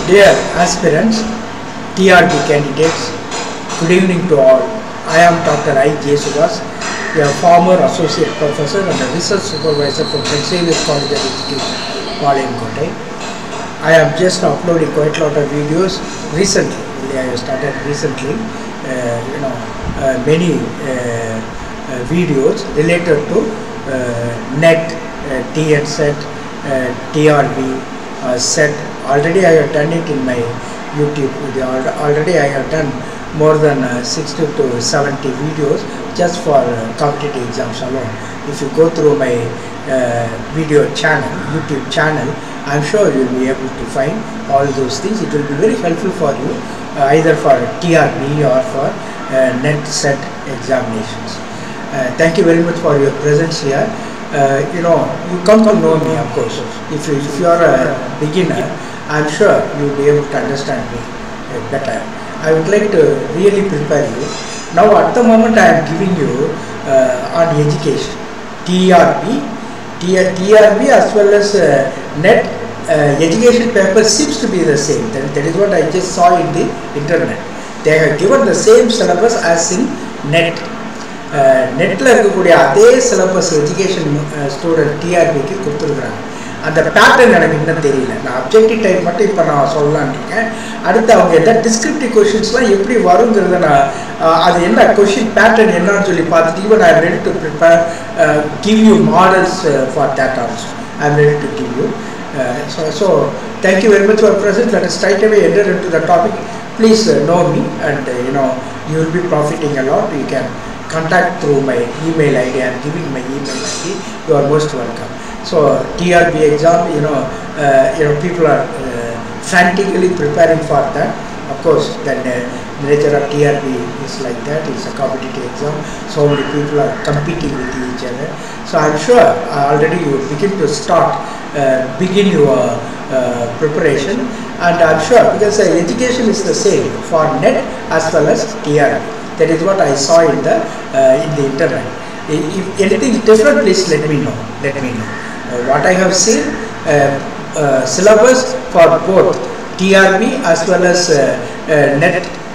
Dear aspirants, TRB candidates, good evening to all. I am Dr. I. J. Subhas, a former associate professor and a research supervisor from St. Xavier's College of Education, Palayamkottai. I am just uploading quite a lot of videos recently. Only I have started recently, uh, you know, uh, many uh, uh, videos related to uh, NET, uh, TN set, uh, TRB uh, set. Already I have done it in my YouTube. The al- Already I have done more than uh, 60 to 70 videos just for uh, competitive exams alone. If you go through my uh, video channel, YouTube channel, I'm sure you'll be able to find all those things. It will be very helpful for you uh, either for TRB or for uh, NET set examinations. Uh, thank you very much for your presence here. Uh, you know, you come to know me, of course. If you, if you are a beginner, I'm sure you'll be able to understand me uh, better. I would like to really prepare you. Now, at the moment, I am giving you uh, on education, TRB, T- TRB as well as uh, NET uh, education paper seems to be the same. That, that is what I just saw in the internet. They have given the same syllabus as in NET. நெட்டில் இருக்கக்கூடிய அதே syllabus education student டிஆர்பிக்கு கொடுத்துருக்குறாங்க அந்த pattern எனக்கு இன்னும் தெரியல நான் objective type மட்டும் இப்போ நான் சொல்லலான்னு இருக்கேன் அடுத்து அவங்க எந்த டிஸ்கிரிப்டிவ் கொஷின்ஸ்லாம் எப்படி வருங்கிறத நான் அஹ், அது என்ன கொஷின் பேட்டர்ன் என்னன்னு சொல்லி பார்த்துட்டு even I ready to prepare give you models for that also I am ready to give you so so thank you very much for present let straight away enter into the topic please know me and you know you will be profiting a lot you can contact through my email ID. I am giving my email ID. You are most welcome. So TRB exam, you know, uh, you know, people are uh, frantically preparing for that. Of course, then uh, nature of TRB is like that. It's a competitive exam. So many people are competing with each other. So I'm sure uh, already you begin to start, uh, begin your uh, preparation, and I'm sure because uh, education is the same for NET as well as TRB. That is what I saw in the uh, in the internet. I- If anything is different, please let me know. Let me know. Uh, what I have seen, uh, uh, syllabus for both TRB as well as uh, uh, NET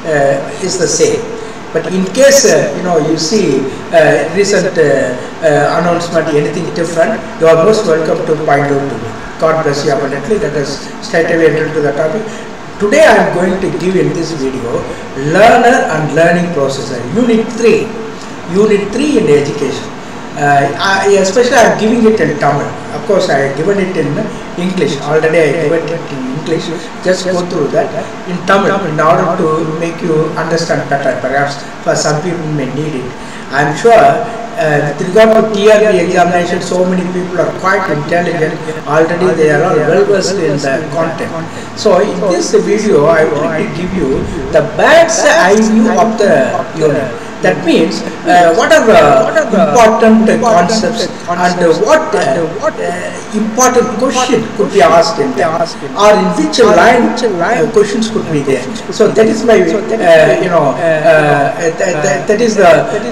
uh, is the same. But in case uh, you know you see uh, recent uh, uh, announcement, anything different, you are most welcome to point out to me. God bless you abundantly. Let us straight away enter into the topic. Today I am going to give in this video learner and learning processor unit 3 unit 3 in education uh, I, especially I am giving it in Tamil of course I have given it in English already I given it in English just go through that in Tamil in order to make you understand better perhaps for some people may need it I am sure uh, with regard to TRB examination, so many people are quite intelligent. Already they are all well versed in the content. So in this video, I would like to give you the bird's eye view of the unit. That means uh, what are the important concepts and what uh, uh, important question could be asked in that, or in which line uh, questions could be there. So that is my, uh, you know, uh, that, that, that is the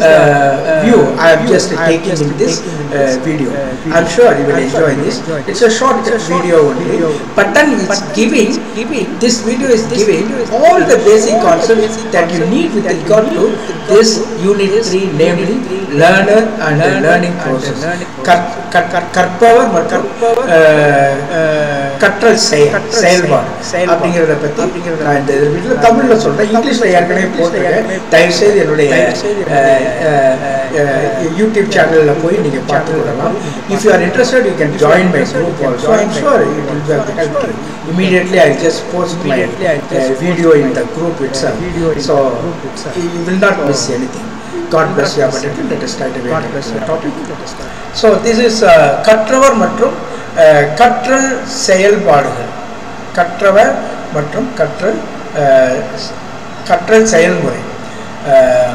uh, view I am just taking in this uh, video. I'm sure you will enjoy this. It's a short video only, but then it's giving, this video is giving all the basic concepts that you need with regard to this unit 3 namely learner and the learning process. கற்- கற்- கற்- கற்பவர் மற்றும் அஹ், அஹ், கற்றல் செயல் செயல்பாடு அப்படிங்கிறத பற்றி நான் இந்த வீட்டில் தமிழில் சொல்கிறேன் இங்கிலீஷில் ஏற்கனவே போட்டிருக்கேன் தயவு செய்து என்னுடைய அஹ், அஹ், அஹ், யூடியூப் சேனலில் போய் நீங்கள் பார்த்து கொள்ளலாம் if you are interested you can join my group also I'm sure it will be help you immediately I just post my uh, video in the group itself so you will not miss anything God bless you abundantly let us start away God bless the topic so this is uh, கற்றவர் மற்றும் uh, கற்றல் செயல்பாடுகள் கற்றவர் மற்றும் கற்றல் uh, கற்றல் செயல்முறை uh,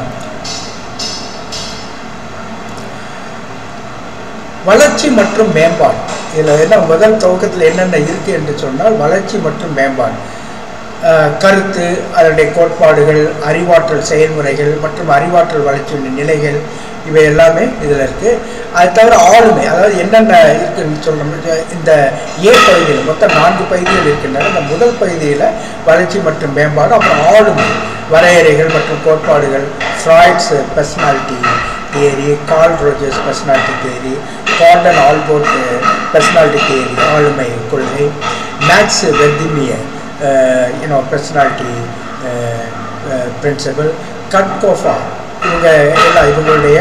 வளர்ச்சி மற்றும் மேம்பாடு இதில் என்ன முதல் துவக்கத்தில் என்னென்ன இருக்குது என்று சொன்னால் வளர்ச்சி மற்றும் மேம்பாடு அஹ், கருத்து அதனுடைய கோட்பாடுகள் அறிவாற்றல் செயல்முறைகள் மற்றும் அறிவாற்றல் வளர்ச்சியுடைய நிலைகள் இவை எல்லாமே இதில் இருக்குது அது தவிர ஆளுமை அதாவது என்னென்ன இருக்குன்னு சொல்லணும் இந்த ஏ பகுதியில் மொத்தம் நான்கு பகுதிகள் இருக்கின்றன இந்த முதல் பகுதியில் வளர்ச்சி மற்றும் மேம்பாடு அப்புறம் ஆளுமை வரையறைகள் மற்றும் கோட்பாடுகள் Freud's personality theory Carl Rogers personality theory Gordon Allport personality theory ஆளுமை கொள்கை Max Wertheimer you know personality principle கட்கோஃபா இவங்க எல்லாம் இவங்களுடைய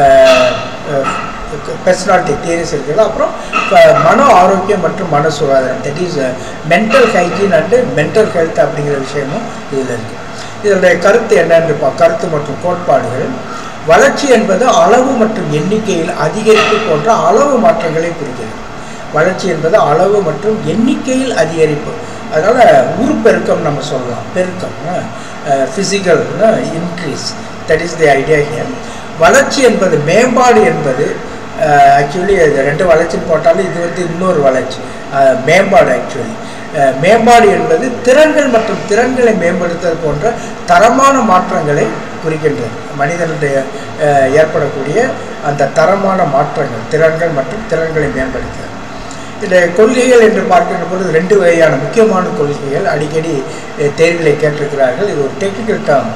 பர்சனாலிட்டி தியரிஸ் இருக்குது அப்புறம் ப- மன ஆரோக்கியம் மற்றும் மன சுகாதாரம் that is mental hygiene and mental health அப்படிங்கிற விஷயமும் இதில் இருக்குது இதனுடைய கருத்து என்னன்னு பா கருத்து மற்றும் கோட்பாடுகள் வளர்ச்சி என்பது அளவு மற்றும் எண்ணிக்கையில் அதிகரிப்பு போன்ற அளவு மாற்றங்களை குறிக்கிறது வளர்ச்சி என்பது அளவு மற்றும் எண்ணிக்கையில் அதிகரிப்பு அதனால் உருப்பெருக்கம் நம்ம சொல்லலாம் பெருக்கம் physical increase that is the idea here வளர்ச்சி என்பது மேம்பாடு என்பது ஆக்சுவலி இது ரெண்டு வளர்ச்சின்னு போட்டாலும் இது வந்து இன்னொரு வளர்ச்சி அஹ், மேம்பாடு ஆக்சுவலி மேம்பாடு என்பது திறன்கள் மற்றும் திறன்களை மேம்படுத்துதல் போன்ற தரமான மாற்றங்களை குறிக்கின்றது மனிதனுடைய அஹ், ஏற்படக்கூடிய அந்த தரமான மாற்றங்கள் திறன்கள் மற்றும் திறன்களை மேம்படுத்துதல் இந்த கொள்கைகள் என்று பார்க்கின்ற பொழுது ரெண்டு வகையான முக்கியமான கொள்கைகள் அடிக்கடி அஹ், தேர்விலை கேட்டிருக்கிறார்கள் இது ஒரு டெக்னிக்கல் டேர்ம்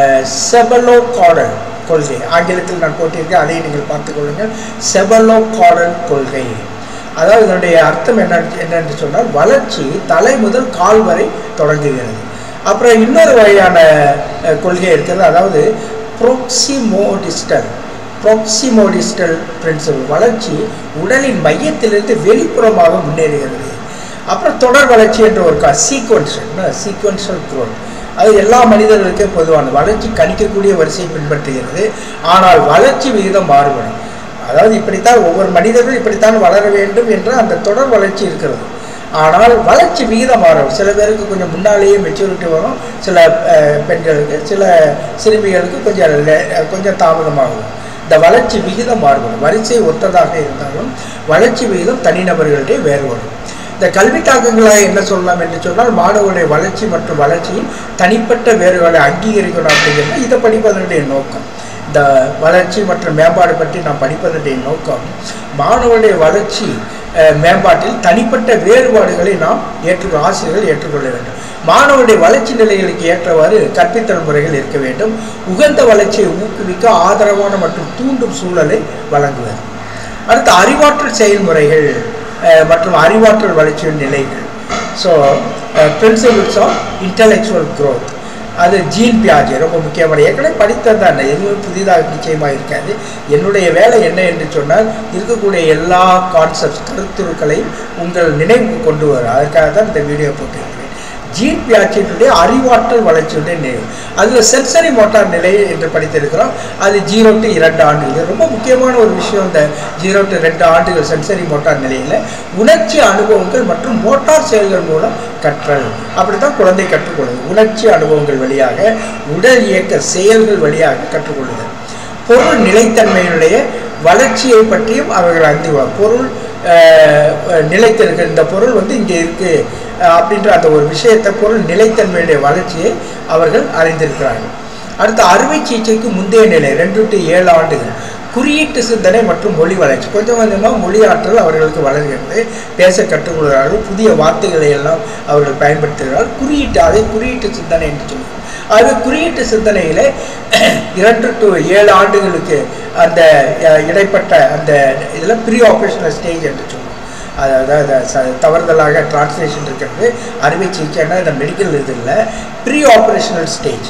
செபலோ காடல் கொள்கை ஆங்கிலத்தில் நான் போட்டிருக்கேன் அதை நீங்கள் பார்த்துக் கொள்ளுங்கள் செபலோ காடல் கொள்கை அதாவது இதனுடைய அர்த்தம் என்ன என்னென்று சொன்னால் வளர்ச்சி தலை முதல் கால் வரை தொடங்குகிறது அப்புறம் இன்னொரு வகையான அஹ், கொள்கை இருக்கிறது அதாவது ப்ரோக்சிமோடிஸ்டல் ப்ரோக்சிமோடிஸ்டல் பிரின்சிபல் வளர்ச்சி உடலின் மையத்திலிருந்து வெளிப்புறமாக முன்னேறுகிறது அப்புறம் தொடர் வளர்ச்சி என்ற ஒரு கா சீக்வன்ஷல் சீக்வன்ஷல் growth அது எல்லா மனிதர்களுக்கும் பொதுவான வளர்ச்சி கணிக்கக்கூடிய வரிசையை பின்பற்றுகிறது ஆனால் வளர்ச்சி விகிதம் மாறுபடும் அதாவது இப்படித்தான் ஒவ்வொரு மனிதர்களும் இப்படித்தான் வளர வேண்டும் என்ற அந்த தொடர் வளர்ச்சி இருக்கிறது ஆனால் வளர்ச்சி விகிதம் மாறும் சில பேருக்கு கொஞ்சம் முன்னாலேயே மெச்சூரிட்டி வரும் சில அஹ், பெண்களுக்கு சில சிறுமிகளுக்கு கொஞ்சம் le- கொஞ்சம் தாமதமாகும் இந்த வளர்ச்சி விகிதம் மாறுபடும் வரிசை ஒத்ததாக இருந்தாலும் வளர்ச்சி விகிதம் தனிநபர்களிடையே வேறுபடும் இந்த கல்வி தாக்கங்களாக என்ன சொல்லலாம் என்று சொன்னால் மாணவர்களுடைய வளர்ச்சி மற்றும் வளர்ச்சியின் தனிப்பட்ட வேறுகளை அங்கீகரிக்கணும் அப்படிங்கிறது இதை படிப்பதனுடைய நோக்கம் இந்த வளர்ச்சி மற்றும் மேம்பாடு பற்றி நாம் படிப்பதனுடைய நோக்கம் மாணவனுடைய வளர்ச்சி அஹ், மேம்பாட்டில் தனிப்பட்ட வேறுபாடுகளை நாம் ஏற்றுக்கொள்ள ஆசிரியர்கள் ஏற்றுக்கொள்ள வேண்டும் மாணவனுடைய வளர்ச்சி நிலைகளுக்கு ஏற்றவாறு கற்பித்தல் முறைகள் இருக்க வேண்டும் உகந்த வளர்ச்சியை ஊக்குவிக்க ஆதரவான மற்றும் தூண்டும் சூழலை வழங்குவது அடுத்து அறிவாற்றல் செயல்முறைகள் அஹ், மற்றும் அறிவாற்றல் வளர்ச்சியின் நிலைகள் so principles of intellectual growth அது ஜீன் பியாஜே ரொம்ப முக்கியமான ஏற்கனவே படித்தது தான் எதுவும் புதிதாக நிச்சயமாக இருக்காது என்னுடைய வேலை என்ன என்று சொன்னால் இருக்கக்கூடிய எல்லா கான்செப்ட்ஸ் கருத்துருக்களை உங்கள் நினைவுக்கு கொண்டு வர அதற்காக தான் இந்த வீடியோ போட்டிருக்கிறேன் ஜீன் பியாச்சினுடைய அறிவாற்றல் வளர்ச்சியுடைய நிலை அதில் சென்சரி மோட்டார் நிலை என்று படித்திருக்கிறோம் அது ஜீரோ டு இரண்டு ஆண்டுகள் ரொம்ப முக்கியமான ஒரு விஷயம் இந்த ஜீரோ டு ரெண்டு ஆண்டுகள் சென்சரி மோட்டார் நிலையில் உணர்ச்சி அனுபவங்கள் மற்றும் மோட்டார் செயல்கள் மூலம் கற்றல் அப்படி தான் குழந்தை கற்றுக்கொள்ளுது உணர்ச்சி அனுபவங்கள் வழியாக உடல் இயக்க செயல்கள் வழியாக கற்றுக்கொள்ளுதல் பொருள் நிலைத்தன்மையினுடைய வளர்ச்சியை பற்றியும் அவர்கள் அறிந்துவார் பொருள் அஹ், நிலைத்திருக்க இந்த பொருள் வந்து இங்கே இருக்கு அஹ், அப்படின்ற அந்த ஒரு விஷயத்தை பொருள் நிலைத்தன்மையுடைய வளர்ச்சியை அவர்கள் அறிந்திருக்கிறார்கள் அடுத்து அறுவை சிகிச்சைக்கு முந்தைய நிலை ரெண்டு டு ஏழு ஆண்டுகள் குறியீட்டு சிந்தனை மற்றும் மொழி வளர்ச்சி கொஞ்சம் கொஞ்சமாக மொழி ஆற்றல் அவர்களுக்கு வளர்கிறது பேச கற்றுக்கொள்கிறார்கள் புதிய வார்த்தைகளை எல்லாம் அவர்கள் பயன்படுத்துகிறார்கள் குறியீட்டு அதை குறியீட்டு சிந்தனை என்று சொல்லுவோம் ஆகவே குறியீட்டு சிந்தனையில் இரண்டு டு ஏழு ஆண்டுகளுக்கு அந்த அஹ், இடைப்பட்ட அந்த இதில் ப்ரீ ஆப்ரேஷனல் ஸ்டேஜ் என்று சொல்லுவோம் அதாவது அது ச- தவறுதலாக டிரான்ஸ்லேஷன் இருக்கிறது அறுவை சிகிச்சைன்னா இந்த மெடிக்கல் இது இல்லை ப்ரீ ஆப்ரேஷனல் ஸ்டேஜ்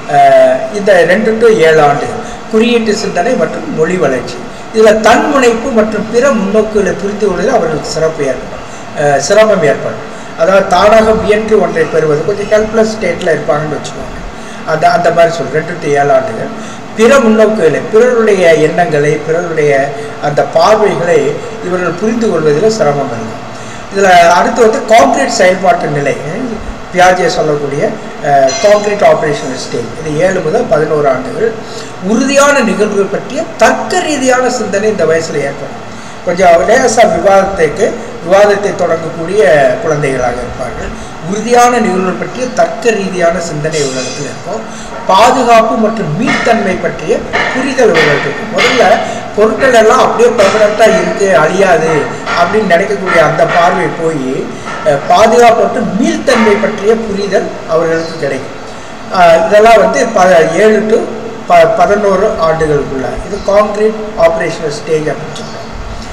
இந்த ரெண்டு டு ஏழு ஆண்டுகள் குறியீட்டு சிந்தனை மற்றும் மொழி வளர்ச்சி இதில் தன்முனைப்பு மற்றும் பிற முன்னோக்குகளை புரிந்து கொள்வதில் அவர்களுக்கு சிறப்பு ஏற்படும் அஹ், சிரமம் ஏற்படும் அதாவது தானாக முயன்று ஒன்றை பெறுவது கொஞ்சம் ஹெல்ப்லெஸ் ஸ்டேட்டில் இருப்பாங்கன்னு வச்சுக்கோங்க அந்த அந்த மாதிரி சொல் ரெண்டு டு ஏழு ஆண்டுகள் பிற முன்னோக்குகளை பிறருடைய எண்ணங்களை பிறருடைய அந்த பார்வைகளை இவர்கள் புரிந்து கொள்வதில் சிரமம் இருக்கும் இதில் அடுத்து வந்து கான்கிரீட் செயல்பாட்டு நிலை பியாஜே சொல்லக்கூடிய கான்கிரீட் ஆப்ரேஷனல் ஸ்டேஜ் இது ஏழு முதல் பதினோரு ஆண்டுகள் உறுதியான நிகழ்வு பற்றிய தர்க்க ரீதியான சிந்தனை இந்த வயசில் ஏற்படும் கொஞ்சம் லேசாக விவாதத்துக்கு விவாதத்தை தொடங்கக்கூடிய குழந்தைகளாக இருப்பார்கள் உறுதியான நிகழ்வுகள் பற்றிய தர்க்க ரீதியான சிந்தனை இவர்களிடத்தில் இருக்கும் பாதுகாப்பு மற்றும் மீள்தன்மை பற்றிய புரிதல் இவர்களுக்கு இருக்கும் முதல்ல பொருட்கள் எல்லாம் அப்படியே பெர்மனண்ட்டாக இருக்கு அழியாது அப்படின்னு நினைக்கக்கூடிய அந்த பார்வை போய் அஹ், பாதுகாப்பு மற்றும் மீள்தன்மை பற்றிய புரிதல் அவர்களுக்கு கிடைக்கும் அஹ், இதெல்லாம் வந்து ப ஏழு டு ப பதினோரு ஆண்டுகளுக்குள்ள இது கான்கிரீட் ஆப்ரேஷனல் ஸ்டேஜ் அப்படின்னு சொல்கிறாங்க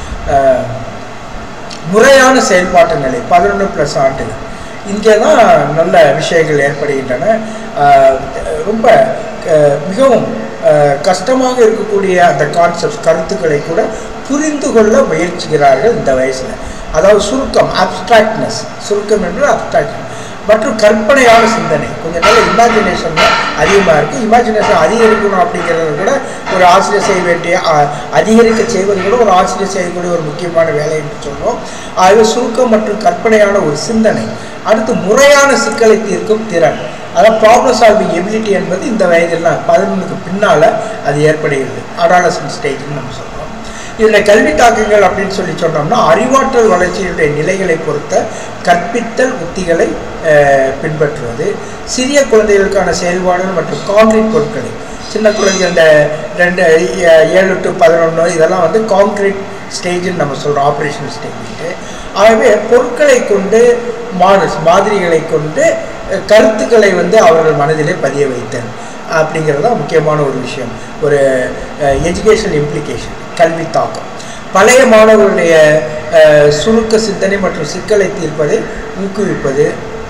முறையான செயல்பாட்டு நிலை பதினொன்று ப்ளஸ் ஆண்டுகள் இங்கே தான் நல்ல விஷயங்கள் ஏற்படுகின்றன ஆஹ் ரொம்ப ஆஹ் மிகவும் ஆஹ் கஷ்டமாக இருக்கக்கூடிய அந்த கான்செப்ட் கருத்துக்களை கூட புரிந்து கொள்ள முயற்சிக்கிறார்கள் இந்த வயசில் அதாவது சுருக்கம் அப்ட்ராக்ட்னஸ் சுருக்கம் என்று அப்ட்ராக்ட் மற்றும் கற்பனையான சிந்தனை கொஞ்சம் நல்ல இமேஜினேஷன் அதிகமாக இருக்குது இமேஜினேஷன் அதிகரிக்கணும் அப்படிங்கிறது கூட ஒரு ஆசிரியர் செய்ய வேண்டிய அ- அதிகரிக்க செய்வது கூட ஒரு ஆசிரியர் செய்யக்கூடிய ஒரு முக்கியமான வேலை என்று சொல்றோம் ஆகவே சுருக்கம் மற்றும் கற்பனையான ஒரு சிந்தனை அடுத்து முறையான சிக்கலை தீர்க்கும் திறன் அதாவது ப்ராப்ளம் சால்விங் எபிலிட்டி என்பது இந்த வயதில் பதினொன்றுக்கு பின்னால் அது ஏற்படுகிறது அடாலசன் ஸ்டேஜ்னு நம்ம சொல்கிறோம் இதில் கல்வி தாக்கங்கள் அப்படின்னு சொல்லி சொன்னோம்னா அறிவாற்றல் வளர்ச்சியினுடைய நிலைகளை பொறுத்த கற்பித்தல் உத்திகளை அஹ், பின்பற்றுவது சிறிய குழந்தைகளுக்கான செயல்பாடுகள் மற்றும் கான்கிரீட் பொருட்களை சின்ன குழந்தைங்க இந்த ரெண்டு ஏ- ஏழு டு பதினொன்று இதெல்லாம் வந்து கான்கிரீட் ஸ்டேஜ்னு நம்ம சொல்கிறோம் ஆப்ரேஷன் ஸ்டேஜ் ஆகவே பொருட்களை கொண்டு மாடல்ஸ் மாதிரிகளை கொண்டு அஹ், கருத்துக்களை வந்து அவர்கள் மனதிலே பதிய வைத்தல் அப்படிங்கிறது தான் முக்கியமான ஒரு விஷயம் ஒரு எஜுகேஷன் இம்ப்ளிகேஷன் கல்வி தாக்கம் பழைய மாணவர்களுடைய அஹ், சுருக்க சிந்தனை மற்றும் சிக்கலை தீர்ப்பதை ஊக்குவிப்பது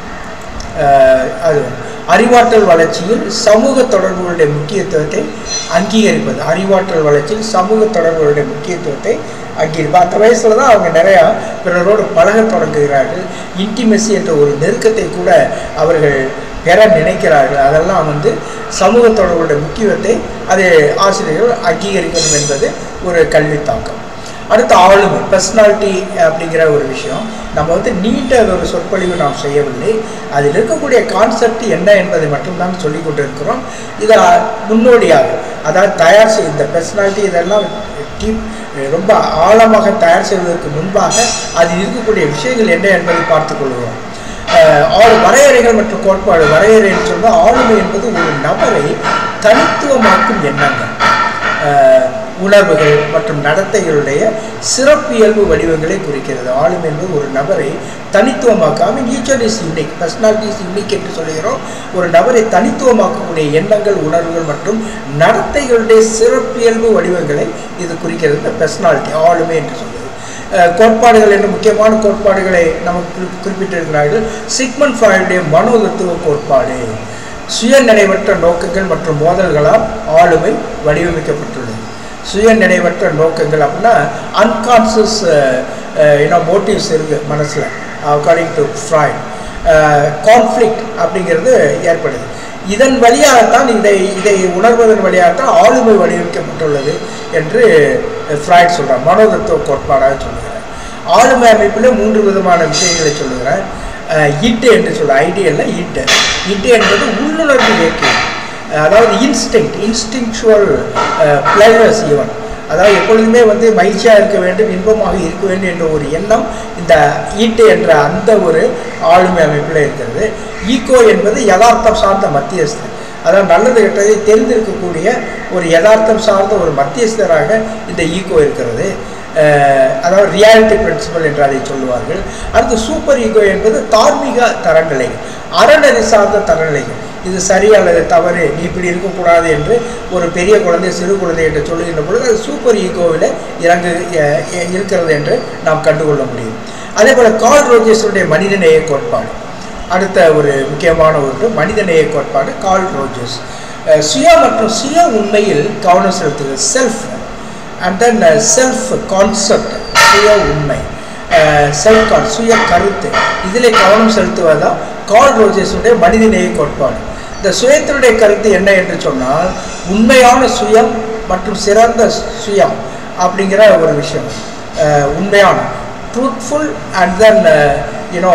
அஹ், அது அறிவாற்றல் வளர்ச்சியில் சமூக தொடர்புகளுடைய முக்கியத்துவத்தை அங்கீகரிப்பது அறிவாற்றல் வளர்ச்சியில் சமூக தொடர்புகளுடைய முக்கியத்துவத்தை அங்கீகரிப்பது அந்த வயசில் தான் அவங்க நிறையா பிறரோடு பழகத் தொடங்குகிறார்கள் இன்டிமெசி என்ற ஒரு நெருக்கத்தை கூட அவர்கள் பெற நினைக்கிறார்கள் அதெல்லாம் வந்து சமூக தொடர்புடைய முக்கியத்தை அது ஆசிரியர்கள் அங்கீகரிக்கணும் என்பது ஒரு கல்வி தாக்கம் அடுத்து ஆளுமை பர்சனாலிட்டி அப்படிங்கிற ஒரு விஷயம் நம்ம வந்து நீண்ட ஒரு சொற்பொழிவு நாம் செய்யவில்லை அதில் இருக்கக்கூடிய கான்செப்ட் என்ன என்பதை மட்டும்தான் சொல்லிக் கொண்டிருக்கிறோம் இதை முன்னோடியாக அதாவது தயார் செய் இந்த பர்சனாலிட்டி இதெல்லாம் டீப் ரொம்ப ஆழமாக தயார் செய்வதற்கு முன்பாக அதில் இருக்கக்கூடிய விஷயங்கள் என்ன என்பதை பார்த்துக் கொள்கிறோம் அஹ் ஆள் வரையறைகள் மற்றும் கோட்பாடு வரையறைன்னு சொன்னால் ஆளுமை என்பது ஒரு நபரை தனித்துவமாக்கும் எண்ணங்கள் அஹ் உணர்வுகள் மற்றும் நடத்தைகளுடைய சிறப்பியல்பு வடிவங்களை குறிக்கிறது ஆளுமை என்பது ஒரு நபரை தனித்துவமாக்காம ஈச்சர் is unique personality is unique என்று சொல்கிறோம் ஒரு நபரை தனித்துவமாக்கக்கூடிய எண்ணங்கள் உணர்வுகள் மற்றும் நடத்தைகளுடைய சிறப்பியல்பு வடிவங்களை இது குறிக்கிறது இந்த பர்சனாலிட்டி ஆளுமை என்று சொல்கிறது அஹ் கோட்பாடுகள் என்று முக்கியமான கோட்பாடுகளை நமக்கு குறி- குறிப்பிட்டிருக்கிறார்கள் சிக்மன் ஃப்ராய்டுடைய மனோதத்துவ கோட்பாடு சுய நினைவற்ற நோக்கங்கள் மற்றும் மோதல்களால் ஆளுமை வடிவமைக்கப்பட்டுள்ளது சுய நினைவற்ற நோக்கங்கள் அப்படின்னா அன்கான்சியஸ் யூனோ மோட்டிவ்ஸ் இருக்கு மனசில் அக்கார்டிங் டு ஃப்ராய்ட் கான்ஃப்ளிக்ட் அப்படிங்கிறது ஏற்படுது இதன் வழியாகத்தான் இதை இதை உணர்வதன் வழியாகத்தான் ஆளுமை வடிவமைக்கப்பட்டுள்ளது என்று ஃப்ராய்ட் சொல்கிறார் மனோதத்துவ கோட்பாடாக சொல்லுகிறார் ஆளுமை அமைப்பில் மூன்று விதமான விஷயங்களை சொல்லுகிறார் அஹ் ஈட்டு என்று சொல்ல ஐடியல்ல ஈட்டு ஈட்டு என்பது உள்ளுணர்வு இயக்கம் அதாவது இன்ஸ்டிங் இன்ஸ்டிங்சுவல் பிளவர்ஸ் ஈவன் அதாவது எப்பொழுதுமே வந்து மகிழ்ச்சியாக இருக்க வேண்டும் இன்பமாக இருக்க வேண்டும் என்ற ஒரு எண்ணம் இந்த ஈட்டு என்ற அந்த ஒரு ஆளுமை அமைப்பில் இருக்கிறது ஈகோ என்பது யதார்த்தம் சார்ந்த மத்தியஸ்தர் அதாவது நல்லது கெட்டதை தெரிந்திருக்கக்கூடிய ஒரு யதார்த்தம் சார்ந்த ஒரு மத்தியஸ்தராக இந்த ஈகோ இருக்கிறது அஹ் அதாவது ரியாலிட்டி பிரின்சிபல் என்று அதை சொல்லுவார்கள் அடுத்து சூப்பர் ஈகோ என்பது தார்மீக தரநிலைகள் அறநெறி சார்ந்த தரநிலைகள் இது சரி அல்லது தவறு நீ இப்படி இருக்கக்கூடாது என்று ஒரு பெரிய குழந்தை சிறு குழந்தை என்று சொல்லுகின்ற பொழுது அது சூப்பர் ஈகோவில் இறங்கு அஹ் அஹ் இருக்கிறது என்று நாம் கண்டுகொள்ள முடியும் அதே போல் கால் ரோஜர்ஸுடைய மனிதநேய கோட்பாடு அடுத்த ஒரு முக்கியமான ஒன்று மனிதநேய கோட்பாடு கால் ரோஜர்ஸ் அஹ் சுய மற்றும் சுய உண்மையில் கவனம் செலுத்துகிறது self and then self concept சுய உண்மை செல்ஃப் கான் சுய கருத்து இதில் கவனம் செலுத்துவதுதான் கால் ரோஜர்ஸுடைய மனிதநேய கோட்பாடு இந்த சுயத்தினுடைய கருத்து என்ன என்று சொன்னால் உண்மையான சுயம் மற்றும் சிறந்த சுயம் அப்படிங்கிற ஒரு விஷயம் அஹ் உண்மையான truthful and then you know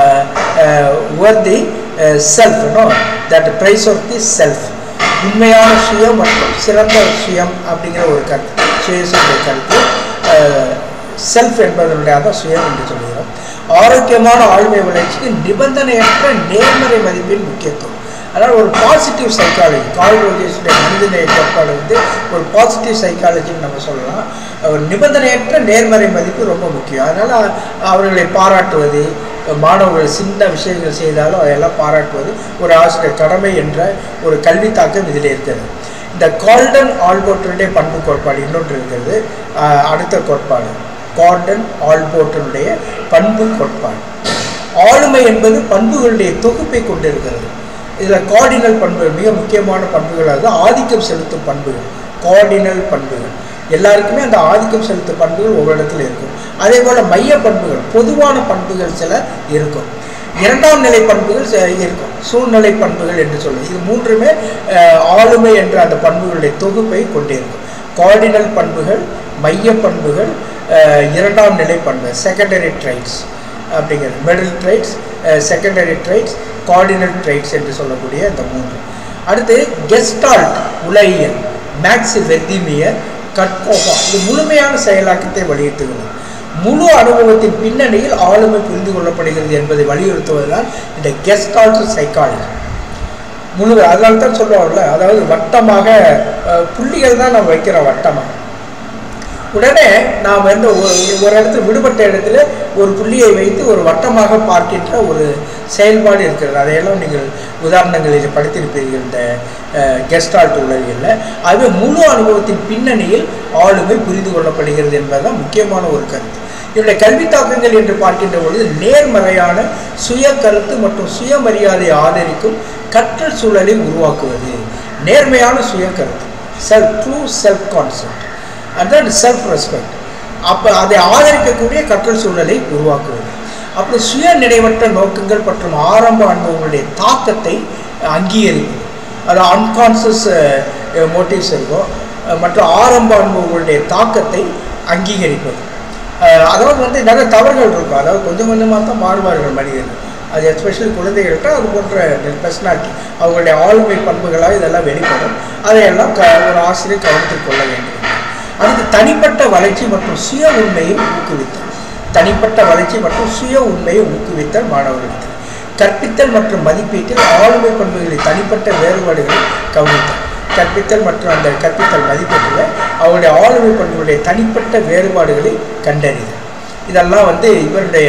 worthy uh, self you know that price of the self உண்மையான சுயம் மற்றும் சிறந்த சுயம் அப்படிங்கிற ஒரு கருத்து சுயசுடைய கருத்து செல்ஃப் என்பதனுடைய அதான் சுயம் என்று சொல்கிறோம் ஆரோக்கியமான ஆளுமை வளர்ச்சிக்கு நிபந்தனையற்ற நேர்மறை மதிப்பின் முக்கியத்துவம் அதனால் ஒரு பாசிட்டிவ் சைக்காலஜி கால் ரோஜேஸுடைய மனிதநேய கோட்பாடு வந்து ஒரு பாசிட்டிவ் சைக்காலஜின்னு நம்ம சொல்லலாம் ஒரு நிபந்தனையற்ற நேர்மறை மதிப்பு ரொம்ப முக்கியம் அதனால் அவர்களை பாராட்டுவது மாணவர்கள் சின்ன விஷயங்கள் செய்தாலும் அதையெல்லாம் பாராட்டுவது ஒரு ஆசிரியர் கடமை என்ற ஒரு கல்வி தாக்கம் இதில் இருக்கிறது இந்த கால்டன் ஆல்போர்ட்டனுடைய பண்பு கோட்பாடு இன்னொன்று இருக்கிறது ஆஹ் அடுத்த கோட்பாடு கார்டன் ஆல்போர்ட்டனுடைய பண்பு கோட்பாடு ஆளுமை என்பது பண்புகளுடைய தொகுப்பை கொண்டிருக்கிறது இதில் கார்டினல் பண்புகள் மிக முக்கியமான பண்புகள் அது ஆதிக்கம் செலுத்தும் பண்புகள் கார்டினல் பண்புகள் எல்லாருக்குமே அந்த ஆதிக்கம் செலுத்தும் பண்புகள் ஒவ்வொரு இடத்துல இருக்கும் அதே போல் மைய பண்புகள் பொதுவான பண்புகள் சில இருக்கும் இரண்டாம் நிலை பண்புகள் ச- இருக்கும் சூழ்நிலை பண்புகள் என்று சொல்லுவோம் இது மூன்றுமே அஹ், ஆளுமை என்ற அந்த பண்புகளுடைய தொகுப்பை கொண்டிருக்கும் கார்டினல் பண்புகள் மைய பண்புகள் அஹ், இரண்டாம் நிலை பண்பு செகண்டரி ட்ரைட்ஸ் அப்படிங்கிறது middle traits secondary traits cardinal traits என்று சொல்லக்கூடிய இந்த மூன்று அடுத்து கெஸ்டால்ட் உலகியல் மேக்ஸ் வெர்திமியர் கட்கோபா இது முழுமையான செயலாக்கத்தை வலியுறுத்துகிறது முழு அனுபவத்தின் பின்னணியில் ஆளுமை புரிந்து கொள்ளப்படுகிறது என்பதை வலியுறுத்துவதுதான் இந்த கெஸ்டால்ட் சைக்காலஜி முழு அதனால தான் சொல்லுவாங்கல்ல அதாவது வட்டமாக அஹ், புள்ளிகள் தான் நம்ம வைக்கிறோம் வட்டமாக உடனே நாம் வந்து ஒரு ஒரு இடத்துல விடுபட்ட இடத்துல ஒரு புள்ளியை வைத்து ஒரு வட்டமாக பார்க்கின்ற ஒரு செயல்பாடு இருக்கிறது அதையெல்லாம் நீங்கள் உதாரணங்களில் படித்திருப்பீர்கள் இந்த கெஸ்டால்ட் உலகில் அது முழு அனுபவத்தின் பின்னணியில் ஆளுமை புரிந்து கொள்ளப்படுகிறது என்பதுதான் முக்கியமான ஒரு கருத்து இவருடைய கல்வி தாக்கங்கள் என்று பார்க்கின்ற பொழுது நேர்மறையான சுய கருத்து மற்றும் சுயமரியாதையை ஆதரிக்கும் கற்றல் சூழலை உருவாக்குவது நேர்மையான சுய கருத்து செல்ஃப் ட்ரூ செல்ஃப் கான்செப்ட் அதான் செல்ஃப் ரெஸ்பெக்ட் அப்போ அதை ஆதரிக்கக்கூடிய கற்றல் சூழலை உருவாக்குவது அப்புறம் சுய நினைவற்ற நோக்கங்கள் மற்றும் ஆரம்ப அனுபவங்களுடைய தாக்கத்தை அங்கீகரிப்பது அது அன்கான்சியஸ் மோட்டிவ்ஸ் இருக்கும் அஹ் மற்றும் ஆரம்ப அனுபவங்களுடைய தாக்கத்தை அங்கீகரிப்பது அஹ் அதாவது வந்து நிறைய தவறுகள் இருக்கும் அதாவது கொஞ்சம் கொஞ்சமாக தான் மாறுவார்கள் மனிதர்கள் அது எஸ்பெஷலி குழந்தைகள்கிட்ட அது போன்ற பர்சனாலிட்டி அவங்களுடைய ஆளுமை பண்புகளாக இதெல்லாம் வெளிப்படும் அதையெல்லாம் க ஒரு ஆசிரியர் கவனத்தில் கொள்ள வேண்டும் அடுத்து தனிப்பட்ட வளர்ச்சி மற்றும் சுய உண்மையை ஊக்குவித்தல் தனிப்பட்ட வளர்ச்சி மற்றும் சுய உண்மையை ஊக்குவித்தல் மாணவர்களுக்கு கற்பித்தல் மற்றும் மதிப்பீட்டில் ஆளுமை பண்புகளின் தனிப்பட்ட வேறுபாடுகளை கவனித்தல் கற்பித்தல் மற்றும் அந்த கற்பித்தல் மதிப்பீட்டில் அவருடைய ஆளுமை பண்புகளுடைய தனிப்பட்ட வேறுபாடுகளை கண்டறிதல் இதெல்லாம் வந்து இவருடைய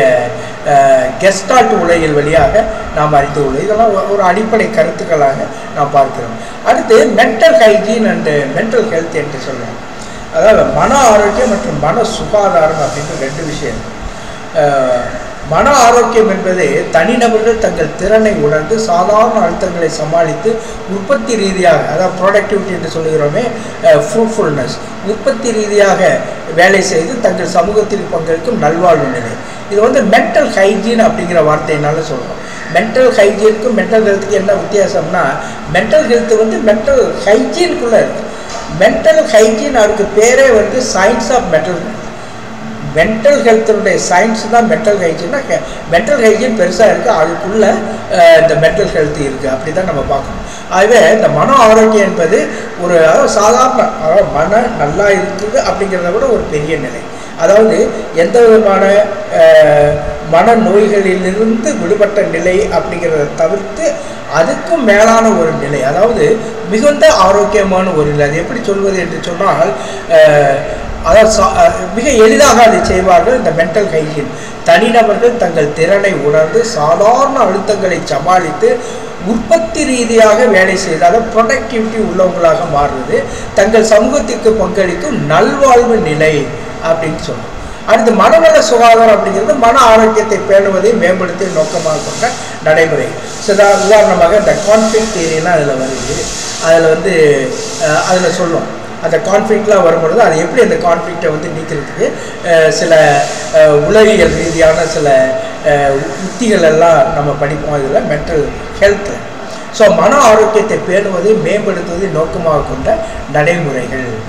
கெஸ்டால்ட் உலகில் வழியாக நாம் அறிந்து கொள்வோம் இதெல்லாம் ஒரு- ஒரு அடிப்படை கருத்துக்களாக நாம் பார்க்கிறோம் அடுத்து mental hygiene and mental health என்று சொல்கிறோம் அதாவது மன ஆரோக்கியம் மற்றும் மன சுகாதாரம் அப்படின்ற ரெண்டு விஷயம் இருக்கு. அஹ், மன ஆரோக்கியம் என்பது தனிநபர்கள் தங்கள் திறனை உணர்ந்து சாதாரண அழுத்தங்களை சமாளித்து உற்பத்தி ரீதியாக அதாவது ப்ராடக்டிவிட்டி என்று சொல்லுகிறோமே ஃப்ரூட்ஃபுல்னஸ் உற்பத்தி ரீதியாக வேலை செய்து தங்கள் சமூகத்தில் பங்கேற்கும் நல்வாழ்வு நிலை இது வந்து மென்டல் ஹைஜீன் அப்படிங்கிற வார்த்தையினால சொல்கிறோம் மென்டல் ஹைஜீனுக்கும் மென்டல் ஹெல்த்துக்கு என்ன வித்தியாசம்னா மென்டல் ஹெல்த் வந்து மென்டல் ஹைஜீனுக்குள்ளே இருக்குது மென்டல் ஹைஜீன் அதுக்கு பேரே வந்து சயின்ஸ் ஆஃப் மென்டல் மென்டல் ஹெல்த்தினுடைய சயின்ஸ் தான் மென்டல் ஹைஜீன்னா மென்டல் ஹைஜீன் பெருசாக இருக்குது அதுக்குள்ளே அஹ், இந்த மென்டல் ஹெல்த் இருக்குது அப்படி தான் நம்ம பார்க்கணும் ஆகவே இந்த மன ஆரோக்கியம் என்பது ஒரு அதாவது சாதாரண அதாவது மன நல்லா இருக்குது அப்படிங்கிறத விட ஒரு பெரிய நிலை அதாவது எந்த விதமான அஹ், மன நோய்களிலிருந்து விடுபட்ட நிலை அப்படிங்கிறத தவிர்த்து அதுக்கும் மேலான ஒரு நிலை அதாவது மிகுந்த ஆரோக்கியமான ஒரு நிலை அது எப்படி சொல்வது என்று சொன்னால் அஹ், அதாவது சா- அஹ், மிக எளிதாக அதை செய்வார்கள் இந்த மென்டல் ஹைஜீன் தனிநபர்கள் தங்கள் திறனை உணர்ந்து சாதாரண அழுத்தங்களை சமாளித்து உற்பத்தி ரீதியாக வேலை செய்தால் ப்ரொடக்டிவிட்டி உள்ளவங்களாக மாறுறது தங்கள் சமூகத்திற்கு பங்களிக்கும் நல்வாழ்வு நிலை அப்படின்னு சொல்லுவோம் அடுத்து மனநல சுகாதாரம் அப்படிங்கிறது மன ஆரோக்கியத்தை பேணுவதை மேம்படுத்தி நோக்கமாக கொண்ட நடைமுறை சில உதாரணமாக இந்த கான்ஃப்ளிக் தியரிலாம் அதில் வருது அதில் வந்து அதில் சொல்லும் அந்த கான்ஃப்ளிக்ட்லாம் வரும்பொழுது அது எப்படி அந்த கான்ஃப்ளிக்டை வந்து நீக்கிறதுக்கு அஹ், சில அஹ், உளவியல் ரீதியான சில அஹ், உத்திகள் எல்லாம் நம்ம படிப்போம் இதில் மென்டல் ஹெல்த் ஸோ மன ஆரோக்கியத்தை பேணுவதை மேம்படுத்துவதை நோக்கமாக கொண்ட நடைமுறைகள்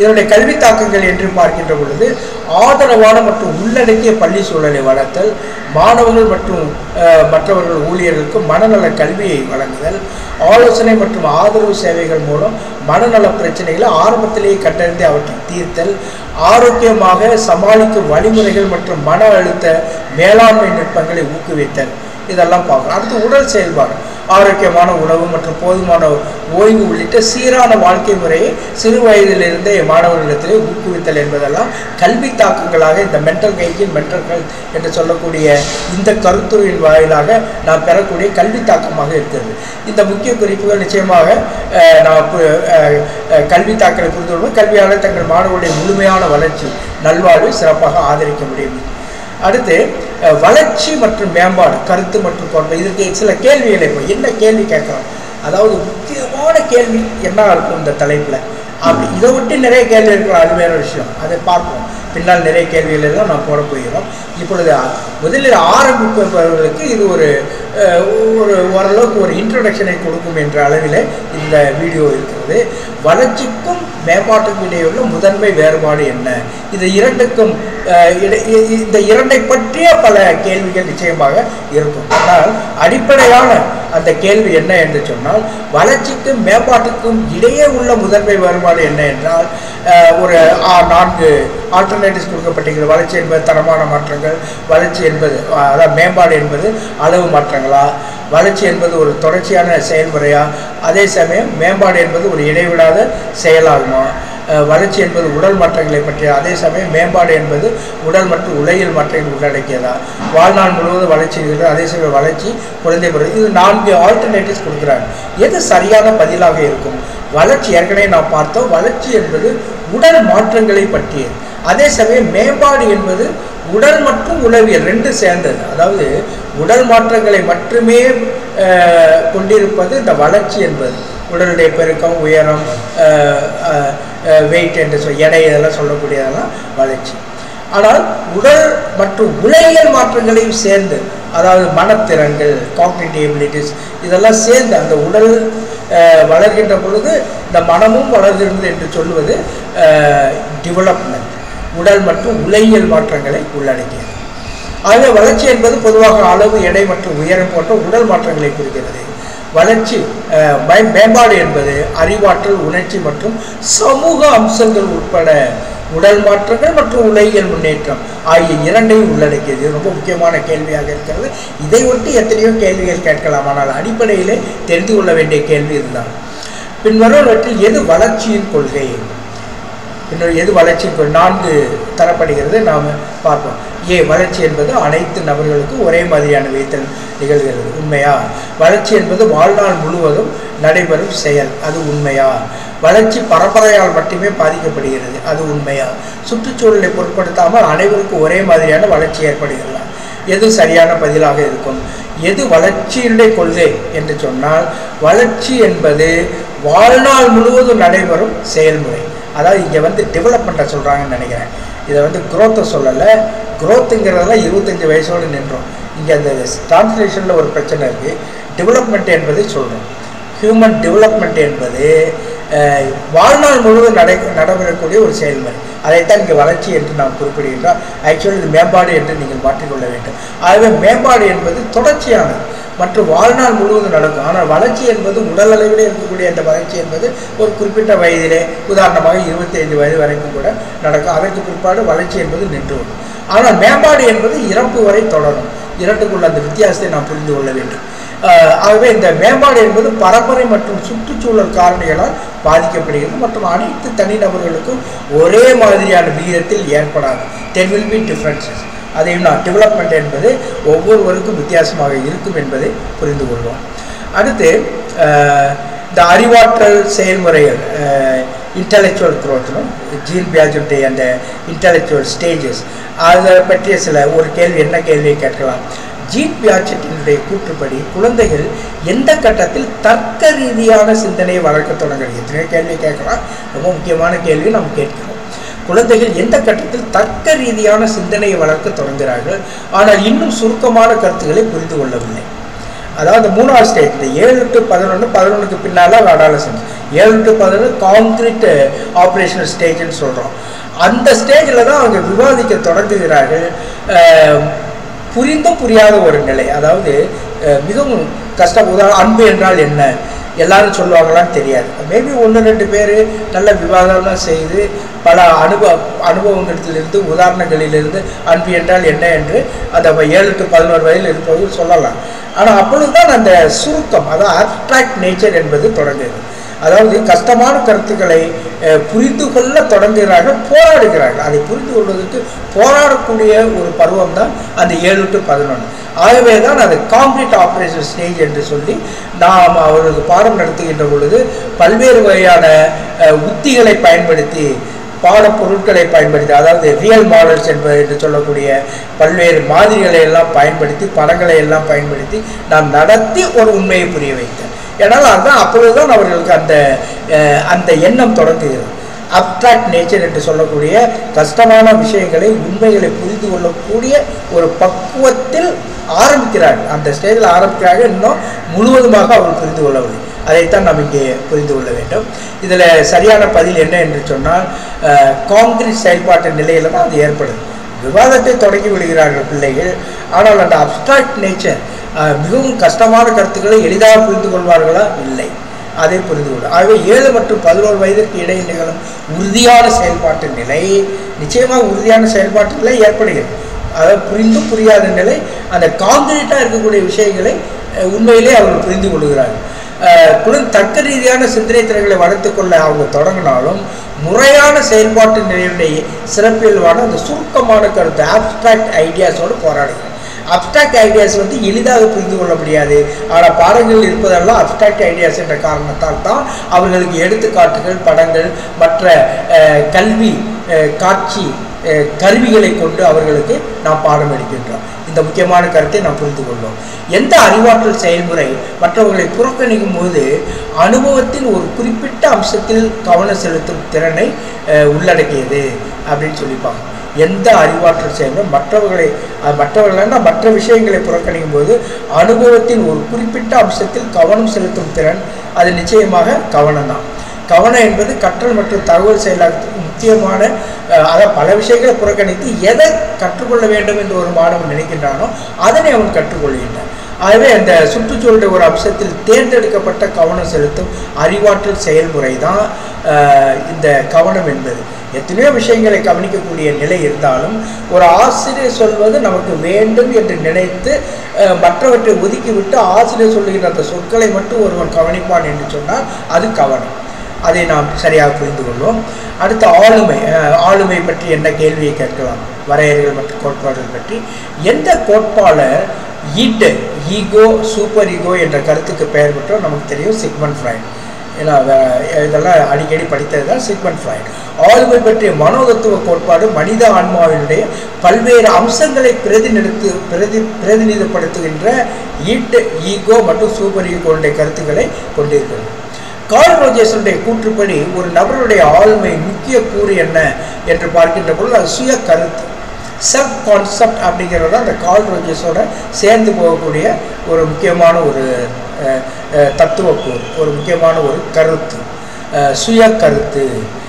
இதனுடைய கல்வி தாக்கங்கள் என்று பார்க்கின்ற பொழுது ஆதரவான மற்றும் உள்ளடக்கிய பள்ளி சூழலை வளர்த்தல் மாணவர்கள் மற்றும் அஹ், மற்றவர்கள் ஊழியர்களுக்கு மனநல கல்வியை வழங்குதல் ஆலோசனை மற்றும் ஆதரவு சேவைகள் மூலம் மனநல பிரச்சனைகளை ஆரம்பத்திலேயே கண்டறிந்து அவற்றை தீர்த்தல் ஆரோக்கியமாக சமாளிக்கும் வழிமுறைகள் மற்றும் மன அழுத்த மேலாண்மை நுட்பங்களை ஊக்குவித்தல் இதெல்லாம் பார்க்கணும் அடுத்து உடல் செயல்பாடு ஆரோக்கியமான உணவு மற்றும் போதுமான ஓய்வு உள்ளிட்ட சீரான வாழ்க்கை முறையை சிறு வயதிலிருந்தே மாணவர்களிடத்திலே ஊக்குவித்தல் என்பதெல்லாம் கல்வி தாக்கங்களாக இந்த மென்டல் ஹைஜீன் மென்டல் ஹெல்த் என்று சொல்லக்கூடிய இந்த கருத்துரின் வாயிலாக நாம் பெறக்கூடிய கல்வி தாக்கமாக இருக்கிறது இந்த முக்கிய குறிப்புகள் நிச்சயமாக அஹ், நாம் பு- அஹ், அஹ், கல்வி தாக்கலை புரிந்து கொள்வோம் கல்வியாளர் தங்கள் மாணவருடைய முழுமையான வளர்ச்சி நல்வாழ்வை சிறப்பாக ஆதரிக்க முடியும் அடுத்து அஹ், வளர்ச்சி மற்றும் மேம்பாடு கருத்து மற்றும் கோட்பை இதற்கு சில கேள்விகளை இப்போ என்ன கேள்வி கேட்குறோம் அதாவது முக்கியமான கேள்வி என்ன இருக்கும் இந்த தலைப்பில் அப்படி இதை விட்டு நிறைய கேள்வி இருக்கலாம் அது வேற விஷயம் அதை பார்ப்போம் பின்னால் நிறைய கேள்விகள் எல்லாம் நாம் போட போகிறோம் இப்பொழுது அ- முதலில் ஆரம்பிப்பவர்களுக்கு இது ஒரு அஹ், ஒரு ஓரளவுக்கு ஒரு இன்ட்ரடக்ஷனை கொடுக்கும் என்ற அளவில் இந்த வீடியோ இருக்கிறது வளர்ச்சிக்கும் மேம்பாட்டுக்கும் இடையுள்ள முதன்மை வேறுபாடு என்ன இது இரண்டுக்கும் அஹ், இடை- இ- இ- இந்த இரண்டை பற்றிய பல கேள்விகள் நிச்சயமாக இருக்கும் ஆனால் அடிப்படையான அந்த கேள்வி என்ன என்று சொன்னால் வளர்ச்சிக்கும் மேம்பாட்டுக்கும் இடையே உள்ள முதன்மை வேறுபாடு என்ன என்றால் அஹ், ஒரு ஆ- நான்கு ஆல்டர்னேட்டிவ்ஸ் கொடுக்கப்பட்டிருக்கிறது வளர்ச்சி என்பது தரமான மாற்றங்கள் வளர்ச்சி என்பது அஹ், அதாவது மேம்பாடு என்பது அளவு மாற்றங்களா வளர்ச்சி என்பது ஒரு தொடர்ச்சியான செயல்முறையா அதே சமயம் மேம்பாடு என்பது ஒரு இடைவிடாத செயலாகுமா அஹ், வளர்ச்சி என்பது உடல் மாற்றங்களை பற்றிய அதே சமயம் மேம்பாடு என்பது உடல் மற்றும் உலகியல் மாற்றங்கள் உள்ளடக்கியதா வாழ்நாள் முழுவதும் வளர்ச்சி இருக்கிறது அதே சமயம் வளர்ச்சி குழந்தை பருவம் இது நான்கு ஆல்டர்னேட்டிவ்ஸ் கொடுக்குறாங்க எது சரியான பதிலாக இருக்கும் வளர்ச்சி ஏற்கனவே நாம் பார்த்தோம் வளர்ச்சி என்பது உடல் மாற்றங்களை பற்றியது அதே சமயம் மேம்பாடு என்பது உடல் மற்றும் உளவியல் ரெண்டு சேர்ந்தது அதாவது உடல் மாற்றங்களை மட்டுமே அஹ், கொண்டிருப்பது இந்த வளர்ச்சி என்பது உடலுடைய பெருக்கம் உயரம் வெயிட் என்று சொல் எடை இதெல்லாம் சொல்லக்கூடியதெல்லாம் வளர்ச்சி ஆனால் உடல் மற்றும் உலகியல் மாற்றங்களையும் சேர்ந்து அதாவது மனத்திறன்கள் காக்னிட்டிவ் எபிலிட்டிஸ் இதெல்லாம் சேர்ந்து அந்த உடல் அஹ், வளர்கின்ற பொழுது இந்த மனமும் வளர்கிறது என்று சொல்லுவது டெவலப்மெண்ட் உடல் மற்றும் உலகியல் மாற்றங்களை உள்ளடக்கியது ஆகவே வளர்ச்சி என்பது பொதுவாக அளவு எடை மற்றும் உயரம் போன்ற உடல் மாற்றங்களை குறிக்கிறது வளர்ச்சி அஹ், மே- மேம்பாடு என்பது அறிவாற்றல் உணர்ச்சி மற்றும் சமூக அம்சங்கள் உட்பட உடல் மாற்றங்கள் மற்றும் உலகியல் முன்னேற்றம் ஆகிய இரண்டையும் உள்ளடக்கியது இது ரொம்ப முக்கியமான கேள்வியாக இருக்கிறது இதை ஒட்டி எத்தனையோ கேள்விகள் கேட்கலாம் ஆனால் அடிப்படையிலே தெரிந்து கொள்ள வேண்டிய கேள்வி இதுதான் பின்வருவற்றில் எது வளர்ச்சியின் கொள்கை இன்னொரு எது வளர்ச்சி இப்போ நான்கு தரப்படுகிறது நாம் பார்ப்போம் ஏ வளர்ச்சி என்பது அனைத்து நபர்களுக்கும் ஒரே மாதிரியான விதத்தில் நிகழ்கிறது உண்மையா வளர்ச்சி என்பது வாழ்நாள் முழுவதும் நடைபெறும் செயல் அது உண்மையா வளர்ச்சி பரம்பரையால் மட்டுமே பாதிக்கப்படுகிறது அது உண்மையா சுற்றுச்சூழலை பொருட்படுத்தாமல் அனைவருக்கும் ஒரே மாதிரியான வளர்ச்சி ஏற்படுகிறதா எது சரியான பதிலாக இருக்கும் எது வளர்ச்சியினுடைய கொள்கை என்று சொன்னால் வளர்ச்சி என்பது வாழ்நாள் முழுவதும் நடைபெறும் செயல்முறை அதாவது இங்கே வந்து டெவலப்மெண்ட்டை சொல்கிறாங்கன்னு நினைக்கிறேன் இதை வந்து குரோத்தை சொல்லலை குரோத்துங்கிறதெல்லாம் இருபத்தஞ்சி வயசோடு நின்றோம் இங்கே அந்த டிரான்ஸ்லேஷனில் ஒரு பிரச்சனை இருக்குது டெவலப்மெண்ட் என்பதை சொல்கிறோம் ஹியூமன் டெவலப்மெண்ட் என்பது அஹ், வாழ்நாள் முழுவதும் நடை நடைபெறக்கூடிய ஒரு செயல்முறை அதைத்தான் இங்கே வளர்ச்சி என்று நாம் குறிப்பிடுகின்றோம் ஆக்சுவலி இது மேம்பாடு என்று நீங்கள் மாற்றிக்கொள்ள வேண்டும் ஆகவே மேம்பாடு என்பது தொடர்ச்சியானது மற்றும் வாழ்நாள் முழுவதும் நடக்கும் ஆனால் வளர்ச்சி என்பது உடல் அளவிலே இருக்கக்கூடிய அந்த வளர்ச்சி என்பது ஒரு குறிப்பிட்ட வயதிலே உதாரணமாக இருபத்தி ஐந்து வயது வரைக்கும் கூட நடக்கும் அதற்கு பிற்பாடு வளர்ச்சி என்பது நின்றுவிடும் ஆனால் மேம்பாடு என்பது இறப்பு வரை தொடரும் இரண்டுக்குள்ள அந்த வித்தியாசத்தை நாம் புரிந்து கொள்ள வேண்டும் ஆஹ் ஆகவே இந்த மேம்பாடு என்பது பரம்பரை மற்றும் சுற்றுச்சூழல் காரணிகளால் பாதிக்கப்படுகிறது மற்றும் அனைத்து தனிநபர்களுக்கும் ஒரே மாதிரியான விகிதத்தில் ஏற்படாது தெர் வில் பி டிஃப்ரென்சஸ் அதையும் நான் டெவலப்மெண்ட் என்பது ஒவ்வொருவருக்கும் வித்தியாசமாக இருக்கும் என்பதை புரிந்து கொள்வோம் அடுத்து ஆஹ் இந்த அறிவாற்றல் செயல்முறைகள் இன்டலெக்சுவல் க்ரோத்னும் ஜீன் பியாஜுடைய அந்த இன்டலெக்சுவல் ஸ்டேஜஸ் அதை பற்றிய சில ஒரு கேள்வி என்ன கேள்வியை கேட்கலாம் ஜீன் பியாச்சட்டினுடைய கூற்றுப்படி குழந்தைகள் எந்த கட்டத்தில் தர்க்க ரீதியான சிந்தனையை வளர்க்க தொடங்குறது எத்தனையோ கேள்வி கேட்கலாம் ரொம்ப முக்கியமான கேள்வி நாம் கேட்கிறோம் குழந்தைகள் எந்த கட்டத்தில் தர்க்க ரீதியான சிந்தனையை வளர்க்க தொடங்குகிறார்கள் ஆனால் இன்னும் சுருக்கமான கருத்துக்களை புரிந்து கொள்ளவில்லை அதாவது இந்த மூணாவது ஸ்டேஜ் இந்த ஏழு டு பதினொன்று பதினொன்றுக்கு பின்னால் அடாலசன்ஸ் ஏழு டு பதினொன்று கான்கிரீட் ஆப்ரேஷனல் ஸ்டேஜ்னு சொல்கிறோம் அந்த ஸ்டேஜில் தான் அவங்க விவாதிக்க தொடங்குகிறார்கள் அஹ், புரிந்தும் புரியாத ஒரு நிலை அதாவது அஹ், மிகவும் கஷ்டம் உதாரணம் அன்பு என்றால் என்ன எல்லாரும் சொல்லுவாங்களான்னு தெரியாது மேபி ஒன்று ரெண்டு பேர் நல்ல விவாதம்லாம் செய்து பல அனுபவ அனுபவங்களிலிருந்து உதாரணங்களிலிருந்து அன்பு என்றால் என்ன என்று அந்த ஏழு டு பதினோரு வயதில் இருப்பவர்கள் சொல்லலாம் ஆனால் அப்பொழுதுதான் அந்த சுருக்கம் அதாவது அப்ட்ராக்ட் நேச்சர் என்பது தொடங்குகிறது அதாவது கஷ்டமான கருத்துக்களை அஹ், புரிந்து கொள்ள தொடங்குகிறார்கள் போராடுகிறார்கள் அதை புரிந்து கொள்வதற்கு போராடக்கூடிய ஒரு பருவம் தான் அந்த ஏழு டு பதினொன்று ஆகவே தான் அது காம்ப்ளீட் ஆப்ரேஷன் ஸ்டேஜ் என்று சொல்லி நாம் அவர்களுக்கு பாடம் நடத்துகின்ற பொழுது பல்வேறு வகையான அஹ், உத்திகளை பயன்படுத்தி பாடப்பொருட்களை பயன்படுத்தி அதாவது ரியல் மாடல்ஸ் என்பது என்று சொல்லக்கூடிய பல்வேறு மாதிரிகளை எல்லாம் பயன்படுத்தி படங்களை எல்லாம் பயன்படுத்தி நாம் நடத்தி ஒரு உண்மையை புரிய வைத்தேன் ஏன்னால் அதுதான் அப்பொழுதுதான் அவர்களுக்கு அந்த அஹ், அந்த எண்ணம் தொடங்குகிறது அப்ட்ராக்ட் நேச்சர் என்று சொல்லக்கூடிய கஷ்டமான விஷயங்களை உண்மைகளை புரிந்து கொள்ளக்கூடிய ஒரு பக்குவத்தில் ஆரம்பிக்கிறார்கள் அந்த ஸ்டேஜில் ஆரம்பிக்கிறார்கள் இன்னும் முழுவதுமாக அவர் புரிந்து கொள்ளவில்லை அதைத்தான் நாம் இங்கே புரிந்து கொள்ள வேண்டும் இதில் சரியான பதில் என்ன என்று சொன்னால் காங்கிரீட் செயல்பாட்டு நிலையில் தான் அது ஏற்படுது விவாதத்தை தொடங்கி விடுகிறார்கள் பிள்ளைகள் ஆனால் அந்த அப்ட்ராக்ட் நேச்சர் மிகவும் கஷ்டமான கருத்துக்களை எளிதாக புரிந்து கொள்வார்களா இல்லை அதை புரிந்து கொள்ளும் ஆகவே ஏழு மற்றும் பதினோரு வயதிற்கு இடையில் நிகழும் உறுதியான செயல்பாட்டு நிலை நிச்சயமாக உறுதியான செயல்பாட்டு நிலை ஏற்படுகிறது அதாவது புரிந்தும் புரியாத நிலை அந்த காங்கிரீட்டாக இருக்கக்கூடிய விஷயங்களை அஹ், உண்மையிலே அவர்கள் புரிந்து கொள்கிறார்கள் அஹ், குழந்தை தர்க்க ரீதியான சிந்தனை திறன்களை வளர்த்துக் கொள்ள அவங்க தொடங்கினாலும் முறையான செயல்பாட்டு நிலையுடைய சிறப்பியல்பான அந்த சுருக்கமான கருத்து ஆப்ஸ்ட்ராக்ட் ஐடியாஸோடு போராடுகிறார் அப்டாக்ட் ஐடியாஸ் வந்து எளிதாக புரிந்து கொள்ள முடியாது ஆனால் பாடங்களில் இருப்பதெல்லாம் அப்டாக்ட் ஐடியாஸ் என்ற காரணத்தால் தான் அவர்களுக்கு எடுத்துக்காட்டுகள் படங்கள் மற்ற அஹ், கல்வி அஹ், காட்சி அஹ், கருவிகளை கொண்டு அவர்களுக்கு நாம் பாடம் எடுக்கின்றோம் இந்த முக்கியமான கருத்தை நாம் புரிந்து கொள்வோம் எந்த அறிவாற்றல் செயல்முறை மற்றவர்களை புறக்கணிக்கும் போது அனுபவத்தின் ஒரு குறிப்பிட்ட அம்சத்தில் கவனம் செலுத்தும் திறனை அஹ், உள்ளடக்கியது அப்படின்னு சொல்லிப்பாங்க எந்த அறிவாற்றல் செயல்முறை மற்றவர்களை அஹ், மற்றவர்கள்னா மற்ற விஷயங்களை புறக்கணிக்கும் போது அனுபவத்தின் ஒரு குறிப்பிட்ட அம்சத்தில் கவனம் செலுத்தும் திறன் அது நிச்சயமாக கவனம் தான் கவனம் என்பது கற்றல் மற்றும் தகவல் செயலாக்கத்துக்கு முக்கியமான அஹ், அதாவது பல விஷயங்களை புறக்கணித்து எதை கற்றுக்கொள்ள வேண்டும் என்று ஒரு மாணவன் நினைக்கின்றானோ அதனை அவன் கற்றுக்கொள்கின்றான் ஆகவே அந்த சுற்றுச்சூழலுடைய ஒரு அம்சத்தில் தேர்ந்தெடுக்கப்பட்ட கவனம் செலுத்தும் அறிவாற்றல் செயல்முறை தான் அஹ், இந்த கவனம் என்பது எத்தனையோ விஷயங்களை கவனிக்கக்கூடிய நிலை இருந்தாலும் ஒரு ஆசிரியர் சொல்வது நமக்கு வேண்டும் என்று நினைத்து அஹ், மற்றவற்றை ஒதுக்கிவிட்டு ஆசிரியர் சொல்லுகிற அந்த சொற்களை மட்டும் ஒருவன் கவனிப்பான் என்று சொன்னால் அது கவனம் அதை நாம் சரியாக புரிந்து கொள்வோம் அடுத்து ஆளுமை அஹ், ஆளுமை பற்றி என்ன கேள்வியை கேட்கலாம் வரையறைகள் மற்றும் கோட்பாடுகள் பற்றி எந்த கோட்பாளர் ஈட் ஈகோ சூப்பர் ஈகோ என்ற கருத்துக்கு பெயர் பெற்றோர் நமக்கு தெரியும் சிக்மன் ஃப்ரைட் ஏன்னா அத- இதெல்லாம் அடிக்கடி படித்தது தான் சிக்மன் ஃப்ரைட் ஆளுமை பற்றிய மனோதத்துவ கோட்பாடு மனித ஆன்மாவினுடைய பல்வேறு அம்சங்களை பிரதிநிதித்து பிரதி பிரதிநிதிப்படுத்துகின்ற ஈட் ஈகோ மற்றும் சூப்பர் ஈகோனுடைய கருத்துக்களை கொண்டிருக்கிறது கார்ல் ரோஜர்ஸுடைய கூற்றுப்படி ஒரு நபருடைய ஆளுமை முக்கிய கூறு என்ன என்று பார்க்கின்ற பொழுது அது சுய கருத்து செல்ஃப் கான்செப்ட் அப்படிங்கிறது தான் அந்த கார்ல் ரோஜர்ஸோட சேர்ந்து போகக்கூடிய ஒரு முக்கியமான ஒரு அஹ், அஹ், தத்துவக்கூறு ஒரு முக்கியமான ஒரு கருத்து அஹ், சுய கருத்து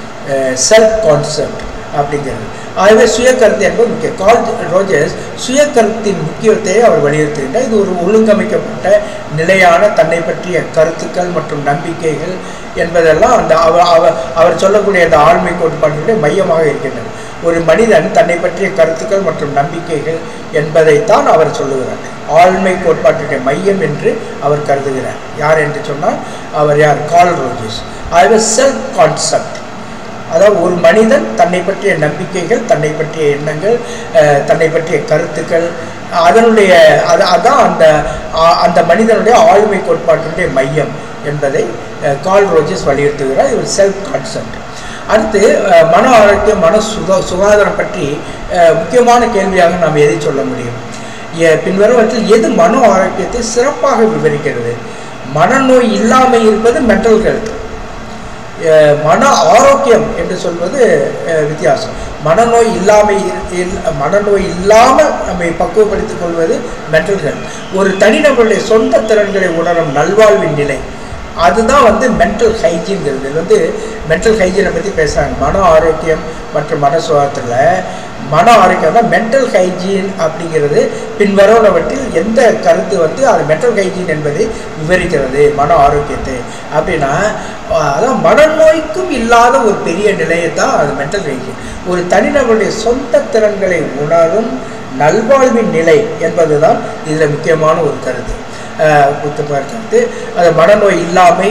செல்ஃப் கான்செப்ட் அப்படிங்கிறது ஆகவே சுய கருத்து என்பது முக்கிய கால் ரோஜர்ஸ் சுய கருத்தின் முக்கியத்தை அவர் வலியுறுத்துகின்றார் இது ஒரு ஒழுங்கமைக்கப்பட்ட நிலையான தன்னை பற்றிய கருத்துக்கள் மற்றும் நம்பிக்கைகள் என்பதெல்லாம் அந்த அவர் அவர் அவர் சொல்லக்கூடிய அந்த ஆழ்மை கோட்பாட்டினுடைய மையமாக இருக்கின்றன ஒரு மனிதன் தன்னை பற்றிய கருத்துக்கள் மற்றும் நம்பிக்கைகள் என்பதைத்தான் அவர் சொல்லுகிறார் ஆழ்மை கோட்பாட்டினுடைய மையம் என்று அவர் கருதுகிறார் யார் என்று சொன்னால் அவர் யார் கால் ரோஜர்ஸ் ஆகவே செல்ஃப் கான்செப்ட் அதாவது ஒரு மனிதன் தன்னை பற்றிய நம்பிக்கைகள் தன்னை பற்றிய எண்ணங்கள் அஹ், தன்னை பற்றிய கருத்துக்கள் அதனுடைய அது அதான் அந்த ஆ- அந்த மனிதனுடைய ஆளுமை கோட்பாட்டினுடைய மையம் என்பதை அஹ், கால் ரோஜர்ஸ் வலியுறுத்துகிறார் இவர் செல்ஃப் கான்செப்ட் அடுத்து அஹ், மன ஆரோக்கியம் மன சுகா சுகாதாரம் பற்றி அஹ், முக்கியமான கேள்வியாக நாம் எதை சொல்ல முடியும் எ- பின்வருவற்றில் எது மன ஆரோக்கியத்தை சிறப்பாக விவரிக்கிறது மனநோய் இல்லாமல் இருப்பது மென்டல் ஹெல்த் அஹ், மன ஆரோக்கியம் என்று சொல்வது அஹ், வித்தியாசம் மனநோய் இல்லாமை இல்- மனநோய் இல்லாமல் நம்மை பக்குவப்படுத்திக் கொள்வது மென்டல் ஹெல்த் ஒரு தனிநபருடைய சொந்த திறன்களை உணரும் நல்வாழ்வின் நிலை அதுதான் வந்து மென்டல் ஹைஜீன்கிறது இது வந்து மென்டல் ஹைஜீனை பற்றி பேசுகிறாங்க மன ஆரோக்கியம் மற்றும் மன சுகாதாரத்தில் மன ஆரோக்கியம் தான் மென்டல் ஹைஜீன் அப்படிங்கிறது பின்வருவனவற்றில் எந்த கருத்து வந்து அது மென்டல் ஹைஜீன் என்பதை விவரிக்கிறது மன ஆரோக்கியத்தை அப்படின்னா அஹ், அதான் மனநோய்க்கும் இல்லாத ஒரு பெரிய நிலையை தான் அது மென்டல் ஹைஜீன் ஒரு தனிநபருடைய சொந்த திறன்களை உணரும் நல்வாழ்வின் நிலை என்பதுதான் இதில் முக்கியமான ஒரு கருத்து குத்துப்பார்த்து அது மனநோய் இல்லாமை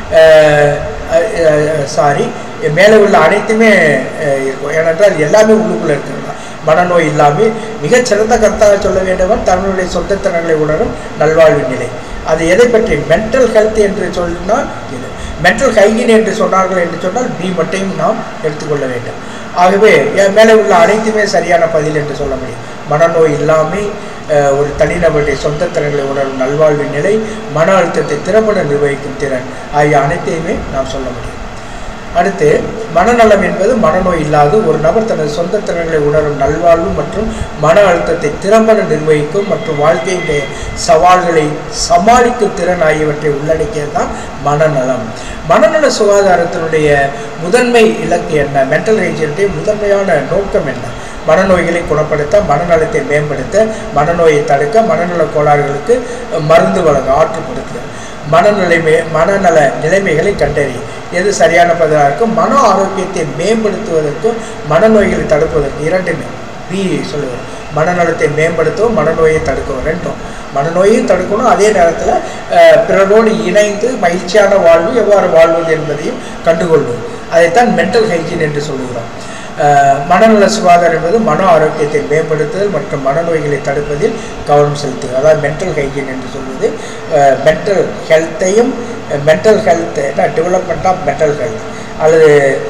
சாரி மேலே உள்ள அனைத்துமே அஹ், இருக்கும் ஏனென்றால் எல்லாமே உள்ளுக்குள்ளே இருக்கிறது மனநோய் இல்லாமல் மிகச்சிறந்த கருத்தாக சொல்ல வேண்டுவன் தன்னுடைய சொந்த திறன்களை உணரும் நல்வாழ்வின் நிலை அது எதை பற்றி மென்டல் ஹெல்த் என்று சொன்னால் இது மென்டல் ஹைஜீன் என்று சொன்னார்கள் என்று சொன்னால் பி மட்டும் நாம் எடுத்துக்கொள்ள வேண்டும் ஆகவே என் மேலே உள்ள அனைத்துமே சரியான பதில் என்று சொல்ல முடியும் மனநோய் இல்லாமல் அஹ், ஒரு தனிநபருடைய சொந்த திறன்களை உணரும் நல்வாழ்வின் நிலை மன அழுத்தத்தை திறம்பட நிர்வகிக்கும் திறன் ஆகிய அனைத்தையுமே நாம் சொல்ல முடியும் அடுத்து மனநலம் என்பது மனநோய் இல்லாது ஒரு நபர் தனது சொந்த திறன்களை உணரும் நல்வாழ்வு மற்றும் மன அழுத்தத்தை திறம்பட நிர்வகிக்கும் மற்றும் வாழ்க்கையினுடைய சவால்களை சமாளிக்கும் திறன் ஆகியவற்றை உள்ளடக்கியது தான் மனநலம் மனநல சுகாதாரத்தினுடைய முதன்மை இலக்கு என்ன மென்டல் ஹைஜீனுடைய முதன்மையான நோக்கம் என்ன மனநோய்களை குணப்படுத்த மனநலத்தை மேம்படுத்த மனநோயை தடுக்க மனநல கோளாறுகளுக்கு மருந்து வழங்க ஆற்றுப்படுத்த மனநிலைமை மனநல நிலைமைகளை கண்டறி எது சரியான பதிலாக இருக்கும் மன ஆரோக்கியத்தை மேம்படுத்துவதற்கும் மனநோய்களை தடுப்பதற்கு இரண்டுமே பி சொல்லுவோம் மனநலத்தை மேம்படுத்தவும் மனநோயை தடுக்கவும் ரெண்டும் மனநோயையும் தடுக்கணும் அதே நேரத்தில் அஹ், பிறரோடு இணைந்து மகிழ்ச்சியான வாழ்வு எவ்வாறு வாழ்வது என்பதையும் கண்டுகொள்வது அதைத்தான் மென்டல் ஹைஜீன் என்று சொல்லுகிறோம் அஹ், மனநல சுகாதாரம் என்பது மன ஆரோக்கியத்தை மேம்படுத்துதல் மற்றும் மனநோய்களை தடுப்பதில் கவனம் செலுத்துவது அதாவது மென்டல் ஹைஜீன் என்று சொல்வது மென்டல் ஹெல்த்தையும் mental health development of mental health அல்லது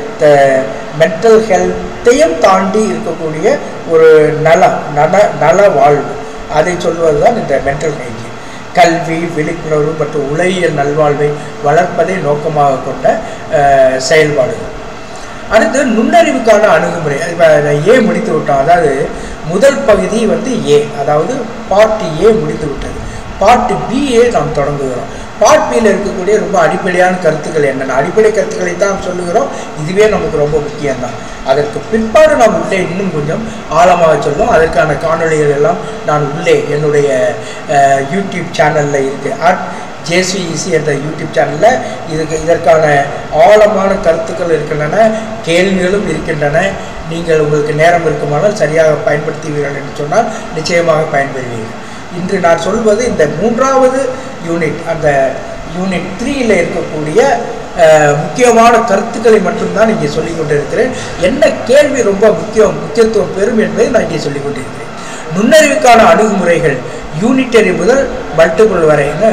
மென்டல் ஹெல்த்தையும் தாண்டி இருக்கக்கூடிய ஒரு நல நல நல வாழ்வு அதை சொல்வது தான் இந்த மென்டல் ஹைஜீன் கல்வி விழிப்புணர்வு மற்றும் உலகியல் நல்வாழ்வை வளர்ப்பதை நோக்கமாக கொண்ட அஹ், செயல்பாடுகள் அடுத்து நுண்ணறிவுக்கான அணுகுமுறை இப்போ ஏ முடித்து விட்டோம் அதாவது முதல் பகுதி வந்து ஏ அதாவது பார்ட் ஏ முடித்து விட்டது பார்ட் பிஏ நாம் தொடங்குகிறோம் பார்ட் பியில் இருக்கக்கூடிய ரொம்ப அடிப்படையான கருத்துக்கள் என்னென்ன அடிப்படை கருத்துக்களை தான் சொல்லுகிறோம் இதுவே நமக்கு ரொம்ப முக்கியம்தான் அதற்கு பிற்பாடு நாம் உள்ளே இன்னும் கொஞ்சம் ஆழமாக சொல்லும் அதற்கான காணொளிகள் எல்லாம் நான் உள்ளே என்னுடைய அஹ், யூடியூப் சேனலில் இருக்குது அட் ஜேசிஇசி என்ற யூடியூப் சேனலில் இதுக்கு இதற்கான ஆழமான கருத்துக்கள் இருக்கின்றன கேள்விகளும் இருக்கின்றன நீங்கள் உங்களுக்கு நேரம் இருக்குமானால் சரியாக பயன்படுத்துவீர்கள் என்று சொன்னால் நிச்சயமாக பயன்பெறுவீர்கள் இன்று நான் சொல்வது இந்த மூன்றாவது யூனிட் அந்த யூனிட் த்ரீயில் இருக்கக்கூடிய அஹ், முக்கியமான கருத்துக்களை மட்டும்தான் இங்கே சொல்லிக் கொண்டிருக்கிறேன் என்ன கேள்வி ரொம்ப முக்கியம் முக்கியத்துவம் பெறும் என்பதை நான் இங்கே சொல்லிக் கொண்டிருக்கிறேன் நுண்ணறிவுக்கான அணுகுமுறைகள் யூனிட்டரி முதல் மல்டிபிள் வரைன்னு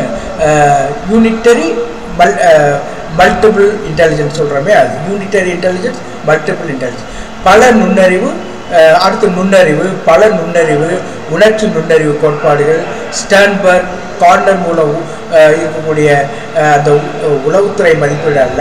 யூனிட்டரி மல் மல்டிபிள் இன்டெலிஜென்ஸ் சொல்கிறோமே அது யூனிட்டரி இன்டெலிஜென்ஸ் மல்டிபிள் இன்டெலிஜென்ஸ் பல நுண்ணறிவு அஹ், அடுத்து நுண்ணறிவு பல நுண்ணறிவு உணர்ச்சி நுண்ணறிவு கோட்பாடுகள் ஸ்டான்பர்க் கார்னர் மூலம் அஹ், இருக்கக்கூடிய அஹ், அந்த உ- உளவுத்துறை மதிப்பீடு அல்ல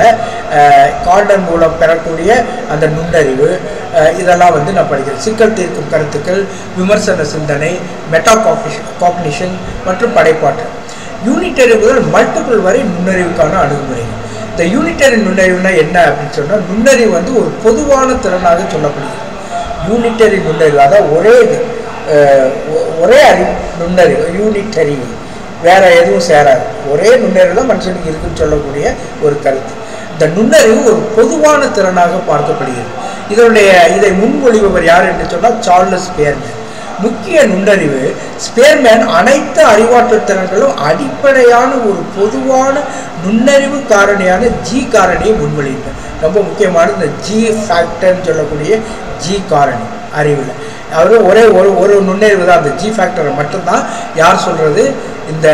கார்னர் மூலம் பெறக்கூடிய அந்த நுண்ணறிவு அஹ், இதெல்லாம் வந்து நான் படிக்கிறேன் சிக்கல் தீர்க்கும் கருத்துக்கள் விமர்சன சிந்தனை மெட்டா காக்னிஷன் மற்றும் படைப்பாற்றல் யூனிட்டரி முதல் மல்டிபிள் வரை நுண்ணறிவுக்கான அணுகுமுறைகள் இந்த யூனிட்டரி நுண்ணறிவுனா என்ன அப்படின்னு சொன்னால் நுண்ணறிவு வந்து ஒரு பொதுவான திறனாக சொல்லப்படுகிறது யூனிட்டரி நுண்ணறிவு அதாவது ஒரே இது அஹ், ஒ- ஒரே அறி நுண்ணறிவு யூனிட்டரி வேற எதுவும் சேராது ஒரே நுண்ணறிவு தான் மனுஷனுக்கு இருக்குன்னு சொல்லக்கூடிய ஒரு கருத்து இந்த நுண்ணறிவு ஒரு பொதுவான திறனாக பார்க்கப்படுகிறது இதனுடைய இதை முன்மொழிபவர் யார் என்று சொன்னால் சார்லஸ் பேர்மேன் முக்கிய நுண்ணறிவு ஸ்பேர்மேன் அனைத்து அறிவாற்றல் திறன்களும் அடிப்படையான ஒரு பொதுவான நுண்ணறிவு காரணியான ஜி காரணியை முன்மொழிந்தார் ரொம்ப முக்கியமான இந்த ஜி ஃபேக்டர்னு சொல்லக்கூடிய ஜி காரணி அறிவில் அவர் ஒரே ஒரு ஒரு நுண்ணறிவு தான் அந்த ஜி ஃபேக்டரை மட்டும்தான் யார் சொல்கிறது இந்த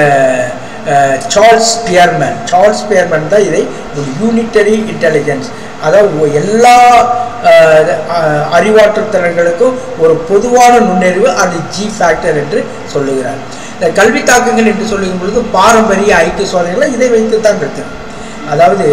அஹ், சார்ல்ஸ் பியர்மேன் சார்ல்ஸ் பியர்மேன் தான் இதை ஒரு யூனிட்டரி இன்டெலிஜென்ஸ் அதாவது ஒ- எல்லா அஹ், அஹ், அறிவாற்றல் திறன்களுக்கும் ஒரு பொதுவான நுண்ணறிவு அது ஜி ஃபேக்டர் என்று சொல்லுகிறார் இந்த கல்வி தாக்கங்கள் என்று சொல்லும் பொழுது பாரம்பரிய ஐக்கிய சோதனைகளை இதை வைத்து தான் கற்கிறது அதாவது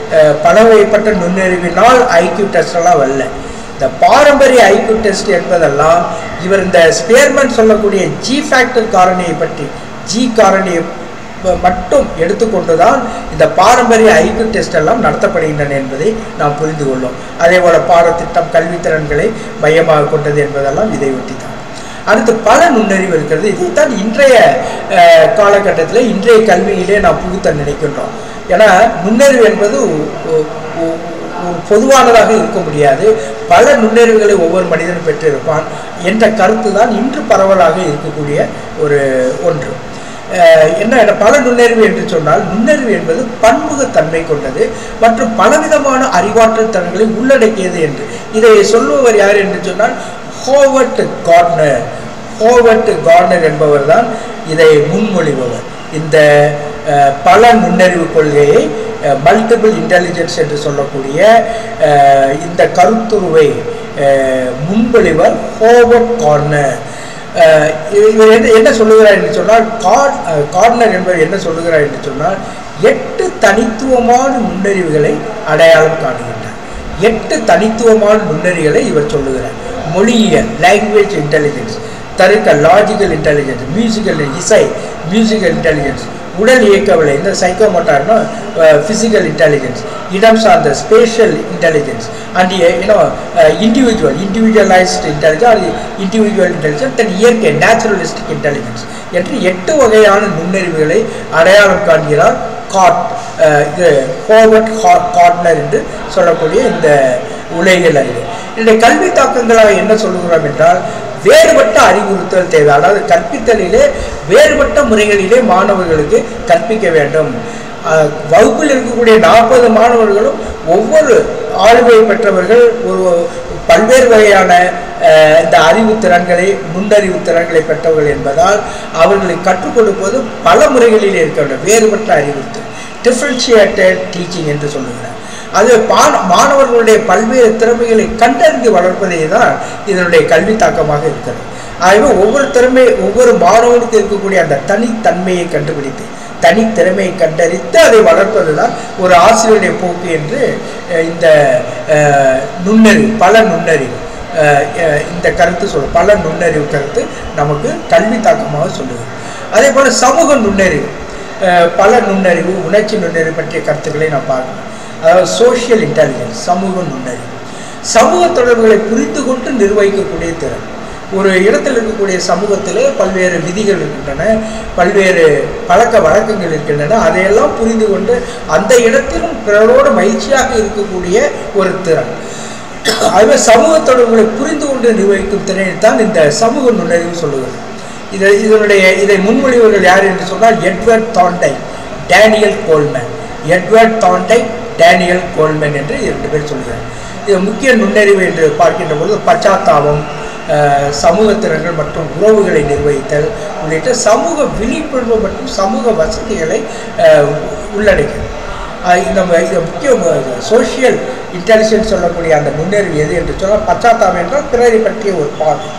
அஹ், பலவகைப்பட்ட நுண்ணறிவினால் ஐக்யூ டெஸ்ட் எல்லாம் வரல இந்த பாரம்பரிய ஐக்யூ டெஸ்ட் என்பதெல்லாம் இவர் இந்த ஸ்பேர்மன் சொல்லக்கூடிய ஜி ஃபேக்டர் காரணியை பற்றி ஜி காரணியை ம- மட்டும் எடுத்துக்கொண்டுதான் இந்த பாரம்பரிய ஐக்யூ டெஸ்ட் எல்லாம் நடத்தப்படுகின்றன என்பதை நாம் புரிந்து கொள்ளும் அதே போல பாடத்திட்டம் கல்வித்திறன்களை மையமாக கொண்டது என்பதெல்லாம் இதை ஒட்டி தான் அடுத்து பல நுண்ணறிவு இருக்கிறது இதைத்தான் இன்றைய அஹ், காலகட்டத்தில் இன்றைய கல்வியிலே நாம் புகுத்த நினைக்கின்றோம் ஏன்னா நுண்ணறிவு என்பது ஒ- ஒ- ஒ- ஒரு பொதுவானதாக இருக்க முடியாது பல நுண்ணறிவுகளை ஒவ்வொரு மனிதனும் பெற்றிருப்பான் என்ற கருத்து தான் இன்று பரவலாக இருக்கக்கூடிய ஒரு ஒன்று அஹ் என்ன பல நுண்ணறிவு என்று சொன்னால் நுண்ணறிவு என்பது பன்முகத்தன்மை கொண்டது மற்றும் பலவிதமான அறிவாற்றல் திறன்களை உள்ளடக்கியது என்று இதை சொல்பவர் யார் என்று சொன்னால் ஹோவர்ட் கார்னர் ஹோவர்ட் கார்னர் என்பவர் தான் இதை முன்மொழிபவர் இந்த அஹ், பல நுண்ணறிவு கொள்கையை மல்டிபிள் இன்டெலிஜென்ஸ் என்று சொல்லக்கூடிய அஹ், இந்த கருத்துருவை அஹ், முன்மொழிவர் ஹோவர்ட் கார்னர் அஹ் இவர் என்ன என்ன சொல்லுகிறார் என்று சொன்னால் கார் அஹ் கார்னர் என்பவர் என்ன சொல்லுகிறார் என்று சொன்னால் எட்டு தனித்துவமான நுண்ணறிவுகளை அடையாளம் காணுகின்றார் எட்டு தனித்துவமான நுண்ணறிவுகளை இவர் சொல்லுகிறார் மொழியியல் லாங்குவேஜ் இன்டெலிஜென்ஸ் தருக்க லாஜிக்கல் இன்டெலிஜென்ஸ் மியூசிக்கல் இசை மியூசிக்கல் இன்டெலிஜென்ஸ் உடல் இயக்கவில்லை இந்த சைக்கோமோட்டார்னா ஃபிசிக்கல் இன்டெலிஜென்ஸ் இடம் சார்ந்த spatial intelligence and you know individual individualized intelligence அது இண்டிவிஜுவல் இன்டெலிஜென்ஸ் தென் இயற்கை நேச்சுரலிஸ்டிக் இன்டெலிஜென்ஸ் என்று எட்டு வகையான நுண்ணறிவுகளை அடையாளம் காண்கிறார் காட் அஹ், இது ஹோவர்ட் கார்ட்னர் என்று சொல்லக்கூடிய இந்த உலகியல் அறிவு என்னுடைய கல்வி தாக்கங்களாக என்ன சொல்லுகிறோம் என்றால் வேறுபட்ட அறிவுறுத்தல் தேவை அதாவது கற்பித்தலிலே வேறுபட்ட முறைகளிலே மாணவர்களுக்கு கற்பிக்க வேண்டும் அஹ், வகுப்பில் இருக்கக்கூடிய நாற்பது மாணவர்களும் ஒவ்வொரு ஆளுமை பெற்றவர்கள் ஒரு பல்வேறு வகையான அஹ், இந்த அறிவு திறன்களை நுண்ணறிவு திறன்களை பெற்றவர்கள் என்பதால் அவர்களுக்கு கற்றுக் கொடுப்பது பல முறைகளில் இருக்க வேண்டும் வேறுபட்ட அறிவுறுத்தல் டிஃப்ரென்ஷியேட்டட் டீச்சிங் என்று சொல்லுகிறார் அது பா- மாணவர்களுடைய பல்வேறு திறமைகளை கண்டறிந்து வளர்ப்பதே தான் இதனுடைய கல்வி தாக்கமாக இருக்கிறது ஆகவே ஒவ்வொரு திறமை ஒவ்வொரு மாணவனுக்கு இருக்கக்கூடிய அந்த தனித்தன்மையை கண்டுபிடித்து தனித்திறமையை கண்டறித்து அதை வளர்ப்பது தான் ஒரு ஆசிரியருடைய போக்கு என்று அஹ், இந்த அஹ், நுண்ணறிவு பல நுண்ணறிவு அஹ், அஹ், இந்த கருத்து சொல் பல நுண்ணறிவு கருத்து நமக்கு கல்வி தாக்கமாக சொல்லுது அதே போல் சமூக நுண்ணறிவு அஹ், பல நுண்ணறிவு உணர்ச்சி நுண்ணறிவு பற்றிய கருத்துக்களை நாம் பார்க்கணும் அதாவது சோஷியல் இன்டெலிஜென்ஸ் சமூக நுண்ணறிவு சமூக தொடர்புகளை புரிந்து கொண்டு நிர்வகிக்கக்கூடிய திறன் ஒரு இடத்தில் இருக்கக்கூடிய சமூகத்திலே பல்வேறு விதிகள் இருக்கின்றன பல்வேறு பழக்க வழக்கங்கள் இருக்கின்றன அதையெல்லாம் புரிந்து கொண்டு அந்த இடத்திலும் பிறரோடு மகிழ்ச்சியாக இருக்கக்கூடிய ஒரு திறன் ஆகவே சமூக தொடர்புகளை புரிந்து கொண்டு நிர்வகிக்கும் திறனை தான் இந்த சமூக நுண்ணறிவு சொல்லுகிறது இதை இதனுடைய இதை முன்மொழிவர்கள் யார் என்று சொன்னால் Edward Thorndike Daniel Goleman Edward Thorndike Daniel Goleman என்று இரண்டு பேர் சொல்கிறார் இது முக்கிய நுண்ணறிவு என்று பார்க்கின்ற பொழுது பச்சாத்தாபம் அஹ், சமூக திறன்கள் மற்றும் உறவுகளை நிர்வகித்தல் உள்ளிட்ட சமூக விழிப்புணர்வு மற்றும் சமூக வசதிகளை அஹ், உள்ளடக்கியது அஹ் இந்த ம- இது முக்கிய சோஷியல் இன்டெலிஜென்ஸ் சொல்லக்கூடிய அந்த நுண்ணறிவு எது என்று சொன்னால் பச்சாத்தாபம் என்றால் பிறரை பற்றிய ஒரு பார்வை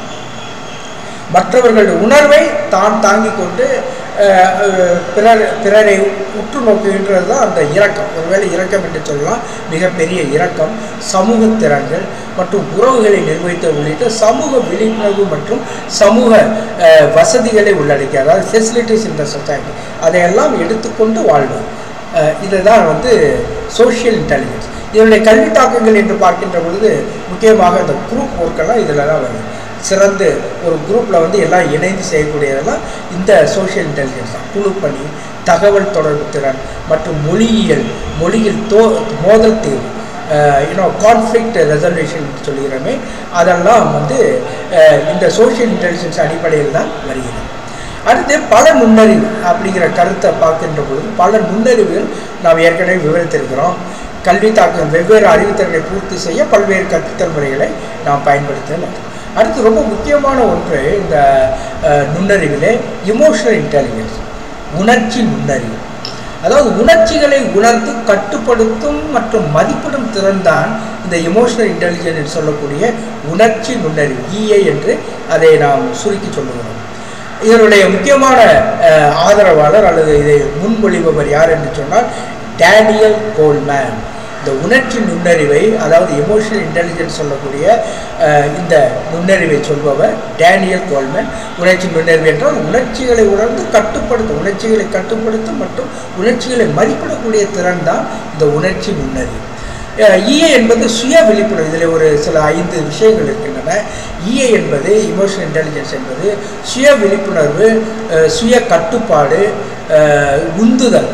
மற்றவர்களுடைய உணர்வை தான் தாங்கிக் கொண்டு அஹ், அஹ், பிறர் பிறரை உற்று நோக்குகின்றது தான் அந்த இரக்கம் ஒருவேளை இரக்கம் என்று சொல்லலாம் மிகப்பெரிய இரக்கம் சமூக திறன்கள் மற்றும் உறவுகளை நிர்வகித்தல் உள்ளிட்ட சமூக விழிப்புணர்வு மற்றும் சமூக அஹ், வசதிகளை உள்ளடக்கிய அதாவது ஃபெசிலிட்டிஸ் இந்த சொசைட்டி அதையெல்லாம் எடுத்துக்கொண்டு வாழ்வது அஹ், இதுதான் வந்து சோஷியல் இன்டெலிஜென்ஸ் இதனுடைய கல்வி தாக்கங்கள் என்று பார்க்கின்ற பொழுது முக்கியமாக இந்த குரூப் ஒர்க்கெல்லாம் இதில் தான் வருது சிறந்து ஒரு குரூப்பில் வந்து எல்லாம் இணைந்து செய்யக்கூடியதெல்லாம் இந்த சோஷியல் இன்டெலிஜென்ஸ் தான் குழு பணி தகவல் தொடர்பு திறன் மற்றும் மொழியியல் மொழியில் தோ மோதல் தீர்வு இன்னும் கான்ஃப்ளிக்ட் ரெசல்யூஷன் சொல்லுகிறோமே அதெல்லாம் வந்து அஹ், இந்த சோஷியல் இன்டெலிஜென்ஸ் அடிப்படையில் தான் வருகிறது அடுத்து பல நுண்ணறிவு அப்படிங்கிற கருத்தை பார்க்கின்ற பொழுது பல நுண்ணறிவுகள் நாம் ஏற்கனவே விவரித்திருக்கிறோம் கல்வி தாக்கம் வெவ்வேறு அறிவுத்திறனை பூர்த்தி செய்ய பல்வேறு கற்பித்தல் முறைகளை நாம் பயன்படுத்தலாம் அடுத்து ரொம்ப முக்கியமான ஒன்று இந்த அஹ், நுண்ணறிவிலே இமோஷனல் இன்டெலிஜென்ஸ் உணர்ச்சி நுண்ணறிவு அதாவது உணர்ச்சிகளை உணர்ந்து கட்டுப்படுத்தும் மற்றும் மதிப்பிடும் திறன் தான் இந்த இமோஷனல் இன்டெலிஜென்ஸ் சொல்லக்கூடிய உணர்ச்சி நுண்ணறிவு இஏ என்று அதை நாம் சுருக்கி சொல்லுகிறோம் இதனுடைய முக்கியமான அஹ், ஆதரவாளர் அல்லது இதை முன்மொழிபவர் யார் என்று சொன்னால் டேனியல் கோல்மேன் இந்த உணர்ச்சி நுண்ணறிவை அதாவது எமோஷனல் இன்டெலிஜென்ஸ் சொல்லக்கூடிய அஹ், இந்த நுண்ணறிவை சொல்பவர் டேனியல் கோல்மேன் உணர்ச்சி நுண்ணறிவு என்றால் உணர்ச்சிகளை உணர்ந்து கட்டுப்படுத்தும் உணர்ச்சிகளை கட்டுப்படுத்தும் மற்றும் உணர்ச்சிகளை மதிப்பிடக்கூடிய திறன் தான் இந்த உணர்ச்சி நுண்ணறிவு இஏ என்பது சுய விழிப்புணர்வு இதில் ஒரு சில ஐந்து விஷயங்கள் இருக்கின்றன இஏ என்பது இமோஷனல் இன்டெலிஜென்ஸ் என்பது சுய விழிப்புணர்வு அஹ், சுய கட்டுப்பாடு அஹ், உந்துதல்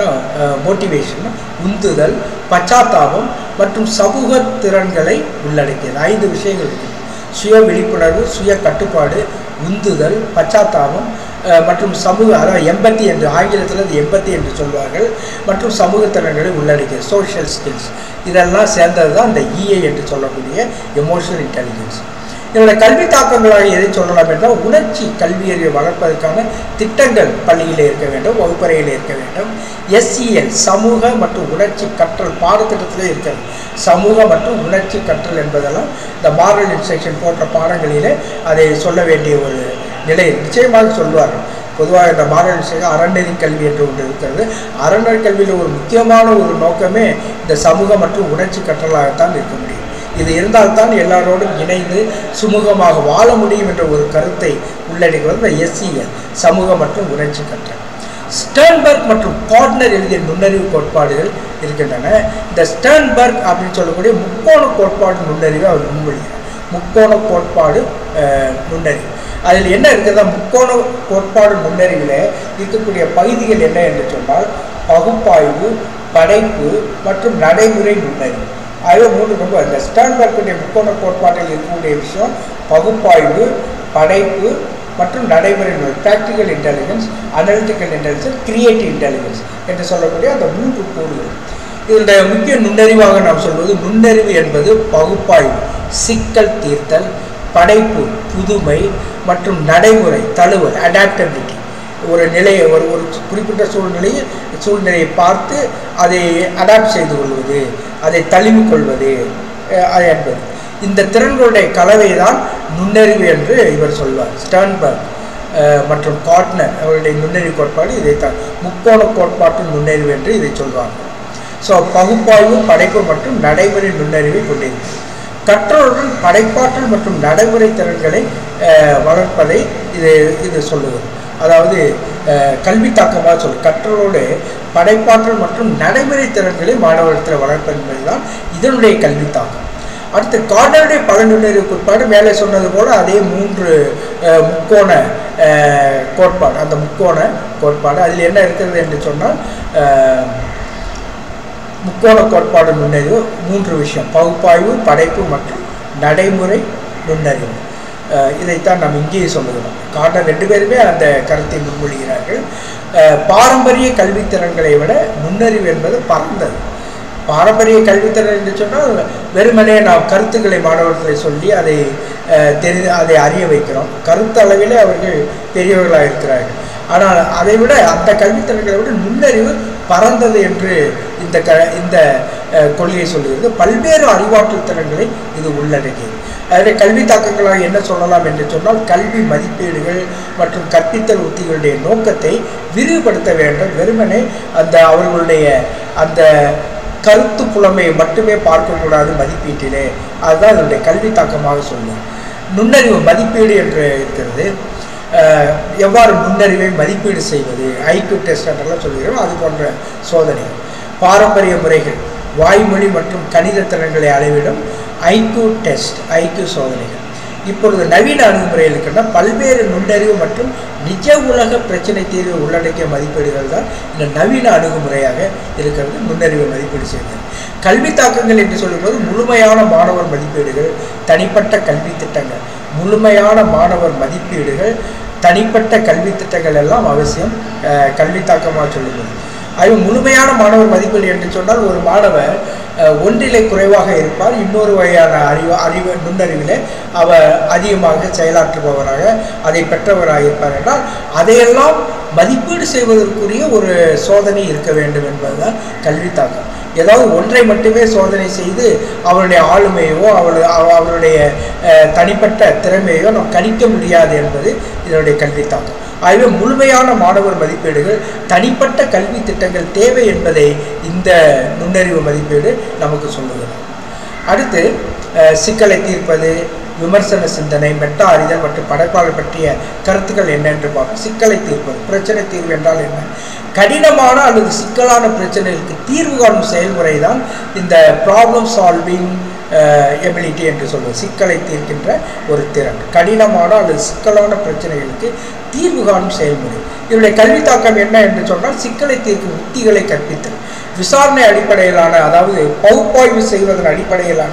மோட்டிவேஷன் உந்துதல் பச்சாத்தாபம் மற்றும் சமூக திறன்களை உள்ளடக்கியது ஐந்து விஷயங்கள் இருக்கு சுய விழிப்புணர்வு சுய கட்டுப்பாடு உந்துதல் பச்சாத்தாபம் அஹ், மற்றும் சமூக அதாவது எம்பத்தி என்று ஆங்கிலத்தில் அது எம்பத்தி என்று சொல்வார்கள் மற்றும் சமூக திறன்களை உள்ளடக்கிய சோஷியல் ஸ்கில்ஸ் இதெல்லாம் சேர்ந்தது தான் இந்த இஏ என்று சொல்லக்கூடிய எமோஷனல் இன்டெலிஜென்ஸ் இதோட கல்வி தாக்கங்களாக எதை சொல்லலாம் என்றால் உணர்ச்சி கல்வியறிவை வளர்ப்பதற்கான திட்டங்கள் பள்ளியிலே இருக்க வேண்டும் வகுப்பறையில் இருக்க வேண்டும் எஸ்இஎல் சமூக மற்றும் உணர்ச்சி கற்றல் பாடத்திட்டத்திலே இருக்கிறது சமூக மற்றும் உணர்ச்சி கற்றல் என்பதெல்லாம் இந்த மாரல் இன்ஸ்ட்ரக்ஷன் போன்ற பாடங்களிலே அதை சொல்ல வேண்டிய ஒரு நிலை நிச்சயமாக சொல்வார்கள் பொதுவாக இந்த மாரல் இன்ஸ்ட்ரக்ஷன் அறநெறி கல்வி என்று ஒன்று இருக்கிறது அறநெறி கல்வியில் ஒரு முக்கியமான ஒரு நோக்கமே இந்த சமூக மற்றும் உணர்ச்சி கற்றலாகத்தான் இருக்க முடியும் இது இருந்தால்தான் எல்லாரோடும் இணைந்து சுமூகமாக வாழ முடியும் என்ற ஒரு கருத்தை உள்ளடக்குவது இந்த எஸ்சிஎல் சமூக மற்றும் உணர்ச்சி கற்றல் ஸ்டர்ன்பர்க் மற்றும் கார்ட்னர் எழுதிய நுண்ணறிவு கோட்பாடுகள் இருக்கின்றன இந்த ஸ்டர்ன்பர்க் அப்படின்னு சொல்லக்கூடிய முக்கோண கோட்பாடு நுண்ணறிவை அவர் முன்மொழிகிறார் முக்கோண கோட்பாடு அஹ், நுண்ணறிவு அதில் என்ன இருக்கிறதா முக்கோண கோட்பாடு நுண்ணறிவில் இருக்கக்கூடிய பகுதிகள் என்ன என்று சொன்னால் பகுப்பாய்வு படைப்பு மற்றும் நடைமுறை நுண்ணறிவு ஆகவே மூன்று ரொம்ப இந்த ஸ்டான்பர்க்குடைய முக்கோண கோட்பாட்டில் இருக்கக்கூடிய விஷயம் பகுப்பாய்வு படைப்பு மற்றும் நடைமுறை நுண்ணறிவு practical intelligence analytical intelligence creative intelligence என்று சொல்லக்கூடிய அந்த மூன்று கூறுகள் இதனுடைய முக்கிய நுண்ணறிவாக நாம் சொல்வது நுண்ணறிவு என்பது பகுப்பாய்வு சிக்கல் தீர்த்தல் படைப்பு புதுமை மற்றும் நடைமுறை தழுவல் அடாப்டபிலிட்டி ஒரு நிலையை ஒரு ஒரு குறிப்பிட்ட சூழ்நிலையில் சூழ்நிலையை பார்த்து அதை அடாப்ட் செய்து கொள்வது அதை தழுவிக் கொள்வது அஹ், அது என்பது இந்த திறன்களுடைய கலவை தான் நுண்ணறிவு என்று இவர் சொல்வார் ஸ்டர்ன்பர்க் அஹ், மற்றும் காட்னர் அவருடைய நுண்ணறிவு கோட்பாடு இதைத்தான் முக்கோண கோட்பாட்டு நுண்ணறிவு என்று இதை சொல்வார்கள் ஸோ பகுப்பாய்வு படைப்பு மற்றும் நடைமுறை நுண்ணறிவை கொண்டிருக்கிறது கற்றலுடன் படைப்பாற்றல் மற்றும் நடைமுறை திறன்களை அஹ், வளர்ப்பதை இது இது சொல்லுவது அதாவது அஹ், கல்வி தாக்கமாக சொல் கற்றலோடு படைப்பாற்றல் மற்றும் நடைமுறை திறன்களை மாணவர்களிடத்தில் வளர்ப்பது என்பதுதான் இதனுடைய கல்வி தாக்கம் அடுத்து கார்னருடைய பல நுண்ணறிவு கோட்பாடு மேலே சொன்னது போல அதே மூன்று அஹ், முக்கோண அஹ், கோட்பாடு அந்த முக்கோண கோட்பாடு அதில் என்ன இருக்கிறது என்று சொன்னால் அஹ், முக்கோண கோட்பாடு நுண்ணறிவு மூன்று விஷயம் பகுப்பாய்வு படைப்பு மற்றும் நடைமுறை நுண்ணறிவு அஹ் இதைத்தான் நாம் இங்கேயே சொல்லுகிறோம் கார்னர் ரெண்டு பேருமே அந்த கருத்தை முன்மொழிகிறார்கள் அஹ் பாரம்பரிய கல்வித்திறன்களை விட நுண்ணறிவு என்பது பறந்தது பாரம்பரிய கல்வித்திறன் என்று சொன்னால் வெறுமனே நாம் கருத்துக்களை மாணவர்களை சொல்லி அதை அஹ், தெரி அதை அறிய வைக்கிறோம் கருத்து அளவிலே அவர்கள் பெரியவர்களாக இருக்கிறார்கள் ஆனால் அதை விட அந்த கல்வித்திறன்களை விட நுண்ணறிவு பறந்தது என்று இந்த க இந்த அஹ், கொள்கையை சொல்லுகிறது பல்வேறு அறிவாற்றல் திறன்களை இது உள்ளடக்கியது அதில் கல்வி தாக்கங்களாக என்ன சொல்லலாம் என்று சொன்னால் கல்வி மதிப்பீடுகள் மற்றும் கற்பித்தல் உத்திகளுடைய நோக்கத்தை விரிவுபடுத்த வேண்டும் வெறுமனே அந்த அவர்களுடைய அந்த கருத்து புலமையை மட்டுமே பார்க்கக்கூடாது மதிப்பீட்டிலே அதுதான் அதனுடைய கல்வி தாக்கமாக சொல்லும் நுண்ணறிவு மதிப்பீடு என்று இருக்கிறது அஹ், எவ்வாறு நுண்ணறிவை மதிப்பீடு செய்வது ஐக்யூ டெஸ்ட் என்றெல்லாம் சொல்கிறோம் அது போன்ற சோதனைகள் பாரம்பரிய முறைகள் வாய்மொழி மற்றும் கணித திறன்களை அளவிடும் ஐக்யூ டெஸ்ட் ஐக்யூ சோதனைகள் இப்பொழுது நவீன அணுகுமுறையில் இருக்கின்ற பல்வேறு நுண்ணறிவு மற்றும் நிஜ உலக பிரச்சனை தீர்வு உள்ளடக்கிய மதிப்பீடுகள் தான் இந்த நவீன அணுகுமுறையாக இருக்கிறது நுண்ணறிவை மதிப்பீடு செய்வது கல்வி தாக்கங்கள் என்று சொல்லும்போது முழுமையான மாணவர் மதிப்பீடுகள் தனிப்பட்ட கல்வி திட்டங்கள் முழுமையான மாணவர் மதிப்பீடுகள் தனிப்பட்ட கல்வி திட்டங்கள் எல்லாம் அவசியம் அஹ், கல்வி தாக்கமாக சொல்லும்போது அது முழுமையான மாணவர் மதிப்பீடு என்று சொன்னால் ஒரு மாணவர் அஹ், ஒன்றிலே குறைவாக இருப்பார் இன்னொரு வகையான அறிவு அறிவு நுண்ணறிவிலே அவர் அதிகமாக செயலாற்றுபவராக அதை பெற்றவராக இருப்பார் என்றால் அதையெல்லாம் மதிப்பீடு செய்வதற்குரிய ஒரு சோதனை இருக்க வேண்டும் என்பதுதான் கல்வி தாக்கம் ஏதாவது ஒன்றை மட்டுமே சோதனை செய்து அவருடைய ஆளுமையோ அவரு அவ- அவருடைய அஹ், தனிப்பட்ட திறமையோ நாம் கணிக்க முடியாது என்பது இதனுடைய கல்வி தாக்கம் ஆகவே முழுமையான மாணவர் மதிப்பீடுகள் தனிப்பட்ட கல்வி திட்டங்கள் தேவை என்பதை இந்த நுண்ணறிவு மதிப்பீடு நமக்கு சொல்லுகிறது அடுத்து அஹ், சிக்கலை தீர்ப்பது விமர்சன சிந்தனை மெட்டா அறிதல் மற்றும் படைப்பாளர் பற்றிய கருத்துக்கள் என்ன என்று பார்ப்போம் சிக்கலை தீர்ப்பது பிரச்சனை தீர்வு என்றால் என்ன கடினமான அல்லது சிக்கலான பிரச்சனைகளுக்கு தீர்வு காணும் செயல்முறை தான் இந்த ப்ராப்ளம் சால்விங் எபிலிட்டி என்று சொல்வது சிக்கலை தீர்க்கின்ற ஒரு திறன் கடினமான அல்லது சிக்கலான பிரச்சனைகளுக்கு தீர்வு காணும் செயல்முறை இதனுடைய கல்வி தாக்கம் என்ன என்று சொன்னால் சிக்கலை தீர்க்கும் உத்திகளை கற்பித்தல் விசாரணை அடிப்படையிலான அதாவது பகுப்பாய்வு செய்வதன் அடிப்படையிலான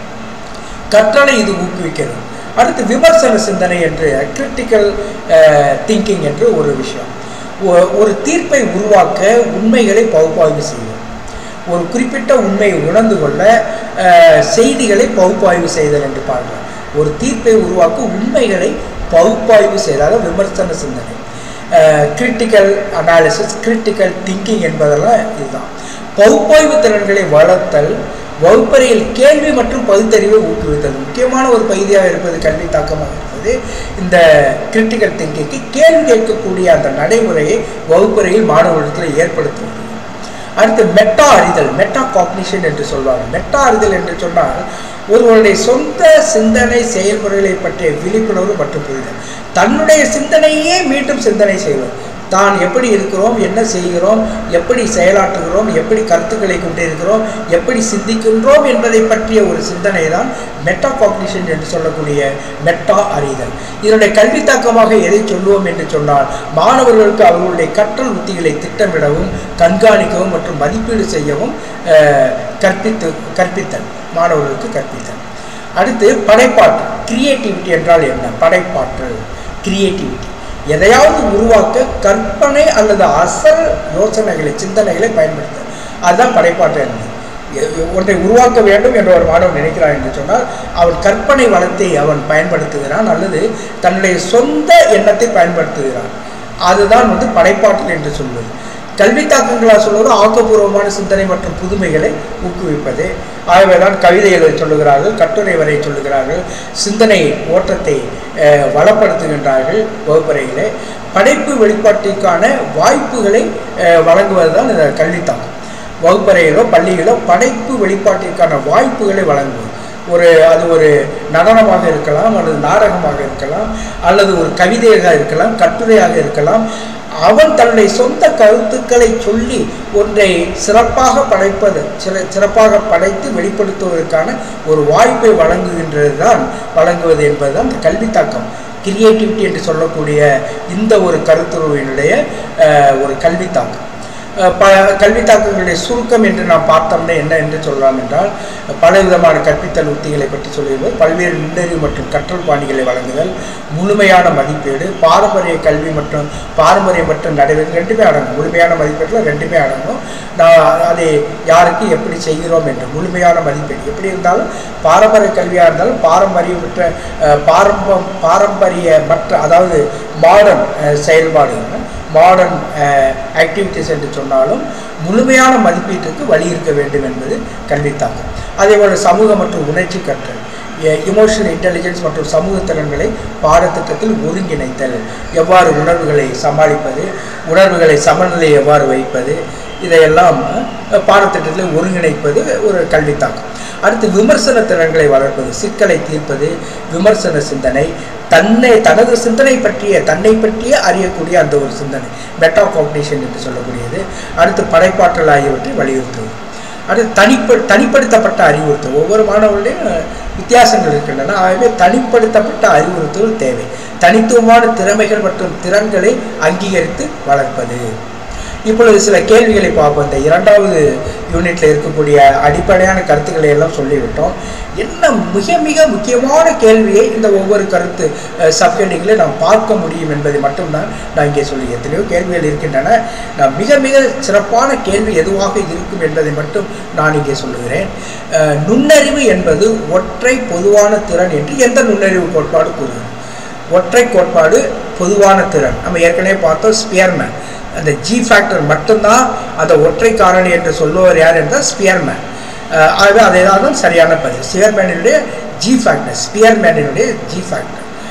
கற்றலை இது ஊக்குவிக்கிறது அடுத்து விமர்சன சிந்தனை என்று கிரிட்டிக்கல் திங்கிங் என்று ஒரு விஷயம் ஒ- ஒரு தீர்ப்பை உருவாக்க உண்மைகளை பகுப்பாய்வு செய்வது ஒரு குறிப்பிட்ட உண்மையை உணர்ந்து கொள்ள அஹ், செய்திகளை பகுப்பாய்வு செய்தல் என்று பார்க்கலாம் ஒரு தீர்ப்பை உருவாக்க உண்மைகளை பகுப்பாய்வு செய்தால் விமர்சன சிந்தனை கிரிட்டிக்கல் அனாலிசிஸ் கிரிட்டிக்கல் திங்கிங் என்பதெல்லாம் இதுதான் பகுப்பாய்வு திறன்களை வளர்த்தல் வகுப்பறையில் கேள்வி மற்றும் பகுத்தறிவை ஊக்குவித்தல் முக்கியமான ஒரு பகுதியாக இருப்பது கல்வி தாக்கமாக இருப்பது இந்த கிரிட்டிக்கல் திங்கிங்க்கு கேள்வி கேட்கக்கூடிய அந்த நடைமுறையை வகுப்பறையில் மாணவர்களிடத்தில் ஏற்படுத்துவது அடுத்து மெட்டா அறிதல் மெட்டா காக்னிஷன் என்று சொல்வாங்க மெட்டா அறிதல் என்று சொன்னால் ஒருவருடைய சொந்த சிந்தனை செயல்முறைகளை பற்றிய விழிப்புணர்வு மற்றும் புரிதல் தன்னுடைய சிந்தனையே மீண்டும் சிந்தனை செய்வது தான் எப்படி இருக்கிறோம் என்ன செய்கிறோம் எப்படி செயலாற்றுகிறோம் எப்படி கருத்துக்களை கொண்டிருக்கிறோம் எப்படி சிந்திக்கின்றோம் என்பதை பற்றிய ஒரு சிந்தனை தான் மெட்டா காக்னிஷன் என்று சொல்லக்கூடிய மெட்டா அறிதல் இதனுடைய கல்வி தாக்கமாக எதை சொல்லுவோம் என்று சொன்னால் மாணவர்களுக்கு அவர்களுடைய கற்றல் உத்திகளை திட்டமிடவும் கண்காணிக்கவும் மற்றும் மதிப்பீடு செய்யவும் அஹ், கற்பித்து கற்பித்தல் மாணவர்களுக்கு கற்பித்தல் அடுத்து படைப்பாற்றல் கிரியேட்டிவிட்டி என்றால் என்ன படைப்பாற்றல் கிரியேட்டிவிட்டி எதையாவது உருவாக்க கற்பனை அல்லது அசல் யோசனைகளை சிந்தனைகளை பயன்படுத்த அதுதான் படைப்பாற்றல் என்பது எ- ஒன்றை உருவாக்க வேண்டும் என்று ஒரு மாணவன் நினைக்கிறான் என்று சொன்னால் அவன் கற்பனை வளத்தை அவன் பயன்படுத்துகிறான் அல்லது தன்னுடைய சொந்த எண்ணத்தை பயன்படுத்துகிறான் அதுதான் வந்து படைப்பாற்றல் என்று சொல்வது கல்வி தாக்கங்களாக சொல்வது ஆக்கப்பூர்வமான சிந்தனை மற்றும் புதுமைகளை ஊக்குவிப்பது ஆகவேதான் கவிதை எழுத சொல்லுகிறார்கள் கட்டுரை வரைய சொல்லுகிறார்கள் சிந்தனை ஓட்டத்தை அஹ், வளப்படுத்துகின்றார்கள் வகுப்பறையிலே படைப்பு வெளிப்பாட்டிற்கான வாய்ப்புகளை அஹ், வழங்குவதுதான் இந்த கல்வி தாக்கம் வகுப்பறையிலோ பள்ளியிலோ படைப்பு வெளிப்பாட்டிற்கான வாய்ப்புகளை வழங்குவது ஒரு அது ஒரு நடனமாக இருக்கலாம் அல்லது நாடகமாக இருக்கலாம் அல்லது ஒரு கவிதையாக இருக்கலாம் கட்டுரையாக இருக்கலாம் அவன் தன்னுடைய சொந்த கருத்துக்களை சொல்லி ஒன்றை சிறப்பாக படைப்பது சிற சிறப்பாக படைத்து வெளிப்படுத்துவதற்கான ஒரு வாய்ப்பை வழங்குகின்றது தான் வழங்குவது என்பதுதான் இந்த கல்வி தாக்கம் கிரியேட்டிவிட்டி என்று சொல்லக்கூடிய இந்த ஒரு கருத்துருவினுடைய அஹ், ஒரு கல்வி தாக்கம் அஹ் ப கல்வி தாக்கங்களுடைய சுருக்கம் என்று நாம் பார்த்தோம்னா என்ன என்று சொல்லலாம் என்றால் பலவிதமான கற்பித்தல் உத்திகளை பற்றி சொல்லியிருப்பது பல்வேறு நுண்ணறிவு மற்றும் கற்றல் பாணிகளை வழங்குதல் முழுமையான மதிப்பீடு பாரம்பரிய கல்வி மற்றும் பாரம்பரியம் மற்றும் நடைமுறை ரெண்டுமே அடங்கும் முழுமையான மதிப்பீட்டில் ரெண்டுமே அடங்கும் நான் அதை யாருக்கு எப்படி செய்கிறோம் என்று முழுமையான மதிப்பீடு எப்படி இருந்தாலும் பாரம்பரிய கல்வியாக இருந்தாலும் பாரம்பரியமற்ற அஹ், பாரம்பம் பாரம்பரிய மற்ற அதாவது மாடர்ன் செயல்பாடுகள் மாடர்ன் ஆக்டிவிட்டிஸ் என்று சொன்னாலும் முழுமையான மதிப்பீட்டுக்கு வழி இருக்க வேண்டும் என்பது கல்வித்தாக்கம் அதேபோல் சமூக மற்றும் உணர்ச்சி கற்றல் இமோஷனல் இன்டெலிஜென்ஸ் மற்றும் சமூக திறன்களை பாடத்திட்டத்தில் ஒருங்கிணைத்தல் எவ்வாறு உணர்வுகளை சமாளிப்பது உணர்வுகளை சமநிலை எவ்வாறு வைப்பது இதையெல்லாம் அஹ், பாடத்திட்டத்தில் ஒருங்கிணைப்பது ஒரு கல்வித்தாக்கம் அடுத்து விமர்சன திறன்களை வளர்ப்பது சிக்கலை தீர்ப்பது விமர்சன சிந்தனை தன்னை தனது சிந்தனை பற்றிய தன்னை பற்றிய அறியக்கூடிய அந்த ஒரு சிந்தனை மெட்டா காக்னிஷன் என்று சொல்லக்கூடியது அடுத்து படைப்பாற்றல் ஆகியவற்றை வலியுறுத்துவது அடுத்து தனிப்ப தனிப்படுத்தப்பட்ட அறிவுறுத்தல் ஒவ்வொரு மாணவர்களையும் வித்தியாசங்கள் இருக்கின்றன ஆகவே தனிப்படுத்தப்பட்ட அறிவுறுத்தல் தேவை தனித்துவமான திறமைகள் மற்றும் திறன்களை அங்கீகரித்து வளர்ப்பது இப்பொழுது சில கேள்விகளை பார்ப்போம் இந்த இரண்டாவது யூனிட்ல இருக்கக்கூடிய அடிப்படையான கருத்துக்களை எல்லாம் சொல்லிவிட்டோம் என்ன மிக மிக முக்கியமான கேள்வியை இந்த ஒவ்வொரு கருத்து சப்ஹெட்டிங்கில் நாம் பார்க்க முடியும் என்பதை மட்டும்தான் நான் இங்கே சொல்லி எத்தனையோ கேள்விகள் இருக்கின்றன நான் மிக மிக சிறப்பான கேள்வி எதுவாக இருக்கும் என்பதை மட்டும் நான் இங்கே சொல்லுகிறேன் அஹ், நுண்ணறிவு என்பது ஒற்றை பொதுவான திறன் என்று எந்த நுண்ணறிவு கோட்பாடு கூறுகிறது ஒற்றை கோட்பாடு பொதுவான திறன் நம்ம ஏற்கனவே பார்த்தோம் ஸ்பியர்மேன் அந்த ஜி ஃபேக்டர் மட்டும்தான் அந்த ஒற்றை காரணி என்று சொல்லுவார் யார் என்றால் ஸ்பியர்மேன் அஹ் ஆகவே அதே தான் சரியான பதில் ஸ்பியர்மேனினுடைய ஜி ஃபேக்டர் ஸ்பியர்மேனினுடைய G factor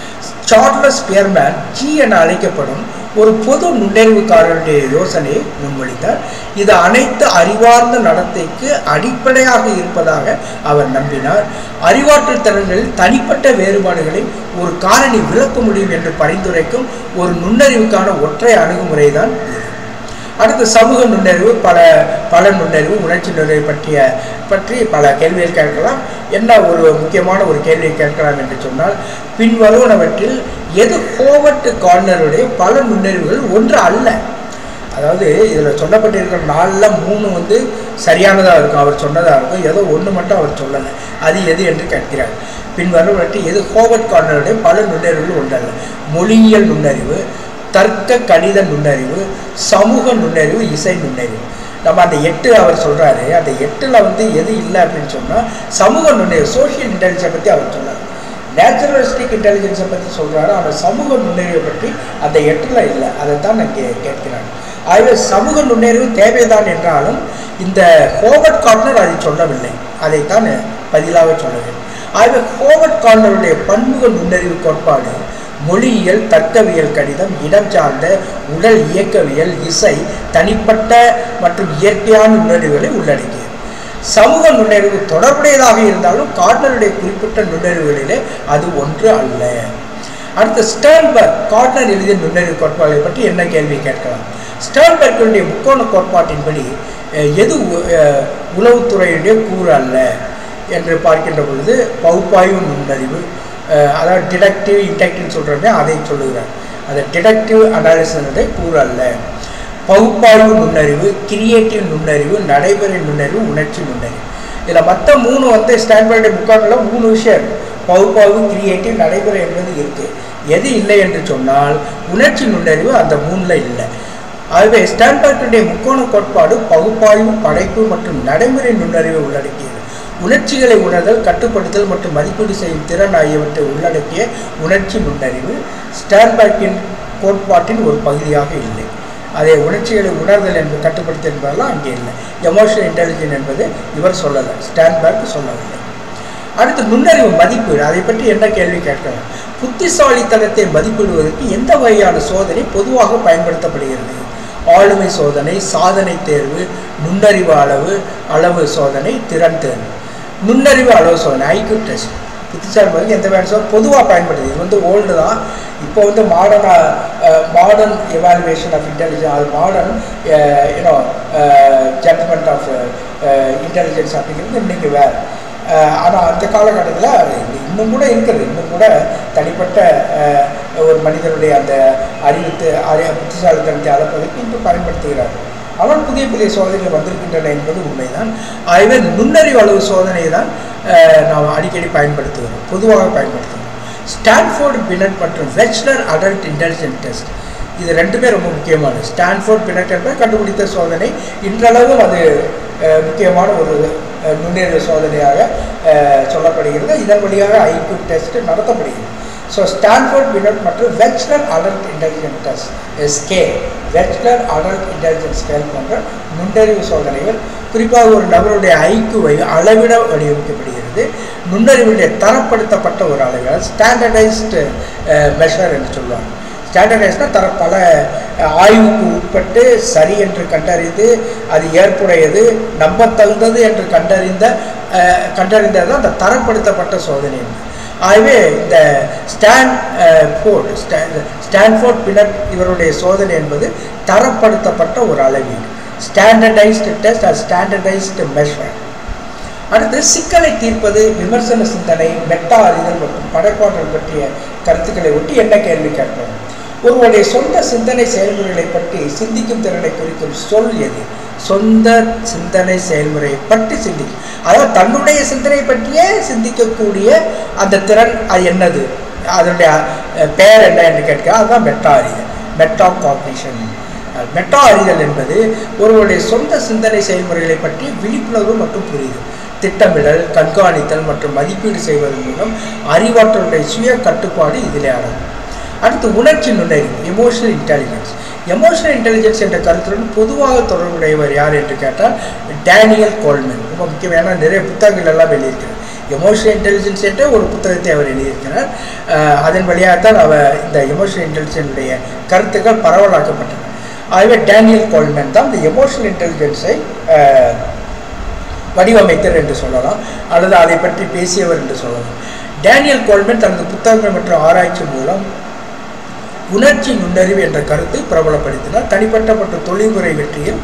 Charles Spearman G என அழைக்கப்படும் ஒரு பொது நுண்ணறிவுக்காரருடைய யோசனையை முன்மொழித்தார் இது அனைத்து அறிவார்ந்த நடத்தைக்கு அடிப்படையாக இருப்பதாக அவர் நம்பினார் அறிவாற்றல் திறன்களில் தனிப்பட்ட வேறுபாடுகளை ஒரு காரணி விளக்க முடியும் என்று பரிந்துரைக்கும் ஒரு நுண்ணறிவுக்கான ஒற்றை அணுகுமுறை தான் இது அடுத்து சமூக நுண்ணறிவு பல பல நுண்ணறிவு உணர்ச்சி நுண்ணறிவு பற்றிய பற்றி பல கேள்விகள் கேட்கலாம் என்ன ஒரு முக்கியமான ஒரு கேள்வியை கேட்கலாம் என்று சொன்னால் பின்வருவனவற்றில் எது ஹோவர்ட் கார்னருடைய பல நுண்ணறிவுகள் ஒன்று அல்ல அதாவது இதில் சொல்லப்பட்டிருக்கிற நாலில் மூணு வந்து சரியானதாக இருக்கும் அவர் சொன்னதாக இருக்கும் ஏதோ ஒன்று மட்டும் அவர் சொல்லலை அது எது என்று கேட்கிறார் பின்வருவனவற்றில் எது ஹோவர்ட் கார்னருடைய பல நுண்ணறிவுகள் ஒன்றல்ல மொழியியல் நுண்ணறிவு தர்க்க கணித நுண்ணறிவு சமூக நுண்ணறிவு இசை நுண்ணறிவு நம்ம அந்த எட்டு அவர் சொல்கிறாரு அந்த எட்டில் வந்து எது இல்லை அப்படின்னு சொன்னால் சமூக நுண்ணறிவு சோஷியல் இன்டெலிஜென்ஸை பற்றி அவர் சொன்னார் நேச்சுரலிஸ்டிக் இன்டெலிஜென்ஸை பற்றி சொல்கிறாரு ஆனால் சமூக நுண்ணறிவை பற்றி அந்த எட்டில் இல்லை அதை தான் நான் கே கேட்கிறாங்க ஆகவே சமூக நுண்ணறிவு தேவைதான் என்றாலும் இந்த ஹோவர்ட் கார்னர் அதை சொல்லவில்லை அதைத்தான் பதிலாக சொல்ல வேண்டும் ஆகவே ஹோவர்ட் கார்னருடைய பன்முக நுண்ணறிவு கோட்பாடு மொழியியல் தர்க்கவியல் கணிதம் இடம் சார்ந்த உடல் இயக்கவியல் இசை தனிப்பட்ட மற்றும் இயற்கையான நுண்ணறிவுகளை உள்ளடக்கியது சமூக நுண்ணறிவு தொடர்புடையதாக இருந்தாலும் கார்னருடைய குறிப்பிட்ட நுண்ணறிவுகளிலே அது ஒன்று அல்ல அடுத்து ஸ்டர்ன்பர்க் கார்னர் எழுதிய நுண்ணறிவு கோட்பாடுகளை பற்றி என்ன கேள்வி கேட்கலாம் ஸ்டர்ன்பர்க்கினுடைய முக்கோண கோட்பாட்டின்படி எது உளவுத்துறையுடைய கூறு அல்ல என்று பார்க்கின்ற பொழுது பகுப்பாய்வு நுண்ணறிவு அதாவது டிடக்டிவ் இன்டெக்டிவ் சொல்கிறோமே அதை சொல்லுகிறார் அது டிடக்டிவ் அனாலிசிஸுடைய கூறு அல்ல பகுப்பாய்வு நுண்ணறிவு கிரியேட்டிவ் நுண்ணறிவு நடைமுறை நுண்ணறிவு உணர்ச்சி நுண்ணறிவு இதில் மற்ற மூணு வந்து ஸ்டான்பர்டு புக்கானில் மூணு விஷயம் இருக்குது பகுப்பாய்வு கிரியேட்டிவ் நடைமுறை என்பது இருக்குது எது இல்லை என்று சொன்னால் உணர்ச்சி நுண்ணறிவு அந்த மூணில் இல்லை ஆகவே ஸ்டான்பர்டுடைய முக்கோண கோட்பாடு பகுப்பாய்வு படைப்பு மற்றும் நடைமுறை நுண்ணறிவை உள்ளடக்கியது உணர்ச்சிகளை உணர்தல் கட்டுப்படுத்தல் மற்றும் மதிப்பீடு செய்யும் திறன் ஆகியவற்றை உள்ளடக்கிய உணர்ச்சி நுண்ணறிவு ஸ்டான்பர்க்கின் கோட்பாட்டின் ஒரு பகுதியாக இல்லை அதே உணர்ச்சிகளை உணர்தல் என்பது கட்டுப்படுத்தல் என்பதெல்லாம் அங்கே இல்லை எமோஷனல் இன்டெலிஜென்ஸ் என்பது இவர் சொல்லலை ஸ்டான்பர்க் சொல்லவில்லை அடுத்து நுண்ணறிவு மதிப்பீடு அதை பற்றி என்ன கேள்வி கேட்கலாம் புத்திசாலித்தனத்தை மதிப்பிடுவதற்கு எந்த வகையான சோதனை பொதுவாக பயன்படுத்தப்படுகிறது ஆளுமை சோதனை சாதனை தேர்வு நுண்ணறிவு அளவு அளவு சோதனை திறன் தேர்வு நுண்ணறிவு அளவு சோதனை ஐக்யூ டெஸ்ட் புத்திசாலி எந்த வேணும் சோதனை பொதுவாக பயன்படுது இது வந்து ஓல்டு தான் இப்போ வந்து மாடர்னாக மாடர்ன் எவாலுவேஷன் ஆஃப் இன்டெலிஜென்ஸ் அது modern you know judgment of intelligence அப்படிங்கிறது இன்றைக்கி வேறு ஆனால் அந்த காலகட்டத்தில் இன்னும் கூட இருக்குது இன்னும் கூட தனிப்பட்ட ஒரு மனிதனுடைய அந்த அறிவித்து அறி புத்திசாலித்தனத்தை அளப்பதற்கு இன்று பயன்படுத்துகிறார்கள் ஆனால் புதிய புதிய சோதனைகள் வந்திருக்கின்றன என்பது உண்மைதான் ஆகவே நுண்ணறிவு அளவு சோதனையை தான் நாம் அடிக்கடி பயன்படுத்துகிறோம் பொதுவாக பயன்படுத்துகிறோம் ஸ்டான்ஃபோர்டு பினட் மற்றும் வெச்லர் அடல்ட் இன்டெலிஜென்ட் டெஸ்ட் இது ரெண்டுமே ரொம்ப முக்கியமானது ஸ்டான்ஃபோர்ட் பினட் என்பது கண்டுபிடித்த சோதனை இன்றளவும் அது முக்கியமான ஒரு நுண்ணறிவு சோதனையாக சொல்லப்படுகிறது இதன் வழியாக ஐக்யூ டெஸ்ட் நடத்தப்படுகிறது ஸோ ஸ்டான்ஃபோர்ட் பினட் மற்றும் வெச்லர் அடல்ட் இன்டெலிஜென்ட் டெஸ்ட் எஸ்கே வெச்லர் அடல்ட் இன்டெலிஜென்ஸ் ஸ்கேல் போன்ற நுண்ணறிவு சோதனைகள் குறிப்பாக ஒரு நபருடைய ஐக்குவை அளவிட வடிவமைக்கப்படுகிறது நுண்ணறிவுடைய தரப்படுத்தப்பட்ட ஒரு அளவு ஸ்டாண்டர்டைஸ்டு மெஷர் என்று சொல்லுவாங்க ஸ்டாண்டர்டைஸ்னால் தர பல ஆய்வுக்கு உட்பட்டு சரி என்று கண்டறிந்து அது ஏற்புடையது நம்பத்தகுந்தது என்று கண்டறிந்த கண்டறிந்தது தான் அந்த தரப்படுத்தப்பட்ட சோதனை ஆகவே இந்த ஸ்டான் ஃபோர்ட் ஸ்டான்ஃபோர்ட் பினட் இவருடைய சோதனை என்பது தரப்படுத்தப்பட்ட ஒரு அளவீடு ஸ்டாண்டர்டைஸ்டு டெஸ்ட் அது ஸ்டாண்டர்டைஸ்டு மெஷர் அடுத்து சிக்கலை தீர்ப்பது விமர்சன சிந்தனை மெட்டா அறிதல் மற்றும் படைப்பாற்றல் பற்றிய கருத்துக்களை ஒட்டி என்ன கேள்வி கேட்போம் ஒருவருடைய சொந்த சிந்தனை செயல்முறைகளை பற்றி சிந்திக்கும் திறனை குறிக்கும் சொல் எது சொந்த சிந்தனை செயல்முறையை பற்றி சிந்திக்கும் அதாவது தன்னுடைய சிந்தனை பற்றியே சிந்திக்கக்கூடிய அந்த திறன் அது என்னது அதனுடைய பெயர் என்ன என்று கேட்க அதுதான் மெட்டா அறிதல் மெட்டா காக்னிஷன் மெட்டா அறிதல் என்பது ஒருவருடைய சொந்த சிந்தனை செயல்முறைகளை பற்றி விழிப்புணர்வு மற்றும் புரிதல் திட்டமிடல் கண்காணித்தல் மற்றும் மதிப்பீடு செய்வதன் மூலம் அறிவாற்றலுடைய சுய கட்டுப்பாடு இதிலே அடங்கும் அடுத்து உணர்ச்சி நுண்ணறிவு எமோஷனல் இன்டெலிஜென்ஸ் எமோஷனல் இன்டெலிஜென்ஸ் என்ற கருத்துடன் பொதுவாக தொடர்புடையவர் யார் என்று கேட்டால் டேனியல் கோல்மேன் ரொம்ப முக்கியமான நிறைய புத்தகங்கள் எல்லாம் வெளியிருக்கிறது எமோஷனல் இன்டெலிஜென்ஸ் என்ற ஒரு புத்தகத்தை அவர் எழுதியிருக்கிறார் அஹ் அதன் வழியாகத்தான் அவர் இந்த எமோஷனல் இன்டெலிஜென்ஸுடைய கருத்துக்கள் பரவலாக்கப்பட்டன ஆகவே டேனியல் கோல்மேன் தான் இந்த எமோஷனல் இன்டெலிஜென்ஸை வடிவமைத்தர் என்று சொல்லலாம் அல்லது அதை பற்றி பேசியவர் என்று சொல்லலாம் டேனியல் கோல்மேன் தனது புத்தகங்கள் மற்றும் ஆராய்ச்சி மூலம் உணர்ச்சி நுண்ணறிவு என்ற கருத்தை பிரபலப்படுத்தினார் தனிப்பட்ட மற்றும் தொழில்முறை வெற்றியில்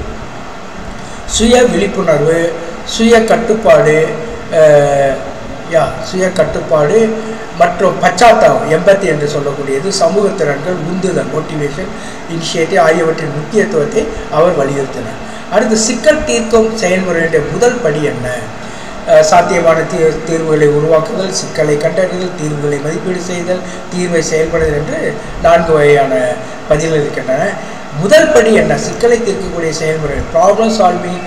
சுய விழிப்புணர்வு சுய கட்டுப்பாடு அஹ், யா சுய கட்டுப்பாடு மற்றும் பச்சாத்தாபம் எம்பத்தி என்று சொல்லக்கூடியது சமூக திறன்கள் உந்துதல் மோட்டிவேஷன் இனிஷியேட்டிவ் ஆகியவற்றின் முக்கியத்துவத்தை அவர் வலியுறுத்தினார் அடுத்து சிக்கல் தீர்க்கும் செயல்முறையுடைய முதல் படி என்ன அஹ், சாத்தியமான தீ தீர்வுகளை உருவாக்குதல் சிக்கலை கண்டறிதல் தீர்வுகளை மதிப்பீடு செய்தல் தீர்வை செயல்படுதல் என்று நான்கு வகையான பதில்கள் இருக்கின்றன முதல் படி என்ன சிக்கலை தீர்க்கக்கூடிய செயல்முறை ப்ராப்ளம் சால்விங்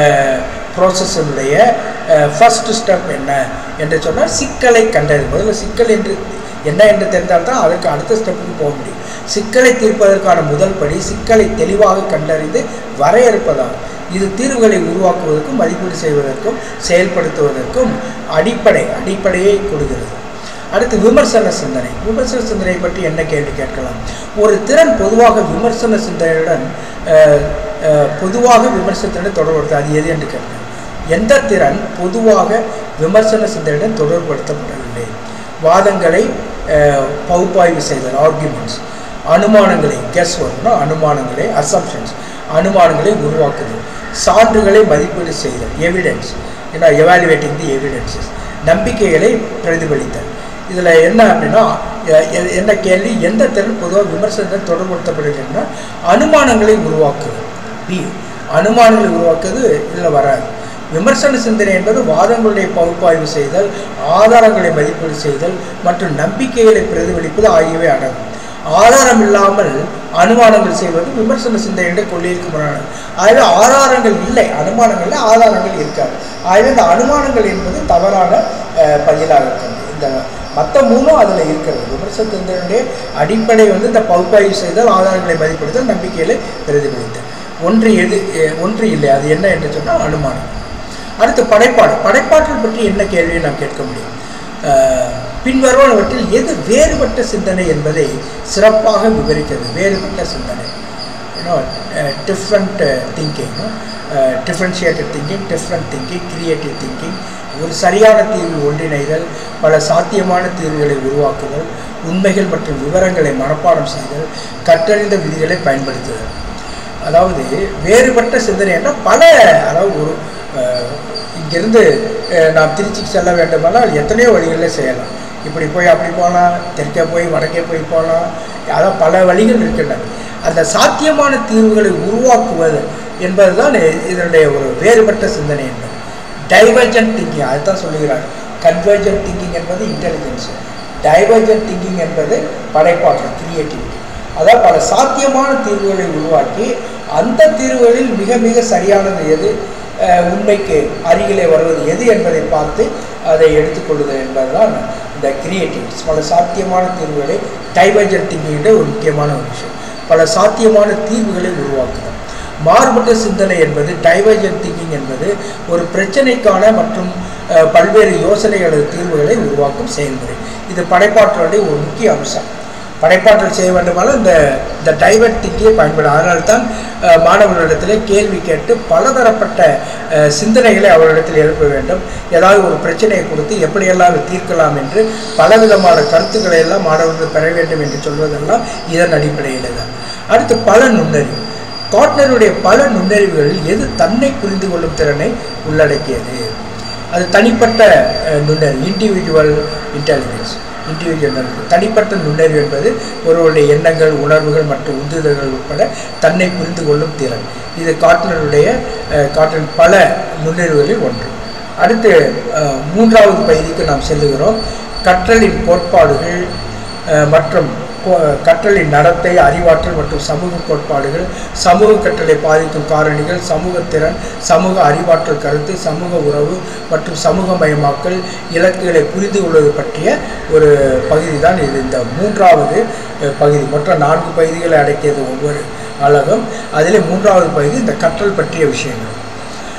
ப்ராசஸினுடைய ஃபர்ஸ்ட் ஸ்டெப் என்ன என்று சொன்னால் சிக்கலை கண்டறிது முதல்ல சிக்கல் என்று என்ன என்று தெரிந்தால் தான் அதற்கு அடுத்த ஸ்டெப்புக்கு போக முடியும் சிக்கலை தீர்ப்பதற்கான முதல் படி சிக்கலை தெளிவாக கண்டறிந்து வரையறுப்பதாகும் இது தீர்வுகளை உருவாக்குவதற்கும் மதிப்பீடு செய்வதற்கும் செயல்படுத்துவதற்கும் அடிப்படை அடிப்படையை கொடுக்கிறது அடுத்து விமர்சன சிந்தனை விமர்சன சிந்தனை பற்றி என்ன கேள்வி கேட்கலாம் ஒரு திறன் பொதுவாக விமர்சன சிந்தனையுடன் அஹ், அஹ், பொதுவாக விமர்சனத்துடன் தொடர்படுத்த அது எது என்று கேட்கலாம் எந்த திறன் பொதுவாக விமர்சன சிந்தனையுடன் தொடர்படுத்தப்படவில்லை வாதங்களை அஹ், பகுப்பாய்வு செய்தல் ஆர்குமெண்ட்ஸ் அனுமானங்களை கெஸ் வரணும் அனுமானங்களை அசம்ஷன்ஸ் அனுமானங்களை உருவாக்குதல் சான்றுகளை மதிப்பீடு செய்தல் எவிடன்ஸ் ஏன்னா எவாலுவேட்டிங் தி எவிடன்சஸ் நம்பிக்கைகளை பிரதிபலித்தல் இதில் என்ன அப்படின்னா எ- எ- என்ன கேள்வி எந்த திறன் பொதுவாக விமர்சனத்தை தொடர்படுத்தப்படுகிறதுனா அனுமானங்களை உருவாக்குதல் பி அனுமானங்களை உருவாக்குவது இதில் வராது விமர்சன சிந்தனை என்பது வாதங்களுடைய பகுப்பாய்வு செய்தல் ஆதாரங்களை மதிப்பீடு செய்தல் மற்றும் நம்பிக்கைகளை பிரதிபலிப்பது ஆகியவை அடங்கும் ஆதாரம் இல்லாமல் அனுமானங்கள் செய்வது விமர்சன சிந்தனையுடைய கொள்கைக்கு முரணானது ஆகவே ஆதாரங்கள் இல்லை அனுமானங்கள்ல ஆதாரங்கள் இருக்காது ஆகவே இந்த அனுமானங்கள் என்பது தவறான அஹ், பதிலாக இருக்கிறது இந்த மற்ற மூணும் அதில் இருக்கிறது விமர்சன சிந்தனையுடைய அடிப்படை வந்து இந்த பகுப்பாய்வு செய்தல் ஆதாரங்களை மதிப்பிடுதல் நம்பிக்கைகளை பிரதிபலித்தல் ஒன்று எது எ- ஒன்று இல்லை அது என்ன என்று சொன்னால் அனுமானம் அடுத்து படைப்பாடு படைப்பாற்றல் பற்றி என்ன கேள்வியை நாம் கேட்க முடியும் அஹ், பின்வருவனவற்றில் எது வேறுபட்ட சிந்தனை என்பதை சிறப்பாக விவரிக்கிறது வேறுபட்ட சிந்தனை you know different thinking differentiated thinking different thinking creative thinking ஒரு சரியான தீர்வு ஒன்றிணைதல் பல சாத்தியமான தீர்வுகளை உருவாக்குதல் உண்மைகள் மற்றும் விவரங்களை மனப்பாடம் செய்தல் கற்றறிந்த விதிகளை பயன்படுத்துதல் அதாவது வேறுபட்ட சிந்தனை என்றால் பல அதாவது ஒரு அஹ், இங்கிருந்து அஹ், நாம் திருச்சிக்கு செல்ல வேண்டுமானால் எத்தனையோ வழிகளில் செய்யலாம் இப்படி போய் அப்படி போகலாம் தெற்கே போய் வடக்கே போய் போகலாம் அதான் பல வழிகள் இருக்கின்றன அந்த சாத்தியமான தீர்வுகளை உருவாக்குவது என்பதுதான் இ- இதனுடைய ஒரு வேறுபட்ட சிந்தனை என்பது டைவர்ஜென்ட் திங்கிங் அதுதான் சொல்லுகிறார் கன்வர்ஜென்ட் திங்கிங் என்பது இன்டெலிஜென்ஸ் டைவர்ஜென்ட் திங்கிங் என்பது படைப்பாற்றல் கிரியேட்டிவிட்டி அதாவது பல சாத்தியமான தீர்வுகளை உருவாக்கி அந்த தீர்வுகளில் மிக மிக சரியானது எது அஹ், உண்மைக்கு அருகிலே வருவது எது என்பதை பார்த்து அதை எடுத்துக்கொள்ளுதல் என்பதுதான் இந்த கிரியேட்டிவ்ஸ் பல சாத்தியமான தீர்வுகளை டைவர்ஜென்ட் திங்கிங்கிற ஒரு முக்கியமான ஒரு விஷயம் பல சாத்தியமான தீர்வுகளை உருவாக்குதல் மாறுபட்ட சிந்தனை என்பது டைவர்ஜென்ட் திங்கிங் என்பது ஒரு பிரச்சனைக்கான மற்றும் அஹ், பல்வேறு யோசனை அல்லது தீர்வுகளை உருவாக்கும் செயல்முறை இது படைப்பாற்றலுடைய ஒரு முக்கிய அம்சம் படைப்பாற்றல் செய்ய வேண்டுமானால் இந்த இந்த டைவர்ட் திங்கியை பயன்படும் அதனால தான் அஹ், மாணவர்களிடத்திலே கேள்வி கேட்டு பலதரப்பட்ட அஹ், சிந்தனைகளை அவர்களிடத்தில் எழுப்ப வேண்டும் ஏதாவது ஒரு பிரச்சனையை கொடுத்து எப்படியெல்லாம் அதை தீர்க்கலாம் என்று பலவிதமான கருத்துக்களை எல்லாம் மாணவர்கள் பெற வேண்டும் என்று சொல்வதெல்லாம் இதன் அடிப்படையில் தான் அடுத்து பல நுண்ணறிவு காட்னருடைய பல நுண்ணறிவுகளில் எது தன்னை புரிந்து கொள்ளும் திறனை உள்ளடக்கியது அது தனிப்பட்ட அஹ், நுண்ணறிவு இண்டிவிஜுவல் இன்டெலிஜென்ஸ் இண்டிவிஜுவல் தனிப்பட்ட நுண்ணறிவு என்பது ஒருவருடைய எண்ணங்கள் உணர்வுகள் மற்றும் உந்துதல்கள் உட்பட தன்னை புரிந்து கொள்ளும் திறன் இது காட்னருடைய அஹ், காட்டன் பல நுண்ணறிவுகளில் ஒன்று அடுத்து அஹ், மூன்றாவது பகுதிக்கு நாம் செல்லுகிறோம் கற்றலின் கோட்பாடுகள் அஹ், மற்றும் கோ- கற்றலின் நடத்தை அறிவாற்றல் மற்றும் சமூக கோட்பாடுகள் சமூக கற்றலை பாதிக்கும் காரணிகள் சமூக திறன் சமூக அறிவாற்றல் கருத்து சமூக உறவு மற்றும் சமூகமயமாக்கல் இலக்குகளை புரிந்து கொள்வது பற்றிய ஒரு பகுதி தான் இது இந்த மூன்றாவது அஹ், பகுதி மற்ற நான்கு பகுதிகளை அடக்கியது ஒவ்வொரு அழகும் அதில் மூன்றாவது பகுதி இந்த கற்றல் பற்றிய விஷயங்கள்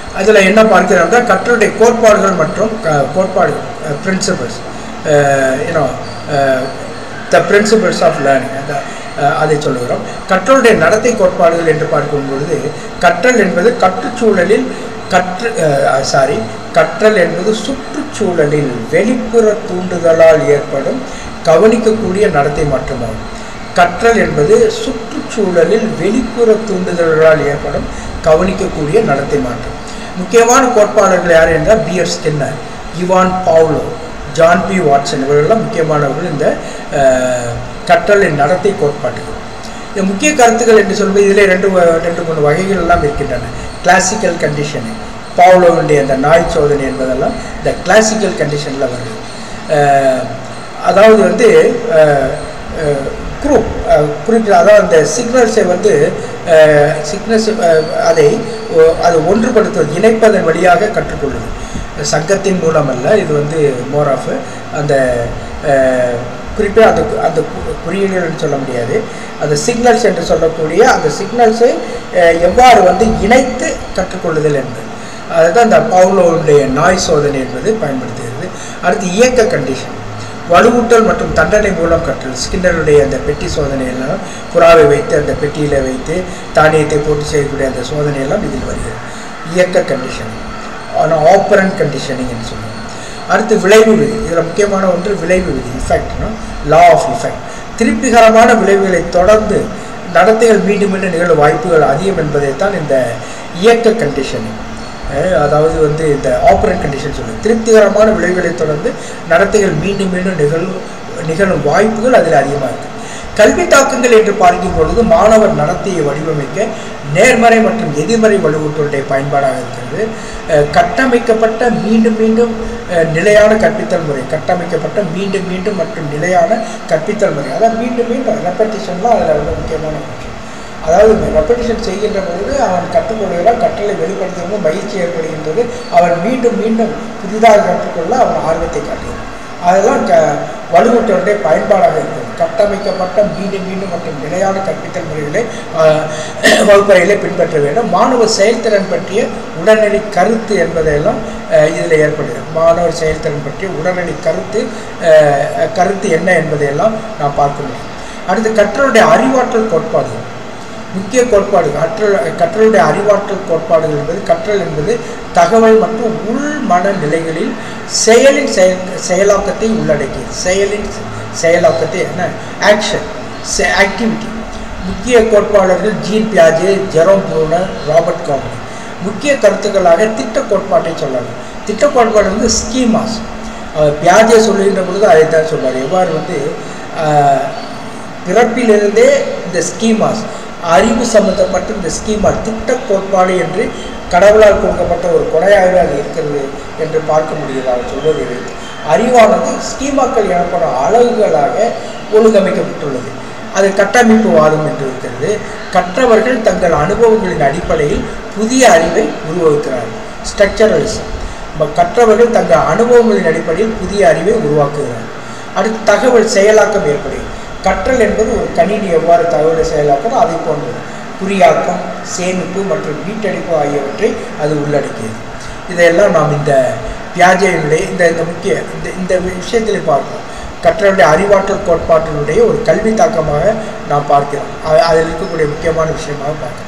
அதில் என்ன பார்க்கிறோம்னா கற்றலுடைய கோட்பாடுகள் மற்றும் க- கோட்பாடு principles you know the principles of learning அந்த அஹ், அதை சொல்லுகிறோம் கற்றலுடைய நடத்தை கோட்பாடுகள் என்று பார்க்கும் பொழுது கற்றல் என்பது கற்றுச்சூழலில் கற்று சாரி கற்றல் என்பது சுற்றுச்சூழலில் வெளிப்புற தூண்டுதலால் ஏற்படும் கவனிக்கக்கூடிய நடத்தை மாற்றமாகும் கற்றல் என்பது சுற்றுச்சூழலில் வெளிப்புற தூண்டுதல்களால் ஏற்படும் கவனிக்கக்கூடிய நடத்தை மாற்றம் முக்கியமான கோட்பாளர்கள் யார் என்றால் பியர் Skinner Ivan Pavlov John B Watson இவர்களெல்லாம் முக்கியமானவர்கள் இந்த அஹ், கற்றலின் நடத்தை கோட்பாட்டுகள் இந்த முக்கிய கருத்துக்கள் என்று சொல்வது இதிலே ரெண்டு வ- ரெண்டு மூணு வகைகள் எல்லாம் இருக்கின்றன கிளாசிக்கல் கண்டிஷனு பாவ்லோவுடைய அந்த நாய் சோதனை என்பதெல்லாம் இந்த கிளாசிக்கல் கண்டிஷனில் வருது அஹ், அதாவது வந்து குரூப் குறிப்பிட்ட அதாவது அந்த சிக்னல்ஸை வந்து சிக்னல்ஸ் அதை ஒ- அது ஒன்றுபடுத்துவது இணைப்பதன் வழியாக கற்றுக்கொள்ளுது சங்கத்தின் மூலம் அல்ல இது வந்து மோர் ஆஃப் அந்த அஹ், குறிப்பாக அந்த கு- அந்த கு- குறியீடுகள்னு சொல்ல முடியாது அந்த சிக்னல்ஸ் என்று சொல்லக்கூடிய அந்த சிக்னல்ஸை எவ்வாறு வந்து இணைத்து கற்றுக்கொள்ளுதல் என்பது அதுதான் இந்த பவுலோவுடைய நாய் சோதனை என்பது பயன்படுத்துகிறது அடுத்து இயக்க கண்டிஷன் வலுவூட்டல் மற்றும் தண்டனை மூலம் கற்றல் ஸ்கின்னருடைய அந்த பெட்டி சோதனையெல்லாம் புறாவை வைத்து அந்த பெட்டியில் வைத்து தானியத்தை போட்டு செய்யக்கூடிய அந்த சோதனையெல்லாம் இதில் வருகிறது இயக்க கண்டிஷன் ஆனால் ஆப்பரண்ட் கண்டிஷனிங் என்று சொல்லுவோம் அடுத்து விளைவு விதி இதில் முக்கியமான ஒன்று விளைவு விதி இஃபெக்ட்னா லா ஆஃப் இஃபெக்ட் திருப்திகரமான விளைவுகளை தொடர்ந்து நடத்தைகள் மீண்டும் மீண்டும் நிகழும் வாய்ப்புகள் அதிகம் என்பதைத்தான் இந்த இயக்க கண்டிஷனிங் அதாவது வந்து இந்த ஆப்பரண்ட் கண்டிஷன் சொல்லுது திருப்திகரமான விளைவுகளை தொடர்ந்து நடத்தைகள் மீண்டும் மீண்டும் நிகழும் நிகழும் வாய்ப்புகள் அதில் அதிகமாக இருக்குது கல்வி தாக்கங்கள் என்று பார்க்கும் பொழுது மாணவர் நடத்தையை வடிவமைக்க நேர்மறை மற்றும் எதிர்மறை வலுவூட்டலுடைய பயன்பாடாக இருக்கிறது அஹ் கட்டமைக்கப்பட்ட மீண்டும் மீண்டும் அஹ் நிலையான கற்பித்தல் முறை கட்டமைக்கப்பட்ட மீண்டும் மீண்டும் மற்றும் நிலையான கற்பித்தல் முறை அதான் மீண்டும் மீண்டும் ரெப்படிஷன்லாம் அதில் ரொம்ப முக்கியமான விஷயம் அதாவது ரெப்படிஷன் செய்கின்ற பொழுது அவன் கற்றுக்கொள்கிறான் கற்றலை வெளிப்படுத்துகிறது மகிழ்ச்சி ஏற்படுகின்றது அவன் மீண்டும் மீண்டும் புதிதாக கற்றுக்கொள்ள அவன் ஆர்வத்தை காட்டுகிறான் அதெல்லாம் க வலுவூட்டலுடைய பயன்பாடாக இருக்கிறது கட்டமைக்கப்பட்ட மீண்டும் மீண்டும் மற்றும் நிலையான கற்பித்தல் முறைகளை ஆஹ், வகுப்பறையிலே பின்பற்ற வேண்டும் மாணவ செயல்திறன் பற்றிய உடனடி கருத்து என்பதையெல்லாம் இதில் ஏற்படுகிறது மாணவர் செயல்திறன் பற்றிய உடனடி கருத்து ஆஹ், கருத்து என்ன என்பதையெல்லாம் நாம் பார்க்க முடியும் அடுத்து கற்றலுடைய அறிவாற்றல் கோட்பாடுகள் முக்கிய கோட்பாடு கற்றல் கற்றலுடைய அறிவாற்றல் கோட்பாடுகள் என்பது கற்றல் என்பது தகவல் மற்றும் உள் மன நிலைகளில் செயலின் செயல் செயலாக்கத்தை உள்ளடக்கியது செயலின் செயலாக்கத்தை என்ன ஆக்ஷன் ஆக்டிவிட்டி முக்கிய கோட்பாளர்கள் ஜீன் பியாஜே ஜெரோம் ப்ரூனர் ராபர்ட் காமனி முக்கிய கருத்துக்களாக திட்ட கோட்பாட்டை சொல்லலாம் திட்ட கோட்பாடு வந்து ஸ்கீமாஸ் பியாஜே சொல்லுகின்ற பொழுது அதை தான் சொல்வார் எவ்வாறு வந்து ஆஹ், பிறப்பிலிருந்தே இந்த ஸ்கீமாஸ் அறிவு சம்பந்தப்பட்ட இந்த ஸ்கீமா திட்ட கோட்பாடு என்று கடவுளால் கொடுக்கப்பட்ட ஒரு கொடையாகவே அது இருக்கிறது என்று பார்க்க முடியுது அவர் சொல்வதை வைத்து அறிவானது ஸ்கீமாக்கள் எனப்படும் அலகுகளாக ஒழுங்கமைக்கப்பட்டுள்ளது அது கட்டமைப்பு வாதம் என்று இருக்கிறது கற்றவர்கள் தங்கள் அனுபவங்களின் அடிப்படையில் புதிய அறிவை உருவாக்குகிறார்கள் ஸ்ட்ரக்சரலிசம் கற்றவர்கள் தங்கள் அனுபவங்களின் அடிப்படையில் புதிய அறிவை உருவாக்குகிறார்கள் அடுத்து தகவல் செயலாக்கம் ஏற்படுகிறது கற்றல் என்பது ஒரு கணினி எவ்வாறு தகவலை செயலாக்கணும் அதை போன்றது குறியாக்கம் சேமிப்பு மற்றும் மீட்டெடுப்பு ஆகியவற்றை அது உள்ளடக்கியது இதையெல்லாம் நாம் இந்த பியாஜையினுடைய இந்த இந்த முக்கிய இந்த இந்த விஷயத்தில் பார்க்கிறோம் கற்றலுடைய அறிவாற்றல் கோட்பாட்டினுடைய ஒரு கல்வி தாக்கமாக நாம் பார்க்கிறோம் அ- அதில் இருக்கக்கூடிய முக்கியமான விஷயமாக பார்க்கிறோம்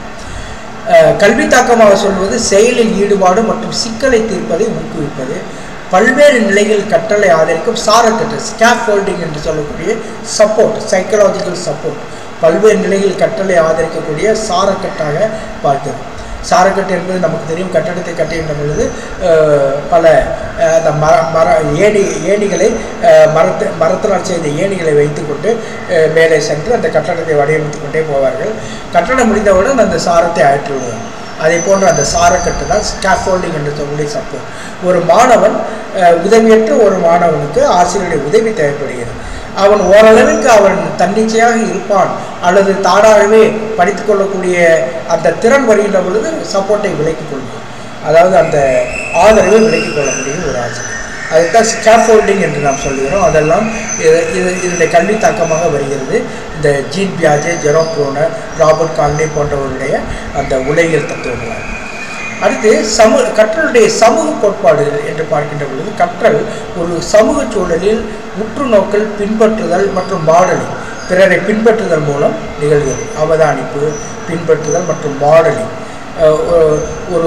அஹ் கல்வி தாக்கமாக சொல்வது செயலில் ஈடுபாடு மற்றும் சிக்கலை தீர்ப்பதை ஊக்குவிப்பது பல்வேறு நிலைகளில் கற்றலை ஆதரிக்கும் சாரக்கற்றல் ஸ்கேஃபோல்டிங் என்று சொல்லக்கூடிய சப்போர்ட் சைக்கலாஜிக்கல் சப்போர்ட் பல்வேறு நிலைகளில் கற்றலை ஆதரிக்கக்கூடிய சாரக்கட்டாக பார்க்கிறோம் சாரக்கட்டு என்பது நமக்கு தெரியும் கட்டடத்தை கட்டுகின்ற பொழுது அஹ், பல அஹ், அந்த மர மர ஏணி ஏணிகளை அஹ், மரத்து மரத்தினால் செய்த ஏணிகளை வைத்துக்கொண்டு அஹ், மேலே சென்று அந்த கட்டடத்தை வடிவமைத்துக் கொண்டே போவார்கள் கட்டடம் முடிந்தவுடன் அந்த சாரத்தை அகற்றி விடுவார்கள் அதை போன்ற அந்த சாரக்கட்டு தான் ஸ்கேஃபோல்டிங் என்று சொல்லி சப்போர்ட் ஒரு மாணவன் அஹ், உதவியற்ற ஒரு மாணவனுக்கு ஆசிரியருடைய உதவி தேவைப்படுகிறது அவன் ஓரளவுக்கு அவன் தன்னிச்சையாக இருப்பான் அல்லது தானாகவே படித்துக் கொள்ளக்கூடிய அந்த திறன் வருகின்ற பொழுது சப்போர்ட்டை விலக்கிக் கொள்வான் அதாவது அந்த ஆதரவை விலக்கிக் கொள்ளக்கூடிய ஒரு ஆசிரியர் அதுதான் ஸ்கேஃபோல்டிங் என்று நாம் சொல்லுகிறோம் அதெல்லாம் இது இது இதனுடைய கல்வி தாக்கமாக வருகிறது இந்த ஜீன் பியாஜே ஜெரோம் ப்ரோனர் ராபர்ட் கால்னே போன்றவருடைய அந்த உலகியல் தத்துவங்களாக அடுத்து சமூக கற்றலுடைய சமூக கோட்பாடுகள் என்று பார்க்கின்ற பொழுது கற்றல் ஒரு சமூக சூழலில் உற்று நோக்கல் பின்பற்றுதல் மற்றும் மாடலிங் பிறரை பின்பற்றுதல் மூலம் நிகழ்கிறது அவதானிப்பு பின்பற்றுதல் மற்றும் மாடலிங் அஹ் ஒ- ஒரு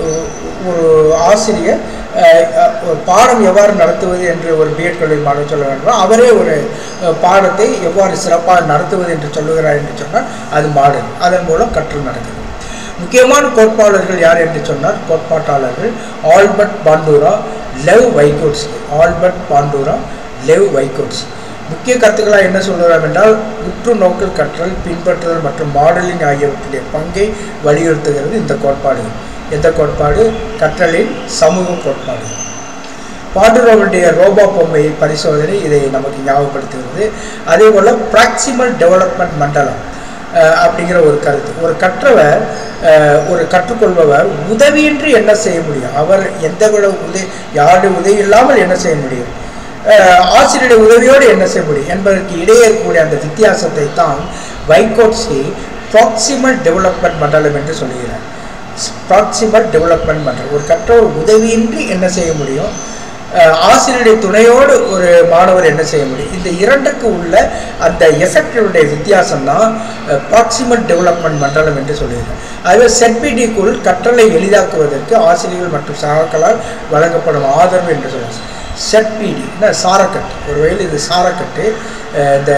ஒரு ஆசிரியர் அஹ், அஹ், ஒரு பாடம் எவ்வாறு நடத்துவது என்று ஒரு பிஎட் கல்லூரி மாணவர் சொல்ல வேண்டும் அவரே ஒரு அஹ், பாடத்தை எவ்வாறு சிறப்பாக நடத்துவது என்று சொல்லுகிறார் என்று சொன்னால் அது மாடல் அதன் மூலம் கற்றல் நடக்குது முக்கியமான கோட்பாளர்கள் யார் என்று சொன்னால் கோட்பாட்டாளர்கள் ஆல்பர்ட் பாண்டூரா லெவ் வைகோட்ஸ்கி ஆல்பர்ட் பாண்டூரா லெவ் வைகோட்ஸ்கி முக்கிய கருத்துக்களாக என்ன சொல்கிறார் என்றால் உற்று நோக்கல் கற்றல் பின்பற்றுதல் மற்றும் மாடலிங் ஆகியவற்றுடைய பங்கை வலியுறுத்துகிறது இந்த கோட்பாடு எந்த கோட்பாடு கற்றலின் சமூக கோட்பாடு பாண்டுரவனுடைய ரோபோ பொம்மை பரிசோதனை இதை நமக்கு ஞாபகப்படுத்துகிறது அதே போல் ப்ராக்சிமல் டெவலப்மெண்ட் மண்டலம் அஹ், அப்படிங்கிற ஒரு கருத்து ஒரு கற்றவர் அஹ், ஒரு கற்றுக்கொள்பவர் உதவியின்றி என்ன செய்ய முடியும் அவர் எந்த விட உதவி யாருடைய உதவி இல்லாமல் என்ன செய்ய முடியும் அஹ், ஆசிரியருடைய உதவியோடு என்ன செய்ய முடியும் என்பதற்கு இடையே இருக்கக்கூடிய அந்த வித்தியாசத்தை தான் வைகோட்ஸ்கி ப்ராக்சிமல் டெவலப்மெண்ட் மண்டலம் என்று சொல்லுகிறார் ப்ராக்சிமல் டெவலப்மெண்ட் மண்டலம் ஒரு கற்றவர் உதவியின்றி என்ன செய்ய முடியும் அஹ், ஆசிரியருடைய துணையோடு ஒரு மாணவர் என்ன செய்ய முடியும் இந்த இரண்டுக்கு உள்ள அந்த எஃபெக்டினுடைய வித்தியாசம் தான் ப்ராக்சிமல் டெவலப்மெண்ட் மண்டலம் என்று சொல்லுகிறார் அதுவே செட்பிடிக்குள் கற்றலை எளிதாக்குவதற்கு ஆசிரியர்கள் மற்றும் சகாக்களால் வழங்கப்படும் ஆதரவு என்று சொல்லுவாங்க செட்பிடி சாரக்கட்டு ஒருவேளை இது சாரக்கட்டு அஹ் இந்த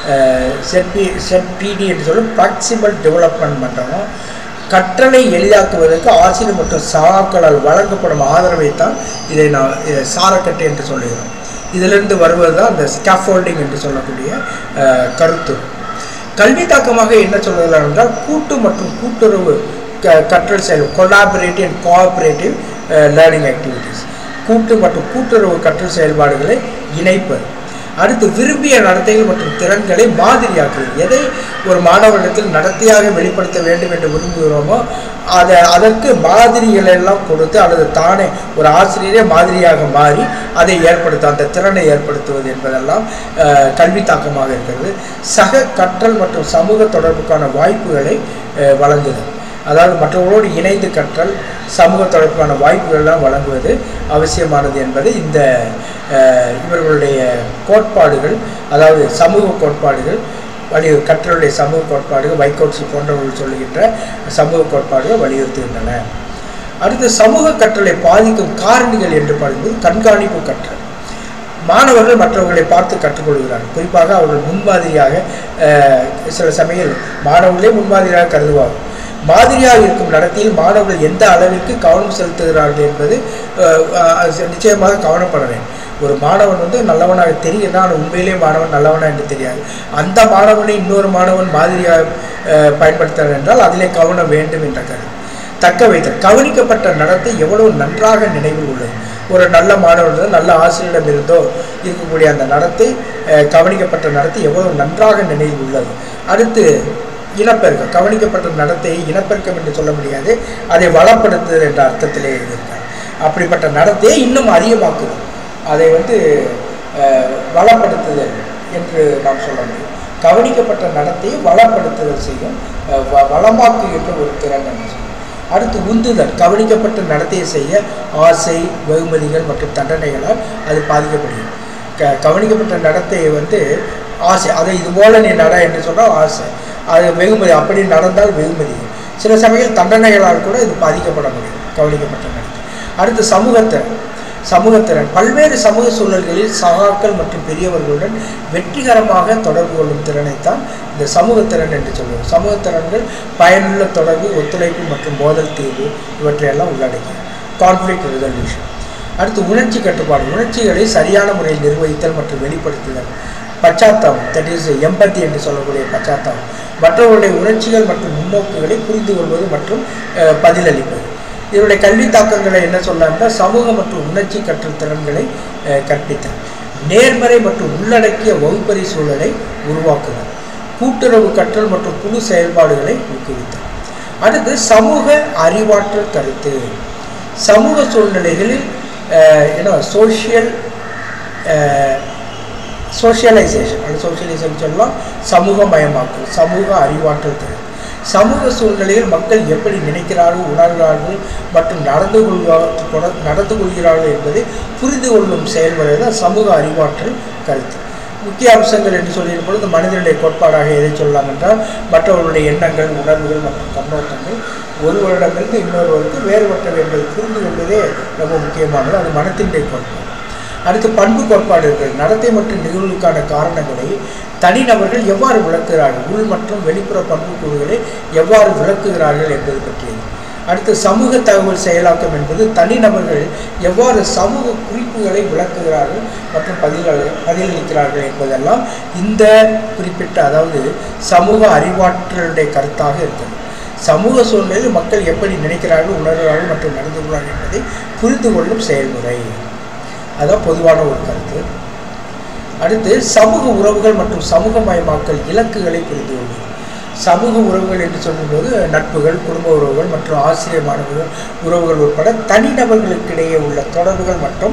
செட்பி செட்பிடி என்று சொல்லும் ப்ராக்சிமல் டெவலப்மெண்ட் மண்டலம் கற்றலை எளிதாக்குவதற்கு ஆசிரியர் மற்றும் சகாக்களால் வழங்கப்படும் ஆதரவை தான் இதை நான் இதை சாரக்கட்டு என்று சொல்லுகிறோம் இதிலிருந்து வருவது தான் அந்த ஸ்கேஃபோல்டிங் என்று சொல்லக்கூடிய அஹ், கருத்து கல்வி தாக்கமாக என்ன சொல்லுகிறார் என்றால் கூட்டு மற்றும் கூட்டுறவு க- கற்றல் செயல் collaborative and cooperative learning activities கூட்டு மற்றும் கூட்டுறவு கற்றல் செயல்பாடுகளை இணைப்பது அடுத்து விரும்பிய நடத்தைகள் மற்றும் திறன்களை மாதிரியாக்குவது எதை ஒரு மாணவரிடத்தில் நடத்தையாக வெளிப்படுத்த வேண்டும் என்று விரும்புகிறோமோ அதை அதற்கு மாதிரிகளை எல்லாம் கொடுத்து அல்லது தானே ஒரு ஆசிரியரே மாதிரியாக மாறி அதை ஏற்படுத்த அந்த திறனை ஏற்படுத்துவது என்பதெல்லாம் அஹ், கல்வி தாக்கமாக இருக்கிறது சக கற்றல் மற்றும் சமூக தொடர்புக்கான வாய்ப்புகளை அஹ், வழங்குதல் அதாவது மற்றவர்களோடு இணைந்து கற்றல் சமூக தொடர்புக்கான வாய்ப்புகள்லாம் வழங்குவது அவசியமானது என்பது இந்த அஹ், இவர்களுடைய கோட்பாடுகள் அதாவது சமூக கோட்பாடுகள் வலி கற்றலுடைய சமூக கோட்பாடுகள் வைகோட்சி போன்றவர்கள் சொல்லுகின்ற சமூக கோட்பாடுகள் வலியுறுத்துகின்றன அடுத்து சமூக கற்றலை பாதிக்கும் காரணிகள் என்று பார்க்கும்போது கண்காணிப்பு கற்றல் மாணவர்கள் மற்றவர்களை பார்த்து கற்றுக்கொள்கிறார்கள் குறிப்பாக அவர்கள் முன்மாதிரியாக அஹ், சில சமயம் மாணவர்களே முன்மாதிரியாக கருதுவார்கள் மாதிரியாக இருக்கும் நடத்தையில் மாணவர்கள் எந்த அளவிற்கு கவனம் செலுத்துகிறார்கள் என்பது அஹ், அஹ், நிச்சயமாக கவனப்பட வேண்டும் ஒரு மாணவன் வந்து நல்லவனாக தெரியும் ஆனால் உண்மையிலே மாணவன் நல்லவனா என்று தெரியாது அந்த மாணவனை இன்னொரு மாணவன் மாதிரியாக அஹ், பயன்படுத்துகிறார் என்றால் அதிலே கவனம் வேண்டும் என்ற கருத்து தக்க வைத்தல் கவனிக்கப்பட்ட நடத்தை எவ்வளவு நன்றாக நினைவில் உள்ளது ஒரு நல்ல மாணவர்கள் நல்ல ஆசிரியரிடம் இருந்தோ இருக்கக்கூடிய அந்த நடத்தை அஹ், கவனிக்கப்பட்ட நடத்தை எவ்வளவு நன்றாக நினைவில் உள்ளது அடுத்து இனப்பெருக்கம் கவனிக்கப்பட்ட நடத்தையை இனப்பெருக்கம் என்று சொல்ல முடியாது அதை வளப்படுத்துதல் என்ற அர்த்தத்திலே இருக்கார் அப்படிப்பட்ட நடத்தையை இன்னும் அதிகமாக்குது அதை வந்து அஹ், வளப்படுத்துதல் என்று நாம் சொல்ல முடியும் கவனிக்கப்பட்ட நடத்தையை வளப்படுத்துதல் செய்யும் அஹ், வ- வளமாக்குகின்ற ஒரு திறன் என்று சொல்லலாம் அடுத்து உந்துதல் கவனிக்கப்பட்ட நடத்தையை செய்ய ஆசை வெகுமதிகள் மற்றும் தண்டனைகளால் அது பாதிக்கப்படுகிறது க கவனிக்கப்பட்ட நடத்தையை வந்து ஆசை அதை இது போல நீ நட என்று சொன்னால் ஆசை அது வெகுமதி அப்படி நடந்தால் வெகுமதி சில சமயம் தண்டனைகளால் கூட இது பாதிக்கப்பட முடியும் கவனிக்கப்பட்ட நடத்தை அடுத்து சமூகத்திறன் சமூகத்திறன் பல்வேறு சமூக சூழல்களில் சகாக்கள் மற்றும் பெரியவர்களுடன் வெற்றிகரமாக தொடர்பு கொள்ளும் திறனைத்தான் இந்த சமூகத்திறன் என்று சொல்லுவோம் சமூகத்திறன்கள் பயனுள்ள தொடர்பு ஒத்துழைப்பு மற்றும் மோதல் தீர்வு இவற்றையெல்லாம் உள்ளடக்கிய கான்ஃப்ளிக்ட் ரெசல்யூஷன் அடுத்து உணர்ச்சி கட்டுப்பாடு உணர்ச்சிகளை சரியான முறையில் நிர்வகித்தல் மற்றும் வெளிப்படுத்துதல் பச்சாத்தாபம் தட் இஸ் எம்பத்தி என்று சொல்லக்கூடிய பச்சாத்தாபம் மற்றவர்களுடைய உணர்ச்சிகள் மற்றும் முன்னோக்குகளை புரிந்து கொள்வது மற்றும் அஹ், பதிலளிப்பது இதனுடைய கல்வி தாக்கங்களை என்ன சொல்லலாம்னா சமூக மற்றும் உணர்ச்சி கற்றல் திறன்களை அஹ், கற்பித்தல் நேர்மறை மற்றும் உள்ளடக்கிய வகுப்பறை சூழலை உருவாக்குதல் கூட்டுறவு கற்றல் மற்றும் குழு செயல்பாடுகளை ஊக்குவித்தல் அடுத்து சமூக அறிவாற்றல் கருத்து சமூக சூழ்நிலைகளில் ஏன்னா சோஷியல் சோஷியலைசேஷன் அது சோஷியலைசேஷன் சொல்லலாம் சமூகமயமாக்கல் சமூக அறிவாற்றல் திறன் சமூக சூழ்நிலையில் மக்கள் எப்படி நினைக்கிறார்கள் உணர்கிறார்கள் மற்றும் நடந்து கொள்வா நடந்து கொள்கிறார்கள் என்பதை புரிந்து கொள்ளும் செயல்முறை தான் சமூக அறிவாற்றல் கருத்து முக்கிய அம்சங்கள் என்று சொல்லியிருக்கும் பொழுது மனிதனுடைய கோட்பாடாக எதை சொல்லலாம் என்றால் மற்றவர்களுடைய எண்ணங்கள் உணர்வுகள் மற்றும் கண்ணோட்டங்கள் ஒருவரிடமிருந்து இன்னொருவருக்கு வேறுபட்டவை என்பதை புரிந்து கொள்வதே ரொம்ப முக்கியமானது அது மனத்தினுடைய கோட்பாடு அடுத்து பண்பு கோட்பாடு இருக்கிறது நடத்தை மற்றும் நிகழ்வுக்கான காரணங்களை தனிநபர்கள் எவ்வாறு விளக்குகிறார்கள் உள் மற்றும் வெளிப்புற பண்புக்கூறுகளை எவ்வாறு விளக்குகிறார்கள் என்பது பற்றியது அடுத்து சமூக தகவல் செயலாக்கம் என்பது தனிநபர்கள் எவ்வாறு சமூக குறிப்புகளை விளக்குகிறார்கள் மற்றும் பதில் பதிலளிக்கிறார்கள் என்பதெல்லாம் இந்த குறிப்பிட்ட அதாவது சமூக அறிவாற்றலுடைய கருத்தாக இருக்கிறது சமூக சூழ்நிலையில் மக்கள் எப்படி நினைக்கிறார்கள் உணர்கிறார்கள் மற்றும் நடந்து கொள்கிறார்கள் என்பதை புரிந்து கொள்ளும் செயல்முறை அதான் பொதுவான ஒரு கருத்து அடுத்து சமூக உறவுகள் மற்றும் சமூகமயமாக்கல் இலக்குகளை புரிந்து கொள்வது சமூக உறவுகள் என்று சொல்லும்போது நட்புகள் குடும்ப உறவுகள் மற்றும் ஆசிரியர் மாணவர்கள் உறவுகள் உட்பட தனிநபர்களுக்கிடையே உள்ள தொடர்புகள் மற்றும்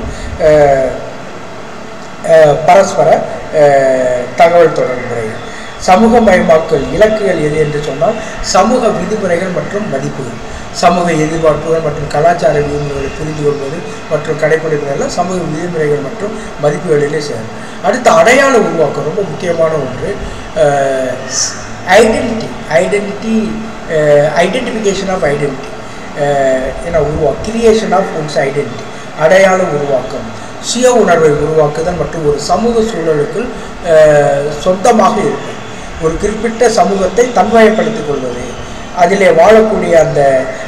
பரஸ்பர தகவல் தொடர்பு முறைகள் சமூகமயமாக்கல் இலக்குகள் எது என்று சொன்னால் சமூக விதிமுறைகள் மற்றும் மதிப்புகள் சமூக எதிர்பார்ப்புகள் மற்றும் கலாச்சார விதிமுறைகளை புரிந்து கொள்வது மற்றும் கடைப்பிடிப்பதெல்லாம் சமூக விதிமுறைகள் மற்றும் மதிப்புகளிலே சேரும் அடுத்து அடையாள உருவாக்கம் ரொம்ப முக்கியமான ஒன்று identity identity identification of identity என உருவா கிரியேஷன் ஆஃப் ஒன்ஸ் ஐடென்டிட்டி அடையாள உருவாக்கம் சுய உணர்வை உருவாக்குதல் மற்றும் ஒரு சமூக சூழலுக்குள் சொந்தமாக இருப்பது ஒரு குறிப்பிட்ட சமூகத்தை தன்வயப்படுத்திக் கொள்வது அதிலே வாழக்கூடிய அந்த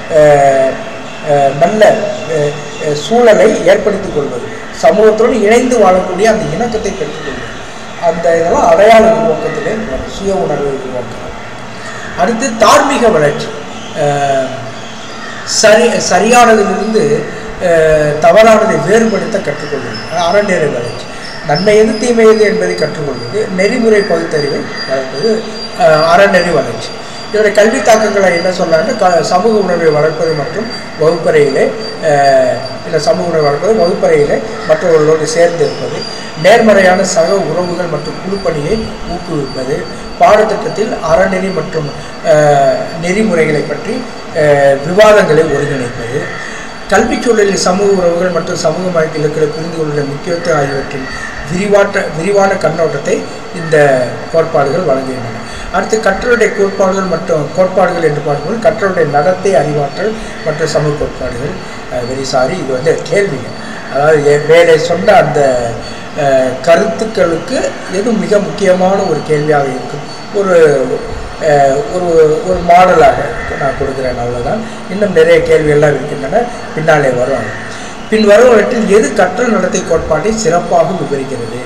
நல்ல சூழலை ஏற்படுத்திக் கொள்வது சமூகத்தோடு இணைந்து வாழக்கூடிய அந்த இணக்கத்தை பெற்றுக்கொள்வது அந்த இதெல்லாம் அடையாள உருவாக்கத்திலே சுய உணர்வை உருவாக்குறது அடுத்து தார்மீக வளர்ச்சி சரி சரியானதிலிருந்து தவறானதை வேறுபடுத்த கற்றுக்கொள்வது அறநெறி வளர்ச்சி நன்மை எது தீமை எது என்பதை கற்றுக்கொள்வது நெறிமுறை பகுத்தறிவை வளர்ப்பது அறநெறி வளர்ச்சி இதோடைய கல்வி தாக்கங்களை என்ன சொல்லான்னு க சமூக உணர்வை வளர்ப்பது மற்றும் வகுப்பறையிலே இல்லை சமூக உணர்வை வளர்ப்பது வகுப்பறையிலே மற்றவர்களோடு சேர்ந்து இருப்பது நேர்மறையான சக உறவுகள் மற்றும் குழுப்பணியை ஊக்குவிப்பது பாடத்திட்டத்தில் அறநெறி மற்றும் நெறிமுறைகளை பற்றி விவாதங்களை ஒருங்கிணைப்பது கல்விச் சூழலில் சமூக உறவுகள் மற்றும் சமூக மயக்கிழக்களை புரிந்து கொள்கிற முக்கியத்துவம் ஆகியவற்றின் விரிவாற்ற விரிவான கண்ணோட்டத்தை இந்த கோட்பாடுகள் வழங்குகின்றன அடுத்து கற்றலுடைய கோட்பாடுகள் மற்றும் கோட்பாடுகள் என்று பார்க்கும்போது கற்றலுடைய நடத்தை அறிவாற்றல் மற்றும் சமூக கோட்பாடுகள் வெரி சாரி இது வந்து கேள்வி அதாவது மேலே சொன்ன அந்த கருத்துக்களுக்கு எது மிக முக்கியமான ஒரு கேள்வியாக இருக்கும் ஒரு ஒரு ஒரு மாடலாக நான் கொடுக்குறேன் அவ்வளோதான் இன்னும் நிறைய கேள்விகள்லாம் இருக்கின்றன பின்னாலே வருவாங்க பின் வருவவற்றில் எது கற்றல் நடத்தை கோட்பாட்டை சிறப்பாக விவரிக்கிறது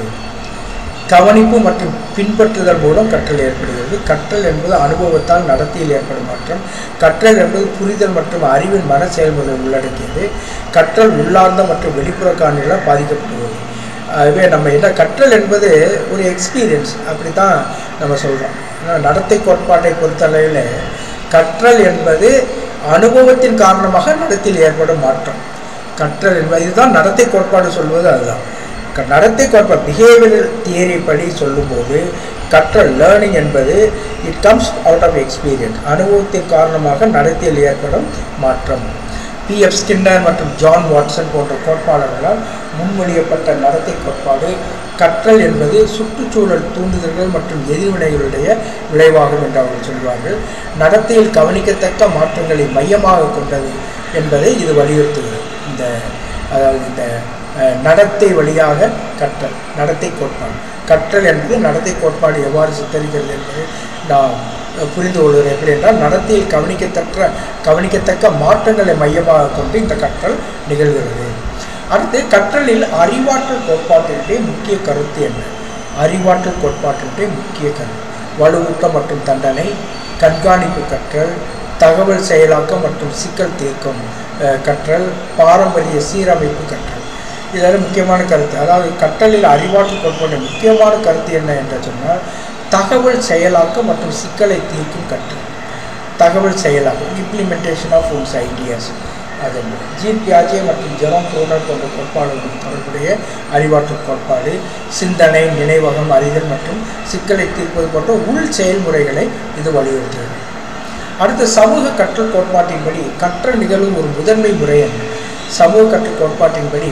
கவனிப்பு மற்றும் பின்பற்றுதல் மூலம் கற்றல் ஏற்படுகிறது கற்றல் என்பது அனுபவத்தால் நடத்தையில் ஏற்படும் மாற்றம் கற்றல் என்பது புரிதல் மற்றும் அறிவின் மன செயல்முறை உள்ளடக்கியது கற்றல் உள்ளார்ந்த மற்றும் வெளிப்புற காரணிகளால் பாதிக்கப்படுகிறது அதுவே நம்ம என்ன கற்றல் என்பது ஒரு எக்ஸ்பீரியன்ஸ் அப்படி தான் நம்ம சொல்கிறோம் நடத்தை கோட்பாட்டை பொறுத்தளவில் கற்றல் என்பது அனுபவத்தின் காரணமாக நடத்தையில் ஏற்படும் மாற்றம் கற்றல் என்பது இதுதான் நடத்தை கோட்பாடு சொல்வது அதுதான் நடத்தை கோட்பாடு பிஹேவியரல் தியரி படி சொல்லும்போது கற்றல் லேர்னிங் என்பது it comes out of experience அனுபவத்தின் காரணமாக நடத்தையில் ஏற்படும் மாற்றம் பி எஃப் ஸ்கின்னர் மற்றும் ஜான் வாட்சன் போன்ற கோட்பாளர்களால் முன்மொழியப்பட்ட நடத்தை கோட்பாடு கற்றல் என்பது சுற்றுச்சூழல் தூண்டுதல்கள் மற்றும் எதிர்வினைகளுடைய விளைவாகும் என்று அவர்கள் சொல்வார்கள் நடத்தையில் கவனிக்கத்தக்க மாற்றங்களை மையமாக கொண்டது என்பதை இது வலியுறுத்துகிறது இந்த அதாவது இந்த நடத்தை வழியாக கற்றல் நடத்தை கோட்பாடு கற்றல் என்பது நடத்தை கோட்பாடு எவ்வாறு சித்தரிக்கிறது என்பதை நாம் புரிந்து கொள்வது எப்படி என்றால் நடத்தையில் கவனிக்கத்தக்க கவனிக்கத்தக்க மாற்றங்களை மையமாக கொண்டு இந்த கற்றல் நிகழ்கிறது அடுத்து கற்றலில் அறிவாற்றல் கோட்பாட்டினுடைய முக்கிய கருத்து என்ன அறிவாற்றல் கோட்பாட்டினுடைய முக்கிய கருத்து வலுவூட்டம் மற்றும் தண்டனை கண்காணிப்பு கற்றல் தகவல் செயலாக்கம் மற்றும் சிக்கல் தீர்க்கும் கற்றல் பாரம்பரிய சீரமைப்பு கற்றல் இதெல்லாம் முக்கியமான கருத்து அதாவது கற்றலில் அறிவாற்றல் கோட்பாடு முக்கியமான கருத்து என்ன என்று சொன்னால் தகவல் செயலாக்கம் மற்றும் சிக்கலை தீர்க்கும் கற்றல் தகவல் செயலாக்கம் இம்ப்ளிமெண்டேஷன் ஆஃப் ஒன்ஸ் ஐடியாஸ் அது ஜீன் பியாஜே மற்றும் ஜெரோம் க்ரோனர் போன்ற கோட்பாடுகளுடன் தொடர்புடைய அறிவாற்றல் கோட்பாடு சிந்தனை நினைவகம் அறிதல் மற்றும் சிக்கலை தீர்ப்பது போன்ற உள் செயல்முறைகளை இது வலியுறுத்துகிறது அடுத்து சமூக கற்றல் கோட்பாட்டின்படி கற்றல் நிகழும் ஒரு முதன்மை முறை என்ன சமூக கற்றல் கோட்பாட்டின்படி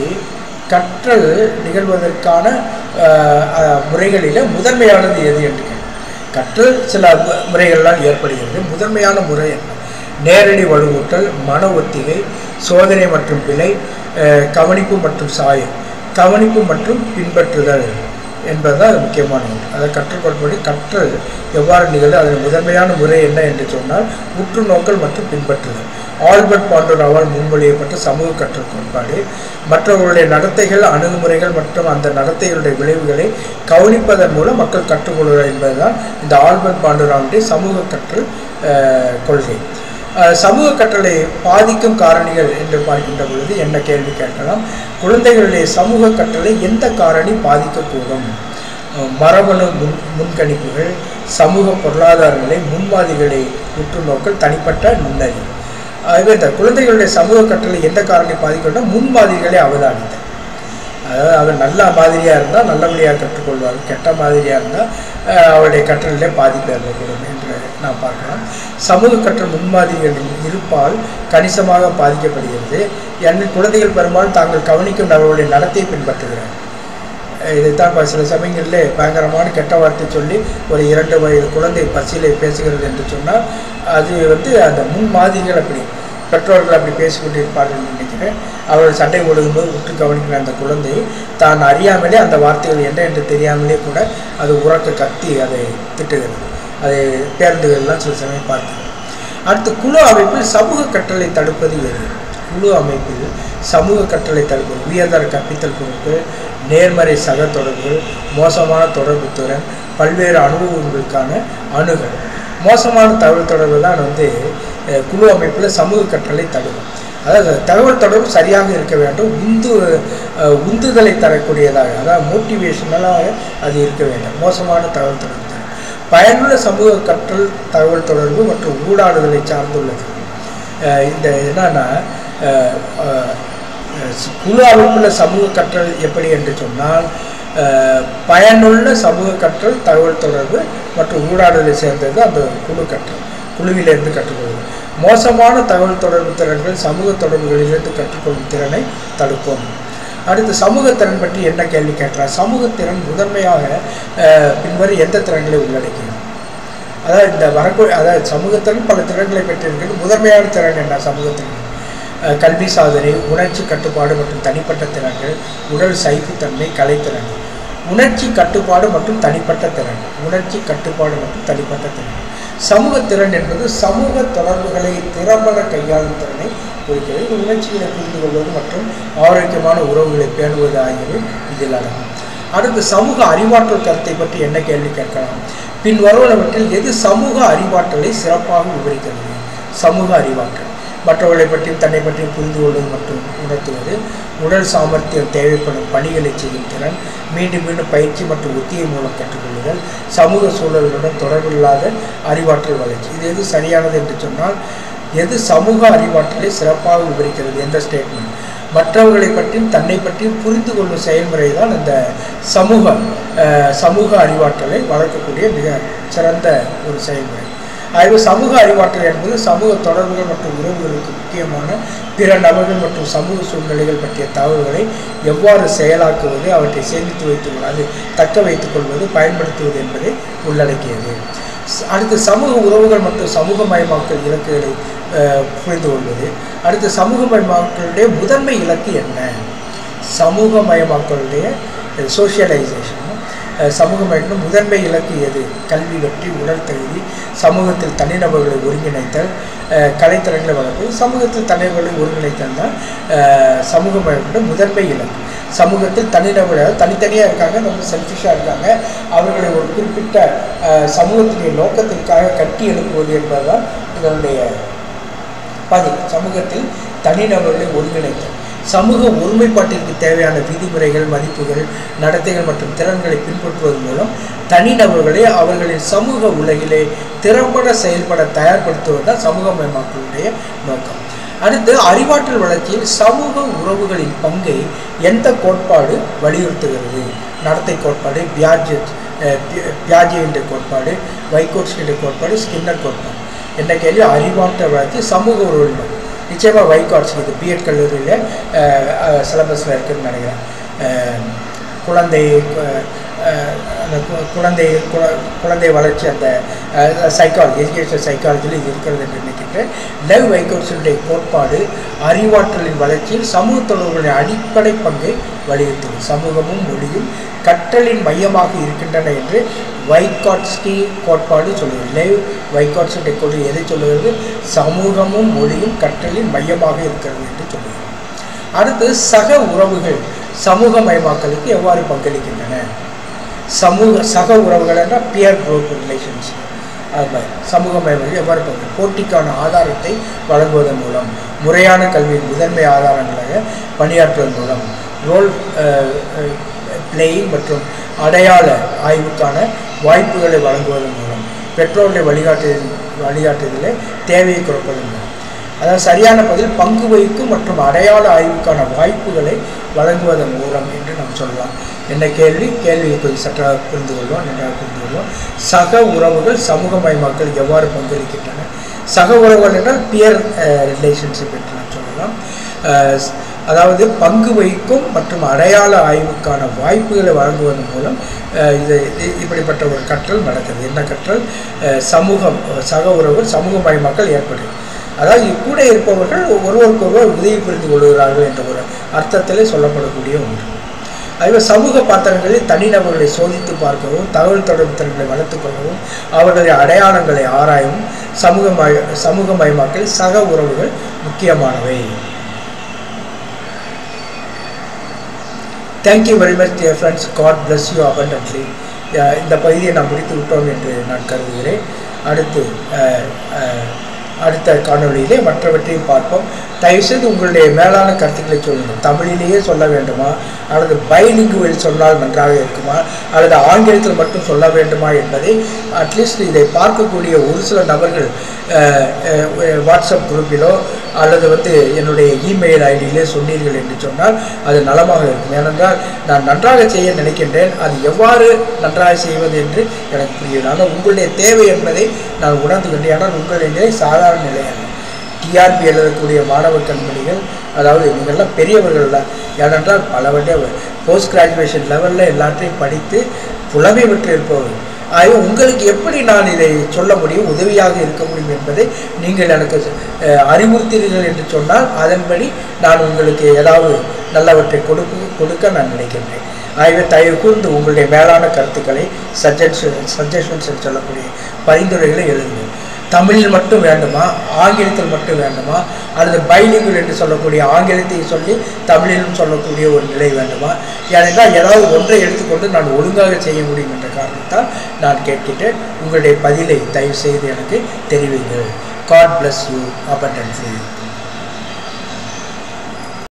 கற்றல் நிகழ்வதற்கான அஹ், அஹ், முறைகளில் முதன்மையானது எது என்று கேட்கிறேன். கற்றல் சில மு- முறைகளால் ஏற்படுகிறது முதன்மையான முறை என்ன நேரடி வலுவூட்டல் மன ஒத்திகை சோதனை மற்றும் பிழை அஹ், கவனிப்பு மற்றும் சாயம் கவனிப்பு மற்றும் பின்பற்றுதல் என்பதுதான் அது முக்கியமான ஒன்று அதை கற்றுக்கொள்படி கற்றல் எவ்வாறு நிகழ்வு அதன் முதன்மையான முறை என்ன என்று சொன்னால் உற்று நோக்கல் மற்றும் பின்பற்றுதல் ஆல்பர்ட் பாண்டோராவால் முன்மொழியப்பட்ட சமூக கற்றல் கோட்பாடு மற்றவர்களுடைய நடத்தைகள் அணுகுமுறைகள் மற்றும் அந்த நடத்தைகளுடைய விளைவுகளை கவனிப்பதன் மூலம் மக்கள் கற்றுக்கொள்கிறார் என்பதுதான் இந்த ஆல்பர்ட் பாண்டோராவுடைய சமூக கற்றல் அஹ், கொள்கை அஹ், சமூக கற்றலை பாதிக்கும் காரணிகள் என்று பார்க்கின்ற பொழுது என்ன கேள்வி கேட்கலாம் குழந்தைகளுடைய சமூக கற்றலை எந்த காரணி பாதிக்கக்கூடும் அஹ், மரபணு முன் முன்கணிப்புகள் சமூக பொருளாதார நிலை முன்மாதிரிகளை உற்று நோக்கல் தனிப்பட்ட நுண்ணறிவு ஆகவே இந்த குழந்தைகளுடைய சமூக கற்றலை எந்த காரணி பாதிக்கணும்னா முன்மாதிரிகளை அவதானித்தல் அதாவது அவர் நல்ல மாதிரியாக இருந்தால் நல்லபடியாக கற்றுக்கொள்வார் கெட்ட மாதிரியாக இருந்தால் அஹ், அவருடைய கற்றலிலே பாதிப்பு ஏற்படக்கூடும் என்று நாம் பார்க்கலாம் சமூக கற்றல் முன்மாதிரிகளின் இருப்பால் கணிசமாக பாதிக்கப்படுகிறது ஏனெனில் குழந்தைகள் பெரும்பாலும் தாங்கள் கவனிக்கும் நபர்களுடைய நடத்தையை பின்பற்றுகிறார் அஹ் இதைத்தான் இப்போ சில சமயங்களில் பயங்கரமான கெட்ட வார்த்தை சொல்லி ஒரு இரண்டு வயது குழந்தை பசியிலே பேசுகிறது என்று சொன்னால் அது வந்து அந்த முன்மாதிரிகள் அப்படி பெற்றோர்கள் அப்படி பேசிக்கொண்டிருப்பார்கள் என்று நினைக்கிறேன் அவர்கள் சண்டை போடும்போது உற்று கவனிக்கிற அந்த குழந்தை தான் அறியாமலே அந்த வார்த்தைகள் என்ன என்று தெரியாமலே கூட அது உறக்க கத்தி அதை திட்டுகிறது அதை பேருந்துகள்லாம் சில சமயம் பார்க்கிறோம் அடுத்து குழு அமைப்பில் சமூக கற்றலை தடுப்பது எது குழு அமைப்பில் சமூக கற்றலை தடுப்பது உயர்தர கற்பித்தல் பொறுப்பு நேர்மறை சக தொடர்புகள் மோசமான தொடர்பு திறன் பல்வேறு அனுபவங்களுக்கான அணுகல் மோசமான தகவல் தொடர்பு தான் வந்து அஹ், குழு அமைப்பில் சமூக கற்றலை தடுக்கும் அதாவது தகவல் தொடர்பு சரியாக இருக்க வேண்டும் உந்து அஹ், உந்துதலை தரக்கூடியதாக அதாவது மோட்டிவேஷனலாக அது இருக்க வேண்டும் மோசமான தகவல் தொடர்பு தான். பயனுள்ள சமூக கற்றல் தகவல் தொடர்பு மற்றும் ஊடாடுதலை சார்ந்துள்ளது அஹ் இந்த என்னன்னா அஹ் அஹ் அஹ் குழு அமைப்புள்ள சமூக கற்றல் எப்படி என்று சொன்னால் அஹ் பயனுள்ள சமூக கற்றல் தகவல் தொடர்பு மற்றும் ஊடாடுதலை சேர்ந்தது அந்த குழு கற்றல் குழுவிலிருந்து கற்றுக்கொள்வது மோசமான தகவல் தொடர்பு திறன்கள் சமூக தொடர்புகளிலிருந்து கற்றுக்கொள்ளும் திறனை தடுக்கும் அடுத்து சமூக திறன் பற்றி என்ன கேள்வி கேட்கிறார் சமூக திறன் முதன்மையாக அஹ், பின்வரும் எந்த திறன்களை உள்ளடக்கியது அதாவது இந்த வரக்கூடிய அதாவது சமூகத்திறன் பல திறன்களை பெற்றிருக்கிறது முதன்மையான திறன் என்ன சமூகத்திறன் அஹ், கல்வி சாதனை உணர்ச்சி கட்டுப்பாடு மற்றும் தனிப்பட்ட திறன்கள் உடல் சைப்புத்தன்மை கலைத்திறன் உணர்ச்சி கட்டுப்பாடு மற்றும் தனிப்பட்ட திறன் உணர்ச்சி கட்டுப்பாடு மற்றும் தனிப்பட்ட திறன் சமூக திறன் என்பது சமூக தொடர்புகளை திறம்பட கையாளும் திறனை குறிக்கிறது இது உணர்ச்சிகளை புரிந்து கொள்வது மற்றும் ஆரோக்கியமான உறவுகளை பேணுவது ஆகியவை இதில் அடங்கும் அடுத்து சமூக அறிவாற்றல் கருத்தை பற்றி என்ன கேள்வி கேட்கலாம் பின் வருவனவற்றில் எது சமூக அறிவாற்றலை சிறப்பாக விவரிக்கிறது சமூக அறிவாற்றல் மற்றவர்களை பற்றியும் தன்னை பற்றியும் புரிந்து கொள்வது மற்றும் உணர்த்துவது உடல் சாமர்த்தியம் தேவைப்படும் பணிகளை செய்யும் திறன் மீண்டும் மீண்டும் பயிற்சி மற்றும் உத்தியை மூலம் கற்றுக்கொள்ளுதல் சமூக சூழலுடன் தொடர்பில்லாத அறிவாற்றல் வளர்ச்சி இது எது சரியானது என்று சொன்னால் எது சமூக அறிவாற்றலை சிறப்பாக விவரிக்கிறது எந்த ஸ்டேட்மெண்ட் மற்றவர்களை பற்றியும் தன்னை பற்றியும் புரிந்து கொள்ளும் செயல்முறை தான் இந்த சமூக அஹ், சமூக அறிவாற்றலை வளர்க்கக்கூடிய மிக சிறந்த ஒரு செயல்முறை ஆகவே சமூக அறிவாற்றல் என்பது சமூக தொடர்புகள் மற்றும் உறவுகளுக்கு முக்கியமான பிற நபர்கள் மற்றும் சமூக சூழ்நிலைகள் பற்றிய தகவல்களை எவ்வாறு செயலாக்குவது அவற்றை சேமித்து வைத்துக் கொள்வது தக்க வைத்துக் கொள்வது பயன்படுத்துவது என்பதை உள்ளடக்கியது ஸ்- அடுத்து சமூக உறவுகள் மற்றும் சமூகமயமாக்கல் இலக்குகளை அஹ், புரிந்து கொள்வது அடுத்து சமூகமயமாக்கலுடைய முதன்மை இலக்கு என்ன சமூகமயமாக்கலுடைய சோஷியலைசேஷன் சமூகமயத்தின் முதன்மை இலக்கு எது கல்வி வெற்றி உடல் தகுதி சமூகத்தில் தனிநபர்களை ஒருங்கிணைத்தல் அஹ், கலைத்திறன்களை வளர்ப்பது சமூகத்தில் தனிநபர்களை ஒருங்கிணைத்தல் தான் சமூகமயத்தின் முதன்மை இலக்கு சமூகத்தில் தனிநபர்கள் தனித்தனியாக இருக்காங்க ரொம்ப செல்ஃபிஷாக இருக்காங்க அவர்களை ஒரு குறிப்பிட்ட அஹ், சமூகத்தினுடைய நோக்கத்திற்காக கட்டி எழுப்புவது என்பதுதான் இதனுடைய பதில் சமூகத்தில் தனிநபர்களை ஒருங்கிணைத்தல் சமூக ஒருமைப்பாட்டிற்கு தேவையான விதிமுறைகள் மதிப்புகள் நடத்தைகள் மற்றும் திறன்களை பின்பற்றுவதன் மூலம் தனிநபர்களை அவர்களின் சமூக உலகிலே திறம்பட செயல்பட தயார்படுத்துவது தான் சமூகமயமாக்கலுடைய நோக்கம் அடுத்து அறிவாற்றல் வளர்ச்சியில் சமூக உறவுகளின் பங்கை எந்த கோட்பாடு வலியுறுத்துகிறது நடத்தை கோட்பாடு பியாஜெட் பியாஜே என்ற கோட்பாடு வைகோட்ஸ் என்ற கோட்பாடு ஸ்கின்னர் கோட்பாடு என்ன கேள்வி அறிவாற்றல் வளர்ச்சி சமூக உறவுகள் நிச்சயமாக வைகாட்ஸ் இது பிஎட் கல்லூரியில் சிலபஸில் இருக்குதுன்னு நினைக்கிறேன் அஹ், குழந்தை அஹ், அஹ், அந்த கு- குழந்தை குழ- குழந்தை வளர்ச்சி அந்த சைக்காலஜி எஜுகேஷன் சைக்காலஜியில் இது இருக்கிறது என்று நினைக்கின்றேன் லவ் வைகோட்ஸுடைய கோட்பாடு அறிவாற்றலின் வளர்ச்சியில் சமூக தொடர்புகளின் அடிப்படை பங்கை வலியுறுத்தும் சமூகமும் மொழியும் கற்றலின் மையமாக இருக்கின்றன என்று வைகாட்ஸ்கி கோட்பாடு சொல்லுகிறது லேவ் வைகாட்ஸுடைய கொள்கை எதை சொல்லுகிறது சமூகமும் மொழியும் கற்றலின் மையமாக இருக்கிறது என்று சொல்லுகிறது அடுத்து சக உறவுகள் சமூகமயமாக்கலுக்கு எவ்வாறு பங்களிக்கின்றன சமூக சக உறவுகள் என்றால் பியர் குரூப் ரிலேஷன்ஸ் அது மாதிரி சமூகமயமாக எவ்வாறு பங்கு போட்டிக்கான ஆதாரத்தை வழங்குவதன் மூலம் முறையான கல்வியின் முதன்மை ஆதாரங்களாக பணியாற்றுவதன் மூலம் ரோல் பிளேயிங் மற்றும் அடையாள ஆய்வுக்கான வாய்ப்புகளை வழங்குவதன் மூலம் பெற்றோர்களை வழிகாட்டு வழிகாட்டுதலை தேவையை குறைப்பதன் மூலம் அதாவது சரியான பதில் பங்கு வகிக்கும் மற்றும் அடையாள ஆய்வுக்கான வாய்ப்புகளை வழங்குவதன் மூலம் என்று நாம் சொல்லலாம் என்ன கேள்வி கேள்வியை கொஞ்சம் சற்றாக புரிந்து கொள்வோம் நன்றாக புரிந்து கொள்வோம் சக உறவுகள் சமூகமயமாக்கல் எவ்வாறு பங்களிக்கின்றன சக உறவுகள் என்றால் பியர் ரிலேஷன்ஷிப் என்று நாம் சொல்லலாம் அஹ், ஸ்- அதாவது பங்கு வகிக்கும் மற்றும் அடையாள ஆய்வுக்கான வாய்ப்புகளை வழங்குவதன் மூலம் அஹ், இது இது- இப்படிப்பட்ட ஒரு கற்றல் நடக்குது என்ன கற்றல் அஹ், சமூகம் சக உறவுகள் சமூகமயமாக்கல் ஏற்படுது அதாவது கூட இருப்பவர்கள் ஒருவருக்கொருவர் உதவி புரிந்து கொள்கிறார்கள் என்ற ஒரு அர்த்தத்திலே சொல்லப்படக்கூடிய ஒன்று அதுவே சமூக பாத்திரங்களில் தனிநபர்களை சோதித்து பார்க்கவும் தகவல் தொடர்பு திறன்களை வளர்த்துக் கொள்ளவும் அவர்களுடைய அடையாளங்களை ஆராயவும் சமூகமய சமூகமயமாக்கல் சக உறவுகள் முக்கியமானவை thank you very much dear friends God bless you abundantly அஹ் இந்த பகுதியை நாம் முடித்து விட்டோம் என்று நான் கருதுகிறேன் அடுத்து அஹ், அஹ், அடுத்த காணொளியிலே மற்றவற்றையும் பார்ப்போம் தயவுசெய்து உங்களுடைய மேலான கருத்துக்களை சொல்லுங்கள் தமிழிலேயே சொல்ல வேண்டுமா அல்லது பைலிங்குவல் சொன்னால் நன்றாக இருக்குமா அல்லது ஆங்கிலத்தில் மட்டும் சொல்ல வேண்டுமா என்பதை அட்லீஸ்ட் இதை பார்க்கக்கூடிய ஒரு சில நபர்கள் அஹ், அஹ், வாட்ஸ்அப் குரூப்பிலோ அல்லது வந்து என்னுடைய இமெயில் ஐடியிலே சொன்னீர்கள் என்று சொன்னால் அது நலமாக இருக்கும் ஏனென்றால் நான் நன்றாக செய்ய நினைக்கின்றேன் அது எவ்வாறு நன்றாக செய்வது என்று எனக்கு புரியல ஆனால் உங்களுடைய தேவை என்பதை நான் உணர்ந்து கொண்டேன் ஆனால் உங்களுடைய நிலை சாதாரண நிலை அல்ல டிஆர்பி எழுதக்கூடிய மாணவ கண்மணிகள் அதாவது நீங்கள்லாம் பெரியவர்கள் தான் ஏனென்றால் பல வண்டிய போஸ்ட் கிராஜுவேஷன் லெவலில் எல்லாத்தையும் படித்து புலமை பெற்று இருப்பவர்கள் ஆகவே உங்களுக்கு எப்படி நான் இதை சொல்ல முடியும் உதவியாக இருக்க முடியும் என்பதை நீங்கள் எனக்கு அஹ், அறிவுறுத்தீர்கள் என்று சொன்னால் அதன்படி நான் உங்களுக்கு ஏதாவது நல்லவற்றை கொடுக்க கொடுக்க நான் நினைக்கின்றேன் ஆகவே தயவு கூர்ந்து உங்களுடைய மேலான கருத்துக்களை சஜஷன் சஜஷன்ஸ் என்று சொல்லக்கூடிய பரிந்துரைகளை எழுதுங்கள் தமிழில் மட்டும் வேண்டுமா ஆங்கிலத்தில் மட்டும் வேண்டுமா அல்லது பைலிங்குல் என்று சொல்லக்கூடிய ஆங்கிலத்தை சொல்லி தமிழிலும் சொல்லக்கூடிய ஒரு நிலை வேண்டுமா ஏனென்றால் ஏதாவது ஒன்றை எடுத்துக்கொண்டு நான் ஒழுங்காக செய்ய முடியும் என்ற காரணத்தால் நான் கேட்கின்றேன் உங்களுடைய பதிலை தயவு செய்து எனக்கு தெரிவிங்கள் காட் bless யூ abundantly